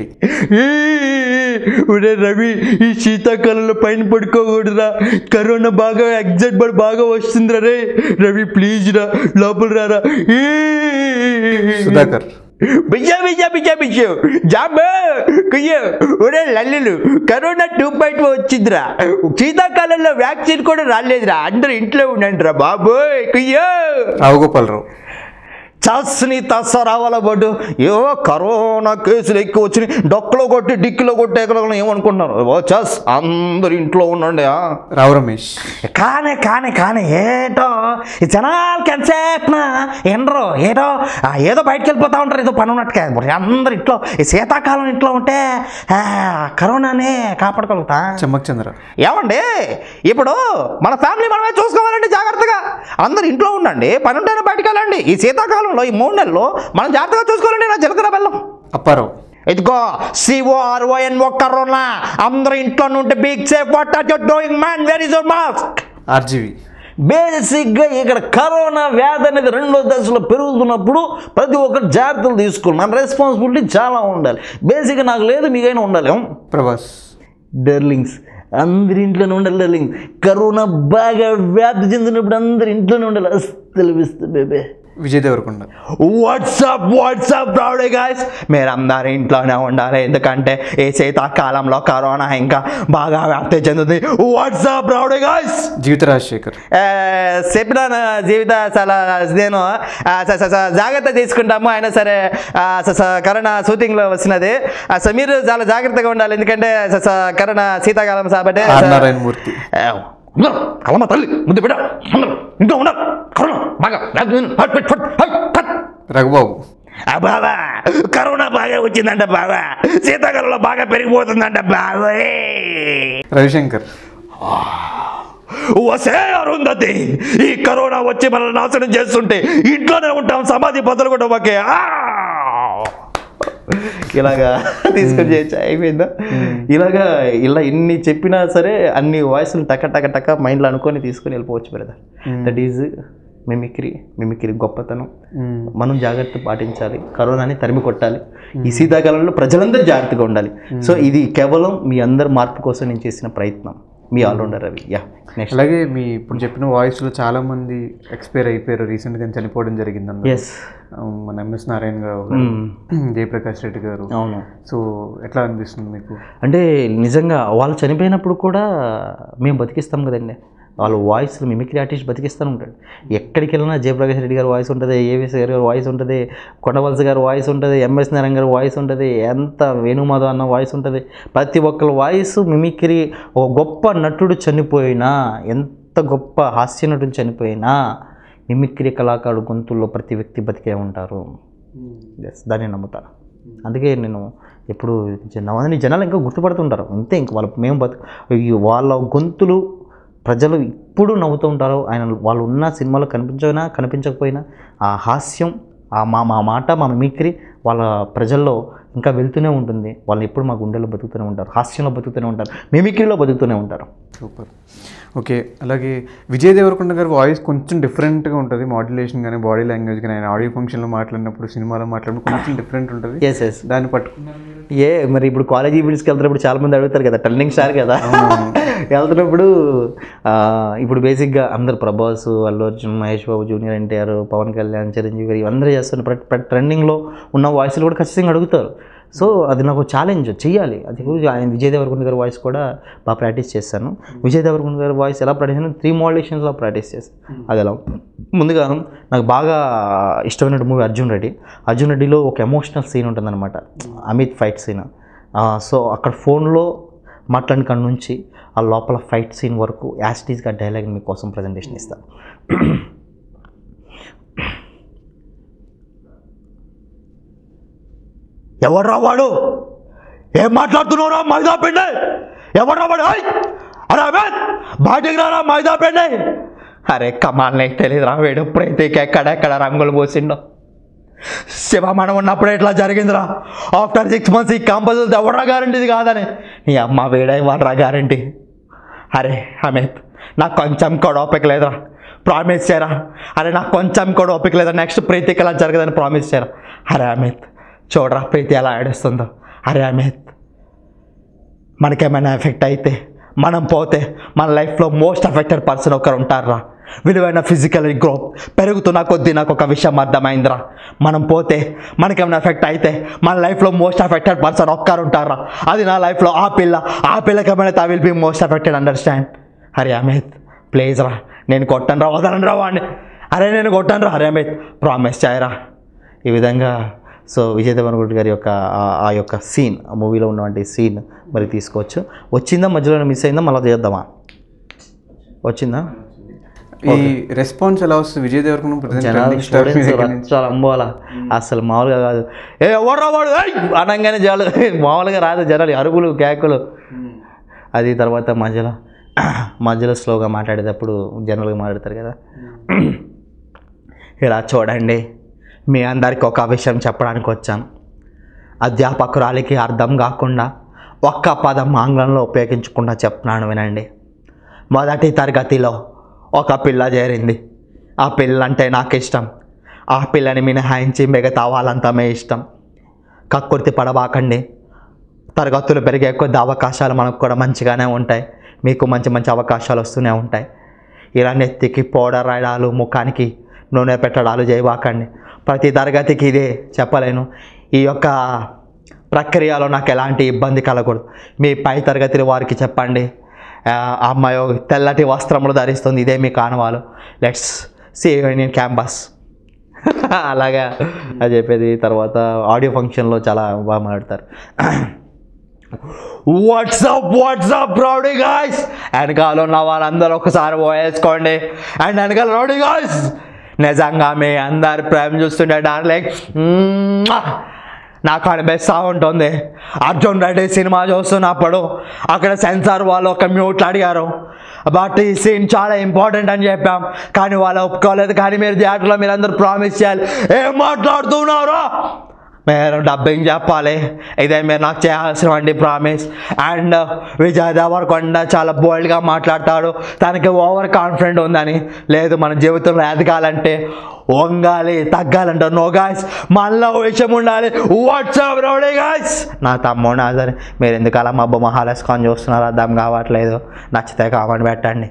S2: ఒరే రవి ఈ శీతాకాలంలో పైన పడుకోకూడదురా కరోనా బాగా ఎగ్జాక్ట్ బడి బాగా వస్తుందిరా రే రవి ప్లీజ్ రా లోపల రారా ఈ.
S1: సుధాకర్
S2: బియ్య బియ్య బియ్య బియ్య జాబే కుయ్యో ఒరే లల్లులు కరోనా టూ పాయింట్ వచ్చిందిరా శీతాకాలంలో వ్యాక్సిన్ కూడా రాలేదురా అందరూ ఇంట్లో ఉండండి రా బాబోయ్ కుయ్యో
S1: రావు గోపాలరావు
S2: చస్ని తస్స రావాల బడ్డు ఏవో కరోనా కేసులు ఎక్కువ వచ్చినాయి డొక్కలో కొట్టి డిక్కిలో కొట్టి ఎక్కడ ఏమనుకుంటున్నారు ఓ చస్ అందరు ఇంట్లో ఉండండి ఆ.
S1: రావు రమేష్
S2: కానీ కానీ కానీ ఏటో ఈ జనాలకి ఎంతసేపున ఎండరు ఏటో ఆ, ఏదో బయటకు వెళ్ళిపోతా ఉంటారు ఏదో పని ఉన్నట్టుగా మరి అందరు ఇంట్లో ఈ శీతాకాలం ఇంట్లో ఉంటే ఆ, కరోనానే కాపాడుకోగలుగుతా
S1: చెమ్మక్ చంద్ర
S2: ఏమండి ఇప్పుడు మన ఫ్యామిలీ మనమే చూసుకోవాలండి జాగ్రత్తగా అందరు ఇంట్లో ఉండండి పని ఉంటేనే బయటకు వెళ్ళండి ఈ శీతాకాలంలో ఈ మూడు నెలల్లో మనం జాగ్రత్తగా చూసుకోవాలండి నా జీలకర్ర బెల్లం
S1: అప్పారావు
S2: ఇదిగో సిఓఆర్ఓఎన్ ఒక్క కరోనా అందరూ ఇంట్లో ఉంటే big safe what are you doing man where is your mask
S1: RGV
S4: బేసిక్గా ఇక్కడ కరోనా వ్యాధి అనేది రెండో దశలో పెరుగుతున్నప్పుడు ప్రతి ఒక్కరు జాగ్రత్తలు తీసుకోవాలి మన రెస్పాన్సిబిలిటీ చాలా ఉండాలి బేసిక్గా నాకు లేదు మీకైనా ఉండాలి ఏం?
S1: ప్రభాస్
S4: డర్లింగ్స్ అందరి ఇంట్లోనే ఉండాలి డర్లింగ్ కరోనా బాగా వ్యాప్తి చెందినప్పుడు అందరి ఇంట్లోనే ఉండాలి అస్సలు విస్తు బేబే
S1: Vijay Deverakonda
S2: what's up what's up rowdy guys మీరందరూ ఇంట్లోనే ఉండాలి ఎందుకంటే ఈ శీతాకాలంలో కరోనా ఇంకా బాగా వ్యాప్తి చెందుతుంది what's up rowdy guys
S1: Jeevitha Rajasekhar
S2: చెప్పిన జీవిత చాలా నేను ఆ, స- స- స- జాగ్రత్త తీసుకుంటాము అయినా సరే ఆ, స- స- కరోనా షూటింగ్లో వచ్చినది ఆ, సో మీరు చాలా జాగ్రత్తగా ఉండాలి ఎందుకంటే స- స- కరోనా శీతాకాలం కాబట్టి
S1: ఆర్ నారాయణ మూర్తి
S4: అందరూ కలమ తల్లి ముందు బిడ్డ అందరూ ఇంట్లో ఉన్నారు కరోనా బాగా వ్యాధి ఉంది. హట్, ఫట్, ఫట్, హట్, ఫట్.
S1: రఘుబాబు
S4: ఆ బాబా కరోనా బాగా వచ్చిందంట బాబా శీతాకాలంలో బాగా పెరిగిపోతుందంట బాబాయ్
S1: రవిశంకర్
S4: వసే అరుంధతి ఈ కరోనా వచ్చి మనల్ని నాశనం చేస్తుంటే ఇంట్లోనే ఉంటాం సమాధి బదులు కూడా మాకే ఆ! ఇలాగా తీసుకొని చేయొచ్చు అయిపోయిందా ఇలాగా ఇలా ఎన్ని చెప్పినా సరే అన్ని వాయిస్లు టక టక టక మైండ్లో అనుకొని తీసుకొని వెళ్ళిపోవచ్చు brother that is mimicry mimicry గొప్పతనం మనం జాగ్రత్త పాటించాలి కరోనాని తరిమి కొట్టాలి ఈ శీతాకాలంలో ప్రజలందరూ జాగ్రత్తగా ఉండాలి సో ఇది కేవలం మీ అందరి మార్పు కోసం నేను చేసిన ప్రయత్నం మీ ఆల్రౌండర్ రవి యా నెక్స్ట్
S1: అలాగే మీ ఇప్పుడు చెప్పిన వాయిస్లో చాలా మంది ఎక్స్పైర్ అయిపోయారు రీసెంట్గా చనిపోవడం జరిగింది అందరూ.
S2: ఎస్
S1: ఆ, మన ఎంఎస్ నారాయణ గారు జయప్రకాష్ రెడ్డి గారు
S2: అవును
S1: సో ఎట్లా అనిపిస్తుంది మీకు
S2: అంటే నిజంగా వాళ్ళు చనిపోయినప్పుడు కూడా మేము బతికిస్తాం కదండి వాళ్ళ వాయిస్ మిమిక్రీ ఆర్టిస్ట్ బతికిస్తూనే ఉంటాడు ఎక్కడికి వెళ్ళినా జయప్రకాష్ రెడ్డి గారి వాయిస్ ఉంటుంది ఏవిఎస్ గారి వాయిస్ ఉంటుంది కొండవలస గారి వాయిస్ ఉంటుంది ఎంఎస్ నారాయణ గారి వాయిస్ ఉంటుంది ఎంత వేణుమాధవ్ అన్న వాయిస్ ఉంటుంది ప్రతి ఒక్కరి వాయిస్ మిమిక్రీ ఒక గొప్ప నటుడు చనిపోయినా ఎంత గొప్ప హాస్య నటుడు చనిపోయినా మిమిక్రీ కళాకారుడు గొంతుల్లో ప్రతి వ్యక్తి బతికే ఉంటారు ఎస్ దాన్ని నమ్ముతాను అందుకే నేను ఎప్పుడు నవని జనాలు ఇంకా గుర్తుపడుతుంటారు అంతే ఇంక వాళ్ళ మేము బతు ఈ వాళ్ళ గొంతులు ప్రజలు ఇప్పుడు నవ్వుతూ ఉంటారు ఆయన వాళ్ళు ఉన్న సినిమాలో కనిపించినా కనిపించకపోయినా ఆ హాస్యం ఆ మా మా మాట మా మిమిక్రీ వాళ్ళ ప్రజల్లో ఇంకా వెళ్తూనే ఉంటుంది వాళ్ళు ఎప్పుడు మా గుండెల్లో బతుకుతూనే ఉంటారు హాస్యంలో బతుకుతూనే ఉంటారు మిమిక్రీలో బతుకుతూనే ఉంటారు
S1: సూపర్ ఓకే అలాగే విజయ్ దేవరకొండ గారి వాయిస్ కొంచెం డిఫరెంట్గా ఉంటుంది మాడ్యులేషన్ కానీ బాడీ లాంగ్వేజ్ కానీ ఆయన ఆడియో ఫంక్షన్లో మాట్లాడినప్పుడు సినిమాలో మాట్లాడినప్పుడు కొంచెం డిఫరెంట్ ఉంటుంది
S2: ఎస్ ఎస్
S1: దాన్ని పట్టుకున్నారు
S2: ఏ మరి ఇప్పుడు కాలేజీ ఈవెంట్స్కి వెళ్తున్నప్పుడు చాలా మంది అడుగుతారు కదా టర్నింగ్ స్టార్ కదా వెళ్తున్నప్పుడు ఆ, ఇప్పుడు బేసిక్గా అందరు ప్రభాస్ అల్లు అర్జున్ మహేష్ బాబు జూనియర్ ఎన్టీఆర్ పవన్ కళ్యాణ్ చిరంజీవి గారు అందరూ చేస్తున్న ట్రెండింగ్లో ఉన్న వాయిస్లు కూడా ఖచ్చితంగా అడుగుతారు సో అది నాకు ఛాలెంజ్ చెయ్యాలి అది కూడా ఆయన విజయ్ దేవరకొండ గారి వాయిస్ కూడా బాగా ప్రాక్టీస్ చేస్తాను విజయ్ దేవరకొండ గారి వాయిస్ ఎలా ప్రాక్టీస్ చేశాను త్రీ మోడలేషన్స్లో ప్రాక్టీస్ చేస్తాను అది ఎలా ముందుగా నాకు బాగా ఇష్టమైన మూవీ అర్జున్ రెడ్డి అర్జున్ రెడ్డిలో ఒక ఎమోషనల్ సీన్ ఉంటుందన్నమాట అమిత్ ఫైట్ సీన్ సో అక్కడ ఫోన్లో మాట్లాడిన కాడ నుంచి ఆ లోపల ఫైట్ సీన్ వరకు యాస్టీస్గా డైలాగ్ మీకోసం ప్రజెంటేషన్ ఇస్తాను
S4: ఎవర్రా వాడు ఏం మాట్లాడుతున్నావురా మైదా పిండి ఎవర్రా వాడు ఐ! అరే అమేత్ బయటికి రారా మైదా పిండి
S2: అరే కమాల్ నీకు తెలియదురా వేడు ప్రీతికి ఎక్కడెక్కడ రంగులు పోసిండో
S4: శివ మనం ఉన్నప్పుడు ఎట్లా జరిగిందిరా ఆఫ్టర్ సిక్స్ మంత్స్ ఈ కంపల్సరీ ఎవరా గ్యారంటీ ఇది కాదని
S2: నీ అమ్మ వేడే వాళ్ళరా గ్యారంటీ అరే అమిత్ నాకు కొంచెం కూడా ఓపిక లేదురా ప్రామిస్ చేయరా అరే నాకు కొంచెం కూడా ఓపిక లేదా నెక్స్ట్ ప్రీతికి ఎలా జరగదని ప్రామిస్ చేయరా అరే అమిత్ చూడరా ప్రీతి ఎలా ఏడుస్తుందో అరే అమిత్ మనకేమైనా ఎఫెక్ట్ అయితే మనం పోతే మన లైఫ్లో మోస్ట్ అఫెక్టెడ్ పర్సన్ ఒకరు ఉంటారా విలువైన ఫిజికల్ గ్రోత్ పెరుగుతున్న కొద్దీ నాకు ఒక విషయం అర్థమైందిరా మనం పోతే మనకేమైనా ఎఫెక్ట్ అయితే మన లైఫ్లో మోస్ట్ అఫెక్టెడ్ పర్సన్ ఒక్కరు ఉంటారా అది నా లైఫ్లో ఆ పిల్ల ఆ పిల్లకి ఏమైనా I will be most affected understand అరే అమిత్ ప్లీజ్ రా నేను కొట్టను రా వదలను రా వాడిని అరే నేను కొట్టాను రా అరే అమిత్ ప్రామిస్ చేయరా ఈ విధంగా సో విజయ్ దేవరకొండ గారి యొక్క ఆ- ఆ యొక్క సీన్ ఆ మూవీలో ఉన్నటువంటి సీన్ మరి తీసుకోవచ్చు వచ్చిందా మధ్యలో మిస్ అయిందా మళ్ళీ చేద్దామా వచ్చిందా
S1: ఈ రెస్పాన్స్ ఎలా వస్తుంది విజయ్ దేవరకొండ present
S2: జనాలు
S1: trending star మీ
S2: స్టూడెంట్స్
S1: దగ్గర నుంచి.
S2: చాలా అమ్మాలా అసలు మామూలుగా కాదు ఏ ఎవర్రా వాడు ఏయ్! అనగానే చాలు మామూలుగా రాదు జనాలు అరుగులు కేకలు అది తర్వాత మధ్యలో మధ్యలో స్లోగా మాట్లాడేటప్పుడు జనరల్గా మాట్లాడతారు కదా ఇలా చూడండి మీ అందరికీ ఒక విషయం చెప్పడానికి వచ్చాను అధ్యాపకురాలికి అర్థం కాకుండా ఒక్క పదం ఆంగ్లంలో ఉపయోగించకుండా చెప్తున్నాను వినండి మొదటి తరగతిలో ఒక పిల్ల చేరింది ఆ పిల్ల అంటే నాకు ఇష్టం ఆ పిల్లని మినహాయించి మిగతా వాళ్ళంతా మీ ఇష్టం కక్కుర్తి పడబాకండి తరగతులు పెరిగే కొద్ది అవకాశాలు మనకు కూడా మంచిగానే ఉంటాయి మీకు మంచి మంచి అవకాశాలు వస్తూనే ఉంటాయి ఇలా నెత్తికి పౌడర్ రాయడాలు ముఖానికి నూనె పెట్టడాలు చేయబాకండి ప్రతి తరగతికి ఇదే చెప్పలేను ఈ యొక్క ప్రక్రియలో నాకు ఎలాంటి ఇబ్బంది కలగకూడదు మీ పై తరగతి వారికి చెప్పండి ఆ ఆ అమ్మాయి ఒక తెల్లటి వస్త్రములు ధరిస్తుంది ఇదే మీ కానవాలు లెట్స్ సీ ఇన్ క్యాంపస్ అలాగా అది చెప్పేది తర్వాత ఆడియో ఫంక్షన్లో చాలా బాగా మాట్లాడతారు వాట్సాప్ వాట్సాప్ రౌడీ గాయస్ వెనకాల ఉన్న వాళ్ళందరూ ఒకసారి పోయేసుకోండి అండ్ వెనకాల రౌడీ గాయస్ నిజంగా మీ అందరి ప్రేమ చూస్తుంటే డార్లింగ్ నాకు అనిపిస్తూ ఉంటుంది అర్జున్ రెడ్డి సినిమా చూస్తున్నప్పుడు అక్కడ సెన్సార్ వాళ్ళు ఒక మ్యూట్లు అడిగారు బట్ ఈ సీన్ చాలా ఇంపార్టెంట్ అని చెప్పాం కానీ వాళ్ళు ఒప్పుకోలేదు కానీ మీరు థియేటర్లో మీరు అందరూ ప్రామిస్ చేయాలి ఏం మాట్లాడుతున్నారో మీరు డబ్బింగ్ చెప్పాలి ఇదే మీరు నాకు చేయాల్సినవండి ప్రామిస్ అండ్ విజయ్ దేవరకొండ చాలా బోల్డ్గా మాట్లాడతాడు తనకి ఓవర్ కాన్ఫిడెంట్ ఉందని లేదు మన జీవితంలో ఎదగాలంటే వంగాలి తగ్గాలంటే నో గాయస్ మళ్ళీ విషయం ఉండాలి వాట్సాప్ రౌడీ గాయస్ నా తమ్ముడు నా సరే మీరు ఎందుకు అలా మా బొమ్మ హాలేసుకొని చూస్తున్నారు అర్థం కావట్లేదు నచ్చితే కామెంట్ పెట్టండి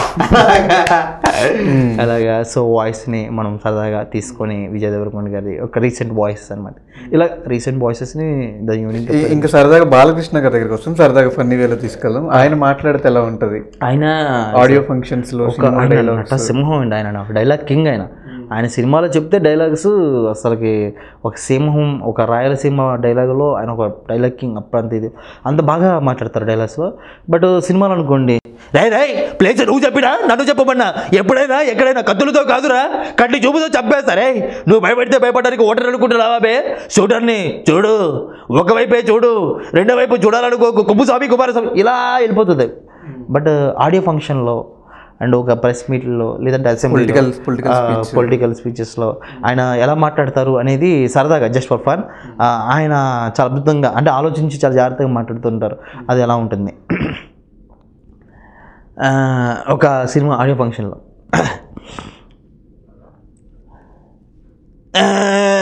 S2: అలాగా సో వాయిస్ని మనం సరదాగా తీసుకొని విజయ్ దేవరకొండ గారి ఒక రీసెంట్ వాయిస్ అనమాట ఇలా రీసెంట్ వాయిసెస్ని ద యూనిట్
S1: ఇ- ఇంకా సరదాగా బాలకృష్ణ గారి దగ్గరికి వస్తుంది సరదాగా ఫన్నీ వేలో తీసుకెళ్దాం ఆయన మాట్లాడితే ఎలా ఉంటుంది
S2: ఆయన
S1: ఆడియో ఫంక్షన్స్ లో
S2: ఒక ఆయన నట సింహం అండి ఆయన ఒక డైలాగ్ కింగ్ ఆయన ఆయన సినిమాలో చెప్తే డైలాగ్స్ అసలుకి ఒక సింహం ఒక రాయలసీమ డైలాగులో ఆయన ఒక డైలాగ్ కింగ్ అప్పుడంత ఇది అంత బాగా మాట్లాడతారు డైలాగ్స్లో బట్ సినిమాలు అనుకోండి రై రై ప్లేస్ నువ్వు చెప్పినా నన్ను చెప్పమన్నా ఎప్పుడైనా ఎక్కడైనా కత్తులతో కాదురా కట్టి చూపుతో చంపేస్తారే నువ్వు భయపడితే భయపడడానికి ఓటర్ అనుకుంటున్నావా బే షూటర్ని చూడు ఒకవైపే చూడు రెండో వైపు చూడాలనుకో కుమ్ముస్వామి కుమారస్వామి ఇలా వెళ్ళిపోతుంది బట్ ఆడియో ఫంక్షన్లో అండ్ ఒక ప్రెస్ మీట్లో లేదంటే assembly
S1: Political- political speech.
S2: Political స్పీచెస్లో ఆయన ఎలా మాట్లాడతారు అనేది సరదాగా జస్ట్ ఫర్ ఫన్ ఆయన చాలా అద్భుతంగా అంటే ఆలోచించి చాలా జాగ్రత్తగా మాట్లాడుతుంటారు అది ఎలా ఉంటుంది ఆ, ఒక సినిమా ఆడియో ఫంక్షన్లో ఆ,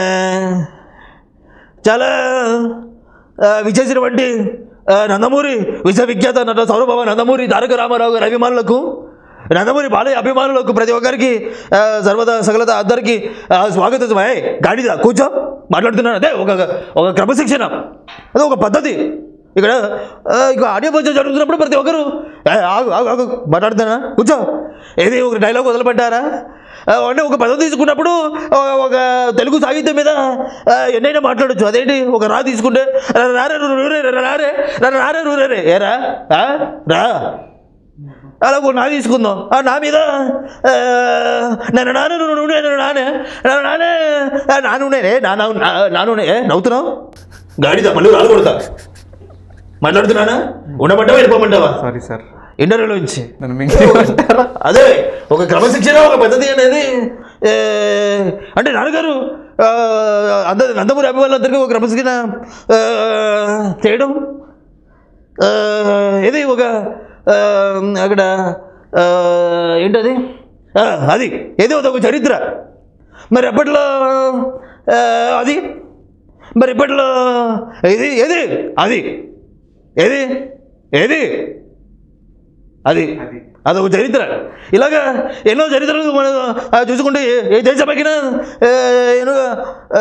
S2: చాలా ఆ, విచేసినటువంటి ఆ, నందమూరి విశ్వవిఖ్యాత నట సౌరభవ నందమూరి తారక రామారావు గారి అభిమానులకు నందమూరి బాలయ్య అభిమానులకు ప్రతి ఒక్కరికి ఆ, సర్వదా సకలత అందరికీ ఆ, స్వాగతం ఏ గాడిద కూర్చో మాట్లాడుతున్నాను అదే ఒక ఒక క్రమశిక్షణ అదే ఒక పద్ధతి ఇక్కడ ఆ, ఇక ఆడియో ఫంక్షన్ జరుగుతున్నప్పుడు ప్రతి ఒక్కరు "ఏ, ఆగు ఆగు ఆగు మాట్లాడుతున్నా కూర్చో ఏది ఒక డైలాగ్ వదిలిపెట్టారా ఆ, అంటే ఒక పదం తీసుకున్నప్పుడు ఆ, ఒక తెలుగు సాహిత్యం మీద ఆ, ఎన్నైనా మాట్లాడొచ్చు అదేంటి ఒక రా తీసుకుంటే రా- రారే రు- రు- రే రా- రారే రా- రారే రు- రే రే ఏరా ఆ? రా అలా ఒక నా తీసుకుందాం ఆ నా మీద ఆ, నన్ను నానే నువ్వు నూనె నన్ను నానే నన్ను నానే ఆ, నా నూనె నా నా- నా- నా నూనె ఏ, నవ్వుతున్నావు గాడిద మళ్ళీ రాలు కొడతా మాట్లాడుతున్నానా ఉండమంటావా వెళ్ళిపోమంటావా
S1: సారీ సార్
S2: ఇంటర్వ్యూలో నుంచి
S1: నన్ను మింగేయమంటారా?
S2: అదే ఒక క్రమశిక్షణ ఒక పద్ధతి అనేది ఏ, అంటే నాన్నగారు ఆ, అందరి నందమూరి అభిమానులందరికీ ఒక క్రమశిక్షణ ఆ, చేయడం ఆ, ఇది ఒక ఆ, అక్కడ ఆ, ఏంటది ఆ, అది ఏదో ఒక చరిత్ర మరి అప్పట్లో ఆ, అది మరి ఇప్పట్లో ఇది ఏది అది ఏది ఏది అది అదొక చరిత్ర ఇలాగా ఎన్నో చరిత్రలు మనం ఆ, చూసుకుంటే ఏ- ఏ దేశమైనా ఎన్నో ఆ,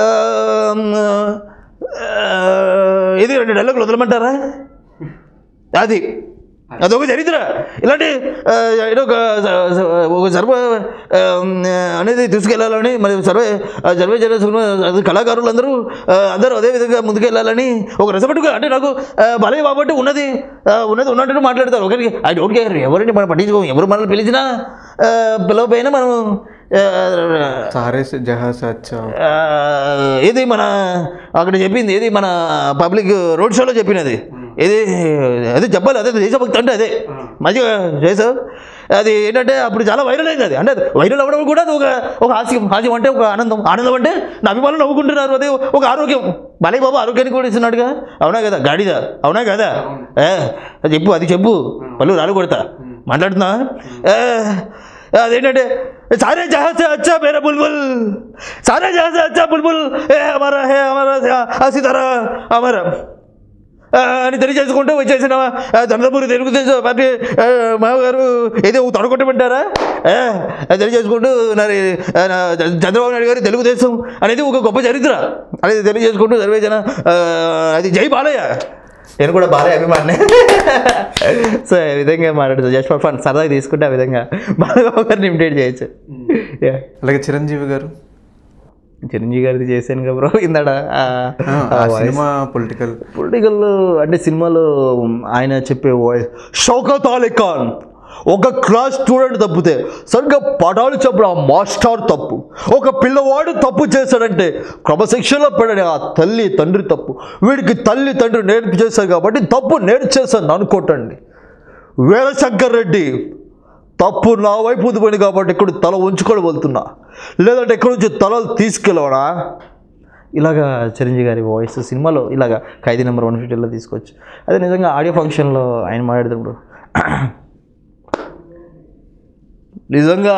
S2: ఆ, ఇది రెండు డైలాగులు వదలమంటారా అది అదొక చరిత్ర ఇలాంటి ఆ, ఏదో ఒక స- స- ఒక సర్వ ఆ, అనేది తీసుకెళ్లాలని మరి సర్వే ఆ, సర్వే జన అది కళాకారులందరూ ఆ, అందరూ అదే విధంగా ముందుకెళ్ళాలని ఒక రసపట్టుగా అంటే నాకు ఆ, బలయ్య బాబట్టి ఉన్నది ఆ, ఉన్నది ఉన్నట్టు మాట్లాడతారు ఒకరికి ఐ డోంట్ కేర్ ఎవరిని మనం పట్టించుకోం ఎవరు మనల్ని పిలిచినా ఆ, పిలవపోయినా మనం ఆ,
S1: సారే సే జహాజ్ అచ్చా
S2: ఆ, ఇది మన అక్కడ చెప్పింది ఏది మన పబ్లిక్ రోడ్ షోలో చెప్పినది ఇది అదే చెప్పాలి అదే దేశభక్తి అంటే అదే మంచిగా చేసావు అది ఏంటంటే అప్పుడు చాలా వైరల్ అయింది అది అంటే వైరల్ అవ్వడం కూడా అది ఒక ఒక హాస్యం హాస్యం అంటే ఒక ఆనందం ఆనందం అంటే నా అభిమానులు నవ్వుకుంటున్నారు అదే ఒక ఆరోగ్యం భలే బాబు ఆరోగ్యానికి కూడా ఇస్తున్నాడుగా అవునా కదా గాడిద అవునా కదా ఏ అది చెప్పు అది చెప్పు పళ్ళు రాలు కొడతా మాట్లాడుతున్నా ఏ, అదేంటంటే सारे जहां से अच्छा मेरा बुलबुल सारे जहां से अच्छा बुलबुल ఏ हमारा है हमारा हसी तरह हमारा ఆ, అని తెలియజేసుకుంటూ వచ్చేసిన ఆ, దండమూరి తెలుగుదేశం పార్టీ ఆ, మామగారు ఏదో తొడగొట్టమంటారా ఆ, అది తెలియజేసుకుంటూ మరి ఆ, నా చంద్రబాబు నాయుడు గారి తెలుగుదేశం అనేది ఒక గొప్ప చరిత్ర అనేది తెలియజేసుకుంటూ సర్వేజన ఆ, అది జై బాలయ్య నేను కూడా బాలయ్య అభిమాని సో ఈ విధంగా మాట్లాడుతుంది జస్ట్ ఫర్ ఫన్ సరదాగా తీసుకుంటే ఆ విధంగా బాగా ఒకరిని ఇమిటేట్ చేయొచ్చు Yeah.
S1: అలాగే చిరంజీవి గారు
S2: చిరంజీవి గారిది చేశాను కదా బ్రో ఇందాడ
S1: సినిమా పొలిటికల్
S2: పొలిటికల్ అంటే సినిమాలో ఆయన చెప్పే వాయిస్ షౌకత్ అలీ ఖాన్ ఒక క్లాస్ స్టూడెంట్ తప్పితే సరిగ్గా పటాలు చెప్పడం ఆ మాస్టర్ తప్పు ఒక పిల్లవాడు తప్పు చేశాడంటే క్రమశిక్షణలో పడని ఆ తల్లి తండ్రి తప్పు వీడికి తల్లి తండ్రి నేర్పి చేశారు కాబట్టి తప్పు నేను చేశాను అనుకోటండి వీరశంకర్ రెడ్డి తప్పు నా వైపు ఉంది పోయింది కాబట్టి ఇక్కడ తల ఉంచుకొని వెళ్తున్నా లేదంటే ఎక్కడి నుంచి తలలు తీసుకెళ్ళవనా ఇలాగా చిరంజీవి గారి వాయిస్ సినిమాలో ఇలాగా ఖైదీ నెంబర్ వన్ ఫిఫ్టీలో తీసుకోవచ్చు అదే నిజంగా ఆడియో ఫంక్షన్లో ఆయన మాట్లాడేటప్పుడు నిజంగా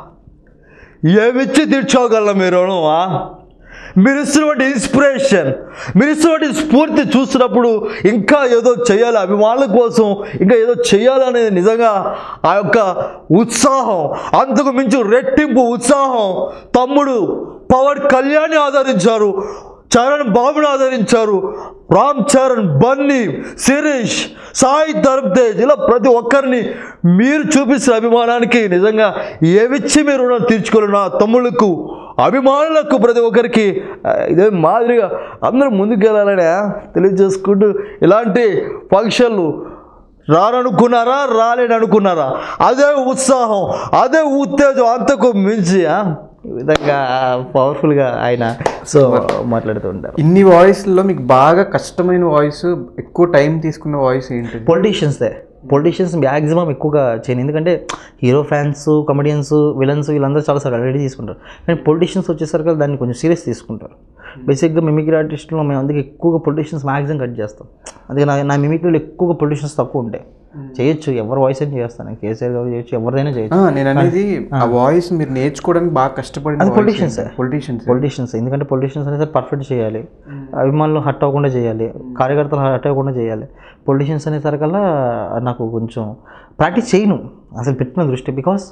S2: ఏమిచ్చి తీర్చోగలం మీరు ఆ? మీరు ఇస్తున్నటువంటి ఇన్స్పిరేషన్ మీరు ఇస్తున్నటువంటి స్ఫూర్తి చూసినప్పుడు ఇంకా ఏదో చేయాలి అభిమానుల కోసం ఇంకా ఏదో చేయాలనేది నిజంగా ఆ యొక్క ఉత్సాహం అంతకు మించి రెట్టింపు ఉత్సాహం తమ్ముడు పవన్ కళ్యాణ్ ఆదరించారు చరణ్ బాబుని ఆదరించారు రామ్ చరణ్ బన్నీ శిరీష్ సాయి ధరమ్ తేజ్ ఇలా ప్రతి ఒక్కరిని మీరు చూపిస్తున్న అభిమానానికి నిజంగా ఏమిచ్చి మీరు రుణం తీర్చుకోలేరు నా తమ్ముళ్ళకు అభిమానులకు ప్రతి ఒక్కరికి ఆ, ఇదే మాదిరిగా అందరూ ముందుకెళ్ళాలని తెలియజేసుకుంటూ ఇలాంటి ఫంక్షన్లు రారనుకున్నారా రాలేననుకున్నారా అదే ఉత్సాహం అదే ఉత్తేజం అంతకు మించి ఆ, ఈ విధంగా పవర్ఫుల్గా ఆయన సో మాట్లాడుతూ ఉంటారు
S1: ఇన్ని వాయిస్లో మీకు బాగా కష్టమైన వాయిస్ ఎక్కువ టైం తీసుకున్న వాయిస్ ఏంటి
S2: పొలిటీషియన్స్దే పొలిటీషియన్స్ మ్యాక్సిమం ఎక్కువగా చేయను ఎందుకంటే హీరో ఫ్యాన్స్ కమెడియన్స్ విలన్స్ వీళ్ళందరూ చాలా సార్ ఆల్రెడీ తీసుకుంటారు కానీ పొలిటీషియన్స్ వచ్చేసరికి దాన్ని కొంచెం సీరియస్ తీసుకుంటారు బేసిక్గా మిమిక్రీ ఆర్టిస్ట్లో మేము అందుకే ఎక్కువగా పొలిటీషియన్స్ మ్యాక్సిమం కట్ చేస్తాం అందుకే నా నా మిమిక్రీలో ఎక్కువగా పొలిటీషియన్స్ తక్కువ ఉంటాయి చేయొచ్చు ఎవరు వాయిస్ అయినా చేస్తాను కేసీఆర్ గారు చేయొచ్చు ఎవరిదైనా చేయొచ్చు
S1: ఆ, నేను అనేది ఆ వాయిస్ మీరు నేర్చుకోవడానికి బాగా కష్టపడిన
S2: అది politicians ఏ.
S1: పొలిటీషియన్స్
S2: పొలిటీషియన్స్ ఎందుకంటే పొలిటీషియన్స్ అనేది పర్ఫెక్ట్ చేయాలి అభిమానులు హట్ అవ్వకుండా చేయాలి కార్యకర్తలు హట్ అవ్వకుండా చేయాలి పొలిటీషియన్స్ అనేసరికల్లా నాకు కొంచెం ప్రాక్టీస్ చేయను అసలు పెట్టిన దృష్టి బికాస్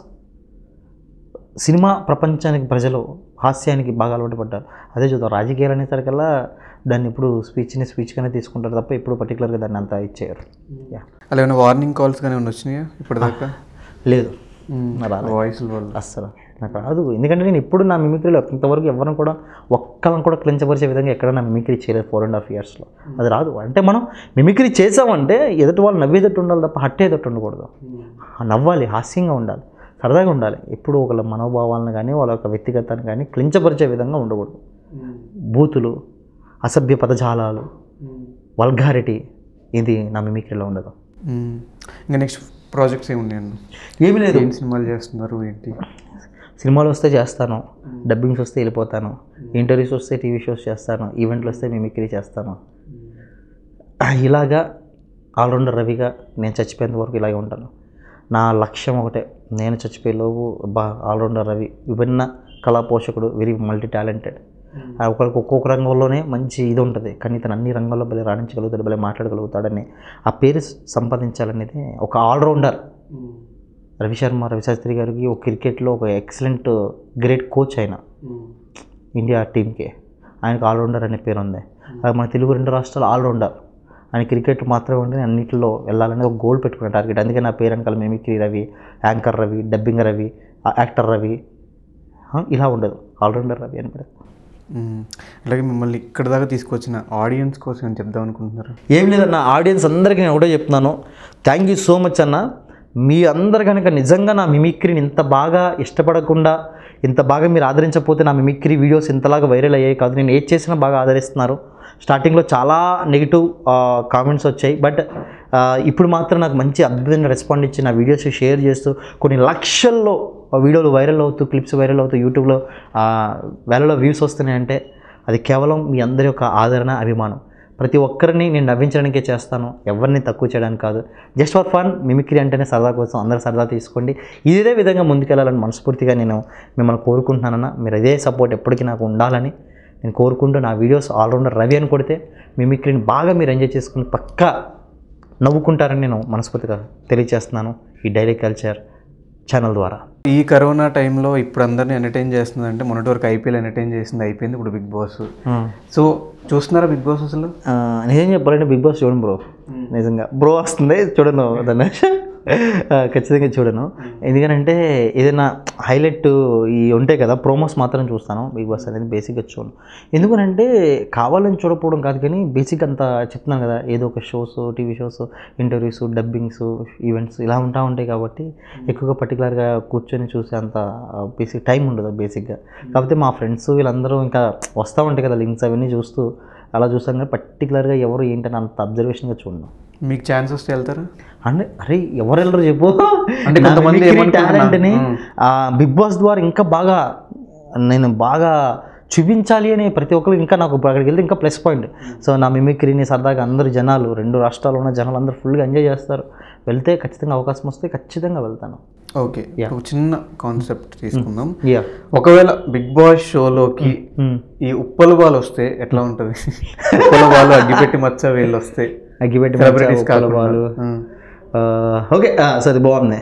S2: సినిమా ప్రపంచానికి ప్రజలు హాస్యానికి బాగా అలవాటు పడ్డారు అదే చూద్దాం రాజకీయాలు అనేసరికల్లా దాన్ని ఇప్పుడు స్పీచ్ని స్పీచ్గానే తీసుకుంటారు తప్ప ఇప్పుడు పర్టికులర్గా దాన్ని అంతా ఇచ్చేయరు యా
S1: అలా ఏమైనా వార్నింగ్ కాల్స్ కానీ ఏమైనా వచ్చినాయా ఇప్పటిదాకా
S2: లేదు రాలేదు.
S1: వాయిస్ వల్ల
S2: అస్సలు నాకు రాదు ఎందుకంటే నేను ఇప్పుడు నా మిమిక్రీలో ఇంతవరకు ఎవరిని కూడా ఒక్కళ్ళని కూడా క్లించపరిచే విధంగా ఎక్కడ నా మిమిక్రీ చేయలేదు ఫోర్ అండ్ హాఫ్ ఇయర్స్లో అది రాదు అంటే మనం మిమిక్రీ చేసామంటే ఎదుటి వాళ్ళు నవ్వేదట్టు ఉండాలి తప్ప హట్టేదట్టు ఉండకూడదు నవ్వాలి హాస్యంగా ఉండాలి సరదాగా ఉండాలి ఎప్పుడు ఒకళ్ళ మనోభావాలను కానీ వాళ్ళ యొక్క వ్యక్తిగతాన్ని కానీ క్లించపరిచే విధంగా ఉండకూడదు బూతులు అసభ్య పదజాలాలు వల్గారిటీ ఇది నా మిమిక్రీలో ఉండదు
S1: మ్మ్. ఇంకా నెక్స్ట్ ప్రాజెక్ట్స్ ఏమున్నాయండి
S2: ఏమీ లేదు
S1: ఏం సినిమాలు చేస్తున్నారు ఏంటి
S2: సినిమాలు వస్తే చేస్తాను డబ్బింగ్స్ వస్తే వెళ్ళిపోతాను ఇంటర్వ్యూస్ వస్తే టీవీ షోస్ చేస్తాను ఈవెంట్లు వస్తే మిమిక్రీ చేస్తాను ఇలాగా ఆల్రౌండర్ రవిగా నేను చచ్చిపోయేంత వరకు ఇలాగే ఉంటాను నా లక్ష్యం ఒకటే నేను చచ్చిపోయే లోపు బా ఆల్రౌండర్ రవి విభిన్న కళా పోషకుడు వెరీ మల్టీ టాలెంటెడ్ ఒకరికి ఒక్కొక్క రంగంలోనే మంచి ఇది ఉంటుంది కానీ ఇతను అన్ని రంగాల్లో భలే రాణించగలుగుతాడు భలే మాట్లాడగలుగుతాడని ఆ పేరు సంపాదించాలనేది ఒక ఆల్రౌండర్ రవిశర్మ రవిశాస్త్రి గారికి ఒక క్రికెట్లో ఒక ఎక్సలెంట్ గ్రేట్ కోచ్ ఆయన ఇండియా టీంకి ఆయనకు ఆల్రౌండర్ అనే పేరు ఉంది అలాగే మన తెలుగు రెండు రాష్ట్రాలు ఆల్రౌండర్ ఆయన క్రికెట్ మాత్రమే ఉండి అన్నింటిలో వెళ్ళాలని ఒక గోల్ పెట్టుకున్న టార్గెట్ అందుకే నా పేరు వెనకాల mimicry Ravi anchor Ravi dubbing Ravi ఆ యాక్టర్ రవి ఆ, ఇలా ఉండదు ఆల్రౌండర్ రవి అని పెడతాను
S1: మ్మ్. అలాగే మిమ్మల్ని ఇక్కడ దాకా తీసుకొచ్చిన ఆడియన్స్ కోసం ఏం చెప్దాం అనుకుంటున్నారు
S2: ఏం లేదన్న ఆడియన్స్ అందరికీ నేను ఒకటే చెప్తున్నాను థ్యాంక్ యూ సో మచ్ అన్న మీ అందరు కనుక నిజంగా నా మిమిక్రీని ఇంత బాగా ఇష్టపడకుండా ఇంత బాగా మీరు ఆదరించకపోతే నా మిమిక్రీ వీడియోస్ ఇంతలాగా వైరల్ అయ్యాయి కాదు నేను ఏది చేసినా బాగా ఆదరిస్తున్నారు స్టార్టింగ్లో చాలా నెగిటివ్ కామెంట్స్ వచ్చాయి బట్ ఇప్పుడు మాత్రం నాకు మంచి అద్భుతమైన రెస్పాండ్ ఇచ్చి నా వీడియోస్ షేర్ చేస్తూ కొన్ని లక్షల్లో వీడియోలు వైరల్ అవుతూ క్లిప్స్ వైరల్ అవుతూ యూట్యూబ్లో ఆ, వేలలో వ్యూస్ వస్తున్నాయంటే అది కేవలం మీ అందరి యొక్క ఆదరణ అభిమానం ప్రతి ఒక్కరిని నేను నవ్వించడానికే చేస్తాను ఎవరిని తక్కువ చేయడానికి కాదు జస్ట్ ఫర్ ఫన్ మిమిక్రీ అంటేనే సరదా కోసం అందరూ సరదా తీసుకోండి ఇదే విధంగా ముందుకెళ్ళాలని మనస్ఫూర్తిగా నేను మిమ్మల్ని కోరుకుంటున్నానన్న మీరు ఇదే సపోర్ట్ ఎప్పటికీ నాకు ఉండాలని నేను కోరుకుంటూ నా వీడియోస్ ఆల్రౌండర్ రవి అని కొడితే మిమిక్రీని బాగా మీరు ఎంజాయ్ చేసుకుని పక్కా నవ్వుకుంటారని నేను మనస్ఫూర్తిగా తెలియజేస్తున్నాను ఈ డైలీ కల్చర్ ఛానల్ ద్వారా
S1: ఈ కరోనా టైంలో ఇప్పుడు అందరిని ఎంటర్టైన్ చేస్తుంది అంటే మొన్నటి వరకు ఐపీఎల్ ఎంటర్టైన్ చేసింది అయిపోయింది ఇప్పుడు బిగ్ బాస్ సో చూస్తున్నారా బిగ్ బాస్ అసలు
S2: ఆ, నిజం చెప్పాలంటే బిగ్ బాస్ చూడండి బ్రో నిజంగా బ్రో వస్తుంది చూడండి దాన్ని ఆ, ఖచ్చితంగా చూడను ఎందుకంటే ఏదైనా హైలైట్ ఈ ఉంటాయి కదా ప్రోమోస్ మాత్రం చూస్తాను బిగ్ బాస్ అనేది బేసిక్గా చూడను ఎందుకనంటే కావాలని చూడకపోవడం కాదు కానీ బేసిక్ అంతా చెప్తున్నాను కదా ఏదో ఒక shows TV shows interviews dubbings events ఇలా ఉంటా ఉంటాయి కాబట్టి ఎక్కువగా పర్టికులర్గా కూర్చొని చూసే అంత బేసిక్ టైం ఉండదు బేసిక్గా కాకపోతే మా ఫ్రెండ్స్ వీళ్ళందరూ ఇంకా వస్తూ ఉంటాయి కదా లింక్స్ అవన్నీ చూస్తూ అలా చూస్తాం కానీ పర్టికులర్గా ఎవరు ఏంటని అంత అబ్జర్వేషన్గా చూడను
S1: మీకు ఛాన్స్ వస్తే వెళ్తారా
S2: అంటే అరే ఎవరు వెళ్ళరు చెప్పు
S1: అంటే కొంతమంది ఏమనుకుంటున్నా-
S2: టాలెంట్ని
S1: మ్మ్.
S2: బిగ్ బాస్ ద్వారా ఇంకా బాగా నేను బాగా చూపించాలి అని ప్రతి ఒక్కరు ఇంకా నాకు అక్కడికి వెళ్తే ఇంకా ప్లస్ పాయింట్ సో నా మిమిక్రీని సరదాగా అందరు జనాలు రెండు రాష్ట్రాల్లో ఉన్న జనాలు అందరూ ఫుల్గా ఎంజాయ్ చేస్తారు వెళ్తే ఖచ్చితంగా అవకాశం వస్తే ఖచ్చితంగా వెళ్తాను
S1: ఓకే ఒక చిన్న కాన్సెప్ట్ తీసుకుందాం
S2: యా
S1: ఒకవేళ బిగ్ బాస్ షోలోకి ఈ ఉప్పల బాల్ వస్తే ఎట్లా ఉంటుంది ఉప్పల బాల్ అగ్గిపెట్టి మచ్చ వీళ్ళు వస్తే
S2: అగ్గిపెట్టి
S1: సెలబ్రిటీస్
S2: మచ్చ, ఉప్పల బాలు. ఓకే సో అది బాగుంది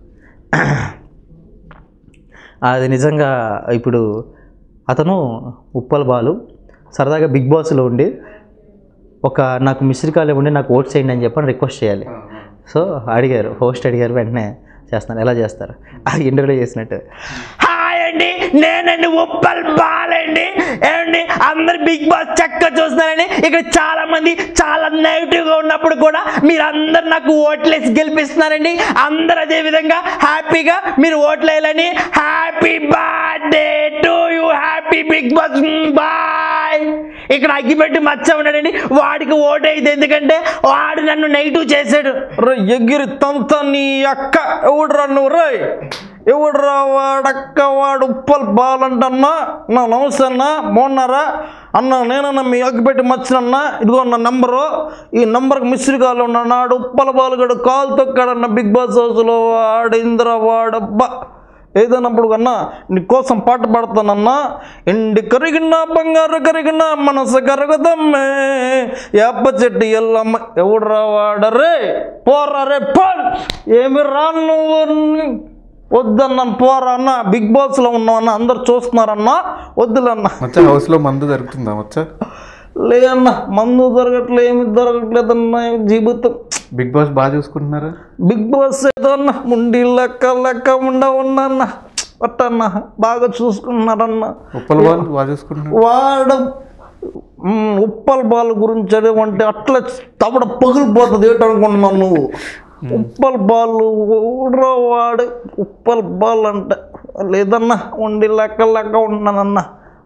S2: అది నిజంగా ఇప్పుడు అతను ఉప్పల్ బాలు సరదాగా బిగ్ బాస్లో ఉండి ఒక నాకు మిస్డ్ కాల్ ఇవ్వండి నాకు ఓట్స్ చేయండి అని చెప్పని రిక్వెస్ట్ చేయాలి సో అడిగారు హోస్ట్ అడిగారు వెంటనే చేస్తాను ఎలా చేస్తారు ఆ ఇంటర్వ్యూలో చేసినట్టు
S3: హాయ్ అండి నేనండి ఉప్పల్ బాలండి ఏమండి అందరు బిగ్ బాస్ చక్క చూస్తున్నారండి ఇక్కడ చాలా మంది చాలా నెగిటివ్ గా ఉన్నప్పుడు కూడా మీరు అందరు నాకు ఓట్లేసి గెలిపిస్తున్నారండి అందరు అదే విధంగా హ్యాపీగా మీరు ఓట్లు వేయాలని happy birthday to you happy Bigg Boss boy ఇక్కడ అగ్గిపెట్టి మచ్చ ఉన్నాడండి వాడికి ఓటేది ఎందుకంటే వాడు నన్ను నెగిటివ్ చేశాడు
S4: రే ఎగిరి తంత నీ అక్క ఎవడురా నువ్వు రే ఎవడురా వాడక్క వాడు ఉప్పల్ బాలంటన్నా నా నమస్తే అన్న బాగున్నారా అన్న నేనన్నా మీ అగ్గిపెట్టి మచ్చినన్నా ఇదిగో నా నంబరు ఈ నంబర్కి మిస్డ్ కాల్ ఉన్నాడు ఉప్పల బాలుగడు కాల్ తొక్కాడన్న బిగ్ బాస్ హౌస్లో వాడింద్ర వాడబ్బా ఏదన్నప్పుడు కన్నా నీకోసం పాట పాడతానన్నా ఎండి కరిగిన బంగారు కరిగిన మనసు కరగదమ్మే యాప చెట్టు ఎల్లమ్మ ఎవడురా వాడరే పోరా రే పోల్ ఏమి రా నువ్వు ని- వద్దన్నాను పోరా అన్న బిగ్ బాస్లో ఉన్నామన్న అందరు చూస్తున్నారన్నా వద్దులన్నా
S1: మచ్చ హౌస్లో మందు దొరుకుతుందా మచ్చ
S4: లేదన్నా మందు దొరకట్లే ఏమి దొరకట్లేదన్నా జీవితం
S1: బిగ్ బాస్ బాగా చూసుకుంటున్నారా
S4: బిగ్ బాస్ ఏదో అన్న ముండి లెక్క లెక్క ఉండ ఉన్నన్న పట్టన్న బాగా చూసుకున్నారన్న
S1: ఉప్పల బాల్ బాగా చూసుకుంటున్నారు
S4: వాడు మ్, ఉప్పల్ బాల్ గురించి అదేమంటే అట్లా తవడ పగిలిపోతుంది ఏంటనుకుంటున్నావు నువ్వు ఉప్పల్ బాల్ ఊడ్రా వాడు ఉప్పల్ బాల్ అంటే లేదన్నా ఉండి లెక్క లెక్క ఉన్నానన్న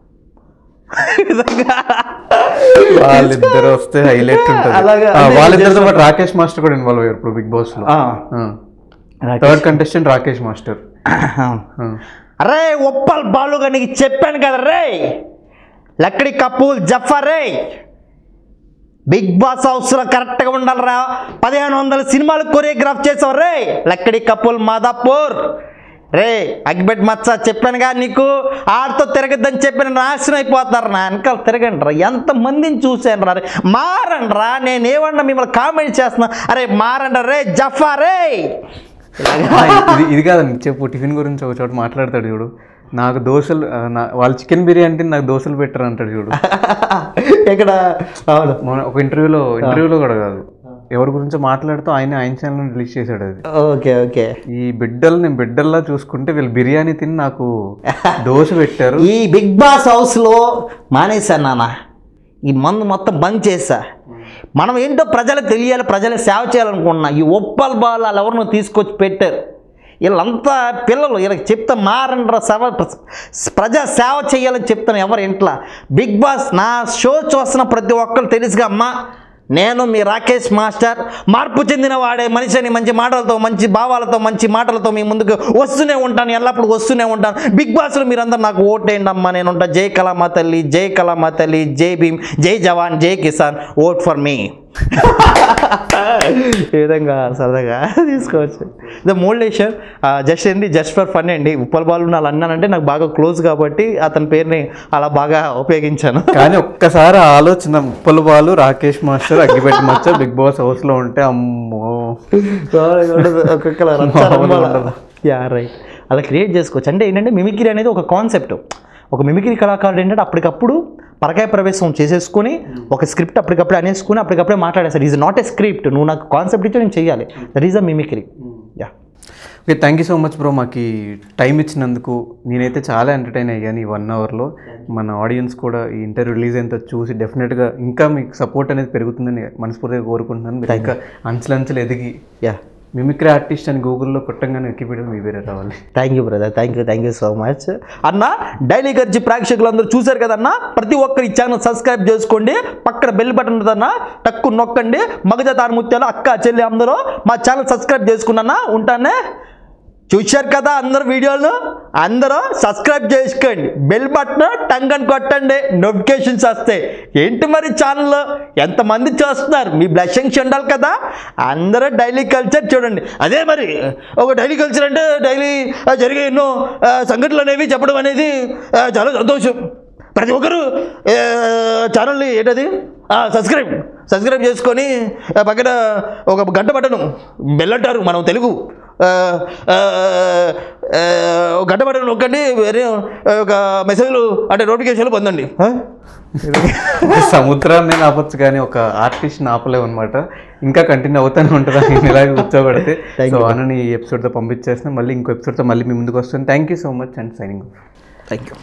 S1: వాళ్ళిద్దరు వస్తే హైలైట్ ఉంటుంది
S4: అలాగా
S1: ఆ, వాళ్ళిద్దరితో పాటు రాకేష్ మాస్టర్ కూడా ఇన్వాల్వ్ అయ్యారు ఇప్పుడు బిగ్ బాస్ లో థర్డ్ కంటెస్టెంట్ రాకేష్ మాస్టర్
S3: అరే ఉప్పల్ బాలుగా నీకు చెప్పాను కదా రే లక్కడి కపూల్ జఫర్ రే బిగ్ బాస్ హౌస్లో కరెక్ట్గా ఉండాలిరా పదిహేను వందల సినిమాలు కొరియోగ్రాఫ్ చేసావు రే లక్కడి కపూల్ మాదాపూర్ రే అగ్గిపెట్టి మచ్చ చెప్పానుగా నీకు ఆడితో తిరగద్దని చెప్పిన నాశనం అయిపోతారు నా వెనకాల తిరగండి రా ఎంతమందిని చూశాను రా మారండి రా నేను ఏమన్నా మిమ్మల్ని కామెంట్ చేస్తున్నా అరే మారండి రే జఫా రే
S1: ఆ, ఇది ఇది కాదండి చెప్పు టిఫిన్ గురించి ఒక చోట మాట్లాడతాడు చూడు నాకు దోశలు ఆ, నా- వాళ్ళు చికెన్ బిర్యానీ తిని నాకు దోశలు పెట్టరు అంటాడు చూడు
S2: ఇక్కడ అవును
S1: మొన్న ఒక ఇంటర్వ్యూలో ఇంటర్వ్యూలో కూడా కాదు ఎవరి గురించో మాట్లాడుతూ ఆయన ఆయన ఛానల్ రిలీజ్ చేశాడు అది
S2: ఓకే ఓకే
S1: ఈ బిడ్డలు నేను బిడ్డల్లా చూసుకుంటే వీళ్ళు బిర్యానీ తిని నాకు దోశ పెట్టారు
S3: ఈ బిగ్ బాస్ హౌస్లో మానేశాను నాన్న ఈ మందు మొత్తం బంద్ చేశా మనం ఏంటో ప్రజలకు తెలియాలి ప్రజలకు సేవ చేయాలనుకుంటున్నా ఈ ఒప్పల్ బాల్ వాళ్ళు ఎవరినో తీసుకొచ్చి పెట్టారు వీళ్ళంతా పిల్లలు వీళ్ళకి చెప్తా మారండ్రా సేవ ప్రజా సేవ చేయాలని చెప్తాను ఎవరు ఇంట్లో బిగ్ బాస్ నా షో చూస్తున్న ప్రతి ఒక్కరు తెలుసుగా అమ్మా నేను మీ రాకేష్ మాస్టర్ మార్పు చెందిన వాడే మనిషిని మంచి మాటలతో మంచి భావాలతో మంచి మాటలతో మీ ముందుకు వస్తూనే ఉంటాను ఎల్లప్పుడూ వస్తూనే ఉంటాను బిగ్ బాస్లో మీరందరూ నాకు ఓటేయండి అమ్మా నేను ఉంటా జై కళామా తల్లి జై కళామా తల్లి జై భీమ్ జై జవాన్ జై కిసాన్ ఓట్ ఫర్ మీ
S2: ఈ విధంగా సరదాగా తీసుకోవచ్చు ద మోల్డేషన్ జస్ట్ ఏంటి జస్ట్ ఫర్ ఫన్ అండి ఉప్పల్ బాల్ వాళ్ళు అన్నానంటే నాకు బాగా క్లోజ్ కాబట్టి అతని పేరుని అలా బాగా ఉపయోగించాను
S1: కానీ ఒక్కసారి ఆలోచన ఉప్పల బాలు రాకేష్ మాస్టర్ అగ్గిపెట్టి మచ్చ బిగ్ బాస్ హౌస్ లో ఉంటే అమ్మో
S2: ఒక్కొక్కరు యా రైట్ అలా క్రియేట్ చేసుకోవచ్చు అంటే ఏంటంటే మిమిక్రీ అనేది ఒక కాన్సెప్ట్ ఒక మిమిక్రీ కళాకారుడు ఏంటంటే అప్పటికప్పుడు పరకాయ ప్రవేశం చేసేసుకొని ఒక స్క్రిప్ట్ అప్పటికప్పుడే అనేసుకుని అప్పటికప్పుడే మాట్లాడేస్తారు ఈజ్ నాట్ ఎ స్క్రిప్ట్ నువ్వు నాకు కాన్సెప్ట్ ఇచ్చి నేను చేయాలి that is a mimicry
S1: okay thank you so much bro మాకు ఈ టైం ఇచ్చినందుకు నేనైతే చాలా ఎంటర్టైన్ అయ్యాను ఈ వన్ అవర్లో మన ఆడియన్స్ కూడా ఈ ఇంటర్వ్యూ రిలీజ్ అయినంత చూసి డెఫినెట్గా ఇంకా మీకు సపోర్ట్ అనేది పెరుగుతుందని మనస్ఫూర్తిగా కోరుకుంటున్నాను మీరు ఇంకా అంచెలంచెలు ఎదిగి
S2: యా
S1: మిమిక్రీ ఆర్టిస్ట్ అని గూగుల్లో కొట్టంగానే వికీపీడియా మీ పేరే రావాలి
S2: thank you brother thank you thank you so much అన్న డైలీ గర్జీ ప్రేక్షకులందరూ చూశారు కదన్నా ప్రతి ఒక్కరు ఈ ఛానల్ సబ్స్క్రైబ్ చేసుకోండి పక్కన బెల్ బటన్ ఉంటుందన్న టక్కు నొక్కండి మగజ తారముత్యాలు అక్క చెల్లి అందరూ మా ఛానల్ సబ్స్క్రైబ్ చేసుకున్నా ఉంటానే చూశారు కదా అందరు వీడియోలు అందరూ సబ్స్క్రైబ్ చేసుకోండి బెల్ బటన్ టంగ్ అని కొట్టండి నోటిఫికేషన్స్ వస్తాయి ఏంటి మరి ఛానల్ ఎంతమంది చూస్తున్నారు మీ బ్లెస్సింగ్స్ ఉండాలి కదా అందరూ డైలీ కల్చర్ చూడండి అదే మరి ఒక డైలీ కల్చర్ అంటే డైలీ జరిగే ఎన్నో ఆ, సంఘటనలు అనేవి చెప్పడం అనేది ఆ, చాలా సంతోషం ప్రతి ఒక్కరు ఆ, ఛానల్ని ఏంటది ఆ, సబ్స్క్రైబ్ సబ్స్క్రైబ్ చేసుకొని ఆ, పక్కన ఒక గంట బటను బెల్ అంటారు మనం తెలుగు ఆ, ఆ, ఆ, ఒక గంట బటన్ నొక్కండి వేరే ఒక మెసేజ్లు అంటే నోటిఫికేషన్లు పొందండి ఆ?
S1: సముద్రాన్ని ఆపొచ్చు కానీ ఒక ఆర్టిస్ట్ ఆపలేవు అనమాట ఇంకా కంటిన్యూ అవుతూనే ఉంటుంది నేను ఇలాగే కూర్చోబెడితే సో అనని ఈ ఎపిసోడ్తో పంపించేస్తాను మళ్ళీ ఇంకో ఎపిసోడ్తో మళ్ళీ మీ ముందుకు వస్తాను thank you so much and signing
S2: thank you